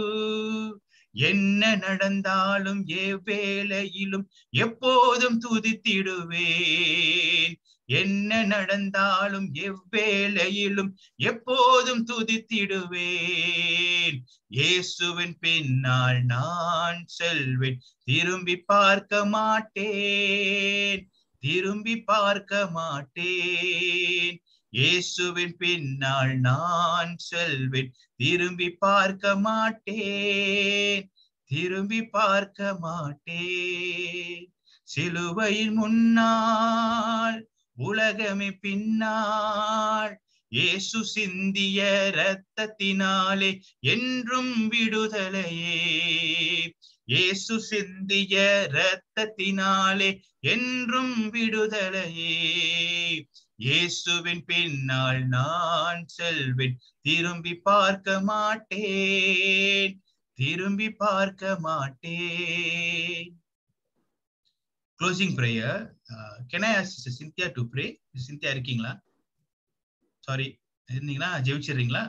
என்ன நடந்தாலும் எவ்வேளையிலும் எப்போதும் துதித்திடுவேன் என்ன நடந்தாலும் எவ்வேளையிலும் எப்போதும் துதித்திடுவேன் இயேசுவின் பின்னால் நான் செல்வேன் திரும்பி பார்க்க மாட்டேன் திரும்பி பார்க்க மாட்டேன் இயேசுவின் பின்னால் நான் செல்வேன் திரும்பி பார்க்க மாட்டேன் திரும்பி பார்க்க மாட்டேன் சிலுவையின் முன்னால் உலகமே பின்னால் இயேசு சிந்திய இரத்தத்தினாலே என்றும் விடுதலையே இயேசு சிந்திய இரத்தத்தினாலே என்றும் விடுதலையே இயேசுவின் பின்னால் நான் செல்வேன் திரும்பி பார்க்க மாட்டேன் திரும்பி பார்க்க மாட்டேன் closing prayer can I ask Cynthia to pray Cynthia இருக்கீங்களா சாரி இருந்தீங்கன்னா ஜெயிச்சிடுறீங்களா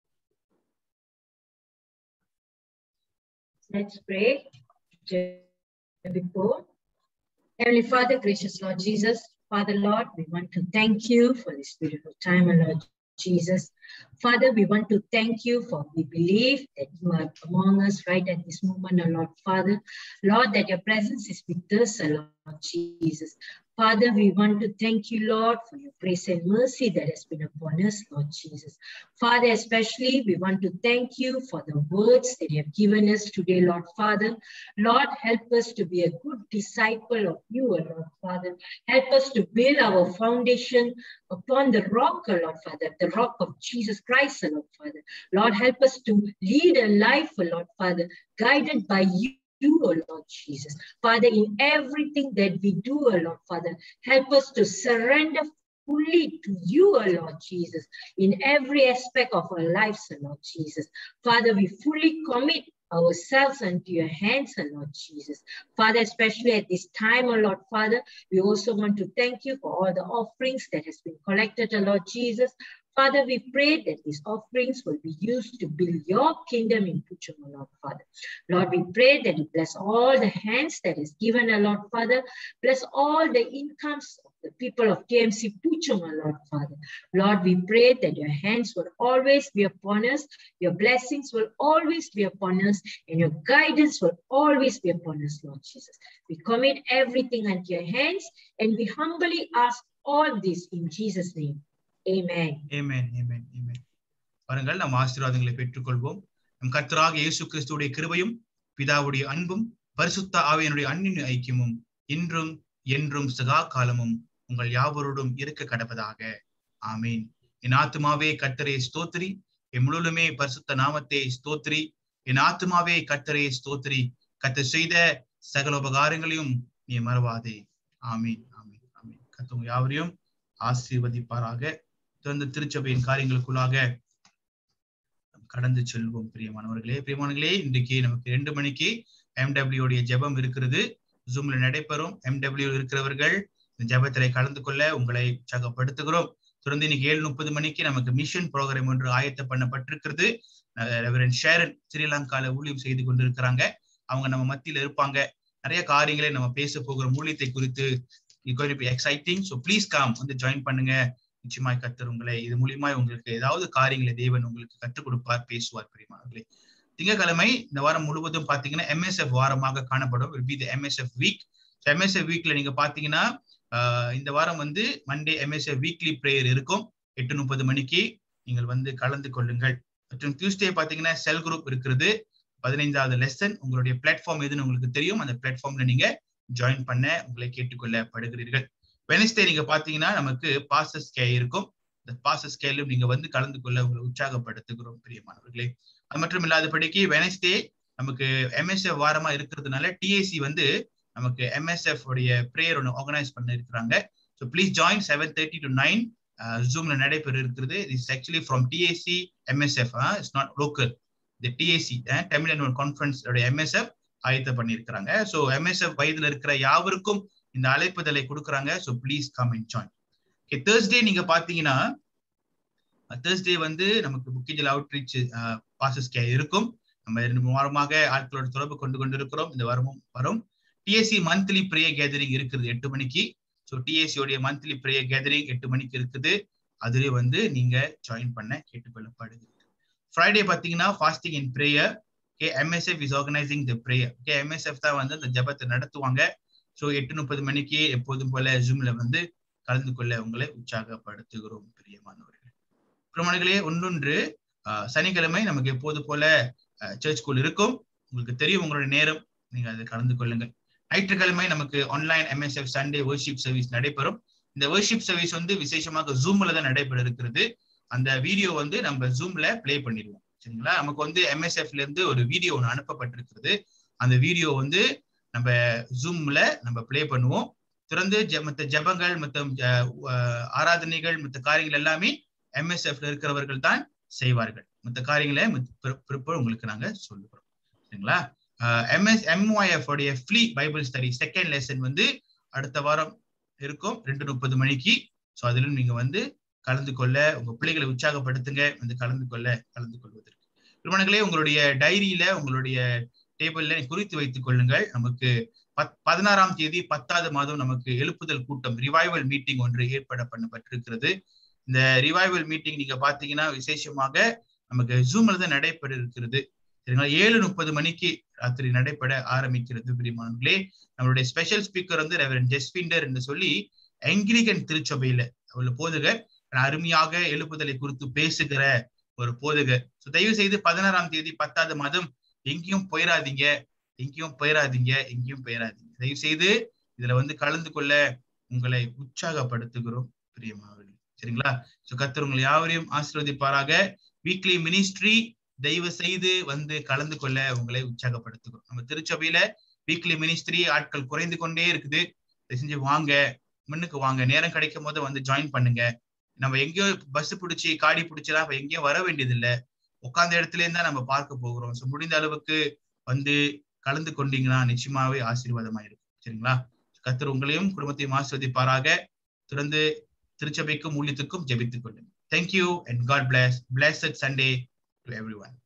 Let's pray. Before. Heavenly Father, gracious Lord Jesus, Father Lord, we want to thank you for this beautiful time, Lord Jesus. Father, we want to thank you for we believe that you are among us right at this moment, O Lord Father. Lord, that your presence is with us, O Lord Jesus. Father, we want to thank you, Lord, for your grace and mercy that has been upon us, Lord Jesus. Father, especially we want to thank you for the words that you have given us today, Lord Father. Lord, help us to be a good disciple of you, O Lord Father. Help us to build our foundation upon the rock, O Lord Father, the rock of Jesus Christ, O Lord Father. Lord, help us to lead a life, O Lord Father, guided by you you, O Lord Jesus. Father, in everything that we do, O Lord Father, help us to surrender fully to you, O Lord Jesus, in every aspect of our lives, O Lord Jesus. Father, we fully commit ourselves unto your hands, O Lord Jesus. Father, especially at this time, O Lord Father, we also want to thank you for all the offerings that has been collected, O Lord Jesus. Father, we pray that these offerings will be used to build your kingdom in Puchum, O Lord Father. Lord, we pray that you bless all the hands that is given, O Lord Father. Bless all the incomes of the people of TMC Puchum, O Lord Father. Lord, we pray that your hands will always be upon us, your blessings will always be upon us, and your guidance will always be upon us, Lord Jesus. We commit everything unto your hands, and we humbly ask all this in Jesus' name. Amen. Amen, amen, amen. பாருங்கள் நாம் ஆசீர்வாதங்களை பெற்றுக்கொள்வோம் நம் கர்த்தராக இயேசு கிறிஸ்துடைய கிருபையும் பிதாவுடைய அன்பும் பரிசுத்த ஆவியனுடைய அன்பின் ஐக்கியமும் இன்றும் என்றும் சதா காலமும் உங்கள் யாவரோடும் இருக்க கடப்பதாக ஆமீன் என் ஆத்மாவே கர்த்தரே ஸ்தோத்திரி என் முழுவதுமே பரிசுத்த நாமத்தை ஸ்தோத்திரி என் ஆத்மாவே கர்த்தரே ஸ்தோத்திரி கர்த்தர் செய்த சகல உபகாரங்களையும் நீ மறவாதே ஆமீன் ஆமீன் ஆமீன் கத்தவங்க யாவரையும் ஆசீர்வதிப்பாராக திறந்த திருச்சபையின் காரியங்களுக்குள்ளாக கடந்து செல்வோம் பிரியமானவர்களே பிரியமானங்களே இன்றைக்கு நமக்கு ரெண்டு மணிக்கு எம்டபிள்யூ உடைய ஜெபம் இருக்கிறது ஜூம்ல நடைபெறும் எம்டபிள்யூ இருக்கிறவர்கள் இந்த ஜெபத்திலே கலந்து கொள்ள உங்களை சகப்படுத்துகிறோம் தொடர்ந்து இன்னைக்கு ஏழு முப்பது மணிக்கு நமக்கு மிஷன் ப்ரோக்ராம் ஒன்று ஆயத்த பண்ணப்பட்டிருக்கிறது ரெவரன் ஷேரன் ஸ்ரீலங்கால ஊழியம் செய்து கொண்டிருக்கிறாங்க அவங்க நம்ம மத்தியில இருப்பாங்க நிறைய காரியங்களை நம்ம பேச போகிற ஊழியத்தை குறித்து எக்ஸைட்டிங் ஸோ ப்ளீஸ் காம் வந்து ஜாயின் பண்ணுங்க நிச்சயமாய் கத்தர் உங்களை இது மூலியமாய் உங்களுக்கு ஏதாவது காரியங்களை தேவன் உங்களுக்கு கற்றுக் கொடுப்பார் பேசுவார் பிரியமானவர்களே திங்கக்கிழமை இந்த வாரம் முழுவதும் பாத்தீங்கன்னா எம்எஸ்எஃப் வாரமாக காணப்படும் will be the MSF week MSF வீக்ல நீங்க பாத்தீங்கன்னா ஆஹ் இந்த வாரம் வந்து மண்டே எம்எஸ்ஏ வீக்லி ப்ரேயர் இருக்கும் எட்டு முப்பது மணிக்கு நீங்கள் வந்து கலந்து கொள்ளுங்கள் மற்றும் டியூஸ்டே பாத்தீங்கன்னா செல் குரூப் இருக்கிறது பதினைந்தாவது லெசன் உங்களுடைய பிளாட்ஃபார்ம் எதுன்னு உங்களுக்கு தெரியும் அந்த பிளாட்ஃபார்ம்ல நீங்க ஜாயின் பண்ண உங்களை கேட்டுக்கொள்ளப்படுகிறீர்கள் வெனஸ்டே நீங்க பாத்தீங்கன்னா நமக்கு பாசஸ் கே இருக்கும் இந்த பாசஸ் கேலும் நீங்க வந்து கலந்து கொள்ள உங்களை உற்சாகப்படுத்துகிறோம் பிரியமானவர்களே அது மட்டும் இல்லாதபடிக்கு வெனஸ்டே நமக்கு எம்எஸ்எஃப் வாரமா இருக்கிறதுனால டிஏசி வந்து நமக்கு எம்எஸ்எஃப் உடைய ப்ரேயர் ஒன்று ஆர்கனைஸ் பண்ண இருக்கிறாங்க so please join seven thirty to nine ஜூம்ல நடைபெற இருக்கிறது it's actually from DAC MSF it's not local இந்த டிஏசி தமிழ் கான்ஃபரன்ஸ் எம்எஸ்எஃப் ஆயத்த பண்ணியிருக்கிறாங்க ஸோ எம்எஸ்எஃப் வயதுல இருக்கிற யாவருக்கும் இந்த அழைப்புதலை கொடுக்குறாங்க so please come and join okay Thursday நீங்க பாத்தீங்கன்னா தேர்ஸ்டே வந்து நமக்கு புக்கிஜல் அவுட்ரீச் பாசஸ் கே இருக்கும் நம்ம ரெண்டு வாரமாக ஆட்களோட தொடர்பு கொண்டு கொண்டிருக்கிறோம் இந்த வாரமும் வரும் டிஎஸ்சி மந்த்லி ப்ரேயர் கேதரிங் இருக்குது எட்டு மணிக்கு ஸோ டிஎஸ்சி உடைய மந்த்லி ப்ரேயர் கேதரிங் எட்டு மணிக்கு இருக்குது அதுலேயே வந்து நீங்க ஜாயின் பண்ண கேட்டுக்கொள்ளப்படுகிறது ஃப்ரைடே பார்த்தீங்கன்னா fasting in prayer okay MSF is organising the prayer okay MSF தான் வந்து அந்த ஜபத்தை நடத்துவாங்க ஸோ எட்டு முப்பது மணிக்கு எப்போதும் போல ஜூம்ல வந்து கலந்து கொள்ள உங்களை உற்சாகப்படுத்துகிறோம் பிரியமானவர்கள் பிரமணர்களே ஒன்றொன்று சனிக்கிழமை நமக்கு எப்போது போல சர்ச் ஸ்கூல் இருக்கும் உங்களுக்கு தெரியும் உங்களுடைய நேரம் நீங்க அதை கலந்து கொள்ளுங்கள் ஞாயிற்றுக்கிழமை நமக்கு online MSF Sunday worship service நடைபெறும் இந்த வர்ஷிப் சர்வீஸ் வந்து விசேஷமாக ஜூம்ல தான் நடைபெற இருக்கிறது அந்த வீடியோ வந்து நம்ம ஜூம்ல பிளே பண்ணிடுவோம் சரிங்களா நமக்கு வந்து எம்எஸ்எஃப்ல இருந்து ஒரு வீடியோ ஒன்று அனுப்பப்பட்டிருக்கிறது அந்த வீடியோ வந்து நம்ம ஜூம்ல நம்ம பிளே பண்ணுவோம் திறந்து மற்ற ஜபங்கள் மற்ற ஆராதனைகள் மற்ற காரியங்கள் எல்லாமே எம்எஸ்எஃப்ல இருக்கிறவர்கள் தான் செய்வார்கள் மற்ற காரியங்களை பிறப்பு உங்களுக்கு நாங்க சொல்லுகிறோம் சரிங்களா எம்எஸ் எம்ஒய்எஃப் உடைய flee Bible study second lesson வந்து அடுத்த வாரம் இருக்கும் ரெண்டு முப்பது மணிக்கு ஸோ அதிலும் நீங்க வந்து கலந்து கொள்ள உங்க பிள்ளைகளை உற்சாகப்படுத்துங்க வந்து கலந்து கொள்ள கலந்து கொள்வதற்கு திருமணங்களே உங்களுடைய டைரியில உங்களுடைய டேபிள்ல குறித்து வைத்துக் கொள்ளுங்கள் நமக்கு பத் பதினாறாம் தேதி பத்தாவது மாதம் நமக்கு எழுப்புதல் கூட்டம் ரிவைவல் மீட்டிங் ஒன்று ஏற்பட பண்ணப்பட்டிருக்கிறது இந்த ரிவைவல் மீட்டிங் நீங்க பாத்தீங்கன்னா விசேஷமாக நமக்கு ஜூம்ல தான் நடைபெற இருக்கிறது சரிங்களா ஏழு முப்பது மணிக்கு ராத்திரி நடைபெற ஆரம்பிக்கிறது பிரிமானங்களே நம்மளுடைய ஸ்பெஷல் ஸ்பீக்கர் வந்து ரெவரன் ஜெஸ்பிண்டர் என்று சொல்லி எங்கிலிகன் திருச்சபையில அவள போதுகர் அருமையாக எழுப்புதலை குறித்து பேசுகிற ஒரு போதுகர் ஸோ தயவு செய்து பதினாறாம் தேதி பத்தாவது மாதம் எங்கேயும் போயிடாதீங்க எங்கேயும் போயிடாதீங்க எங்கேயும் போயிடாதீங்க தயவு செய்து இதுல வந்து கலந்து கொள்ள உங்களை உற்சாகப்படுத்துகிறோம் பிரியமானவர்கள் சரிங்களா ஸோ கத்தர் உங்களை யாவரையும் ஆசீர்வதிப்பாராக வீக்லி மினிஸ்ட்ரி தயவு செய்து வந்து கலந்து கொள்ள உங்களை உற்சாகப்படுத்துகிறோம் நம்ம திருச்சபையில வீக்லி மினிஸ்ட்ரி ஆட்கள் குறைந்து கொண்டே இருக்குது செஞ்சு வாங்க முன்னுக்கு வாங்க நேரம் கிடைக்கும் போது வந்து ஜாயின் பண்ணுங்க நம்ம எங்கேயோ பஸ் பிடிச்சி காடி பிடிச்சலாம் எங்கேயும் வர வேண்டியது இல்லை உட்கார்ந்த இடத்துல இருந்தா நம்ம பார்க்க போகிறோம் ஸோ முடிந்த அளவுக்கு வந்து கலந்து கொண்டீங்கன்னா நிச்சயமாவே ஆசீர்வாதமா இருக்கும் சரிங்களா கத்தர் உங்களையும் குடும்பத்தையும் ஆஸ்வதிப்பாராக தொடர்ந்து திருச்சபைக்கும் ஊழியத்துக்கும் ஜெபித்துக் கொள்ளுங்க thank you and God bless bless Sunday to every one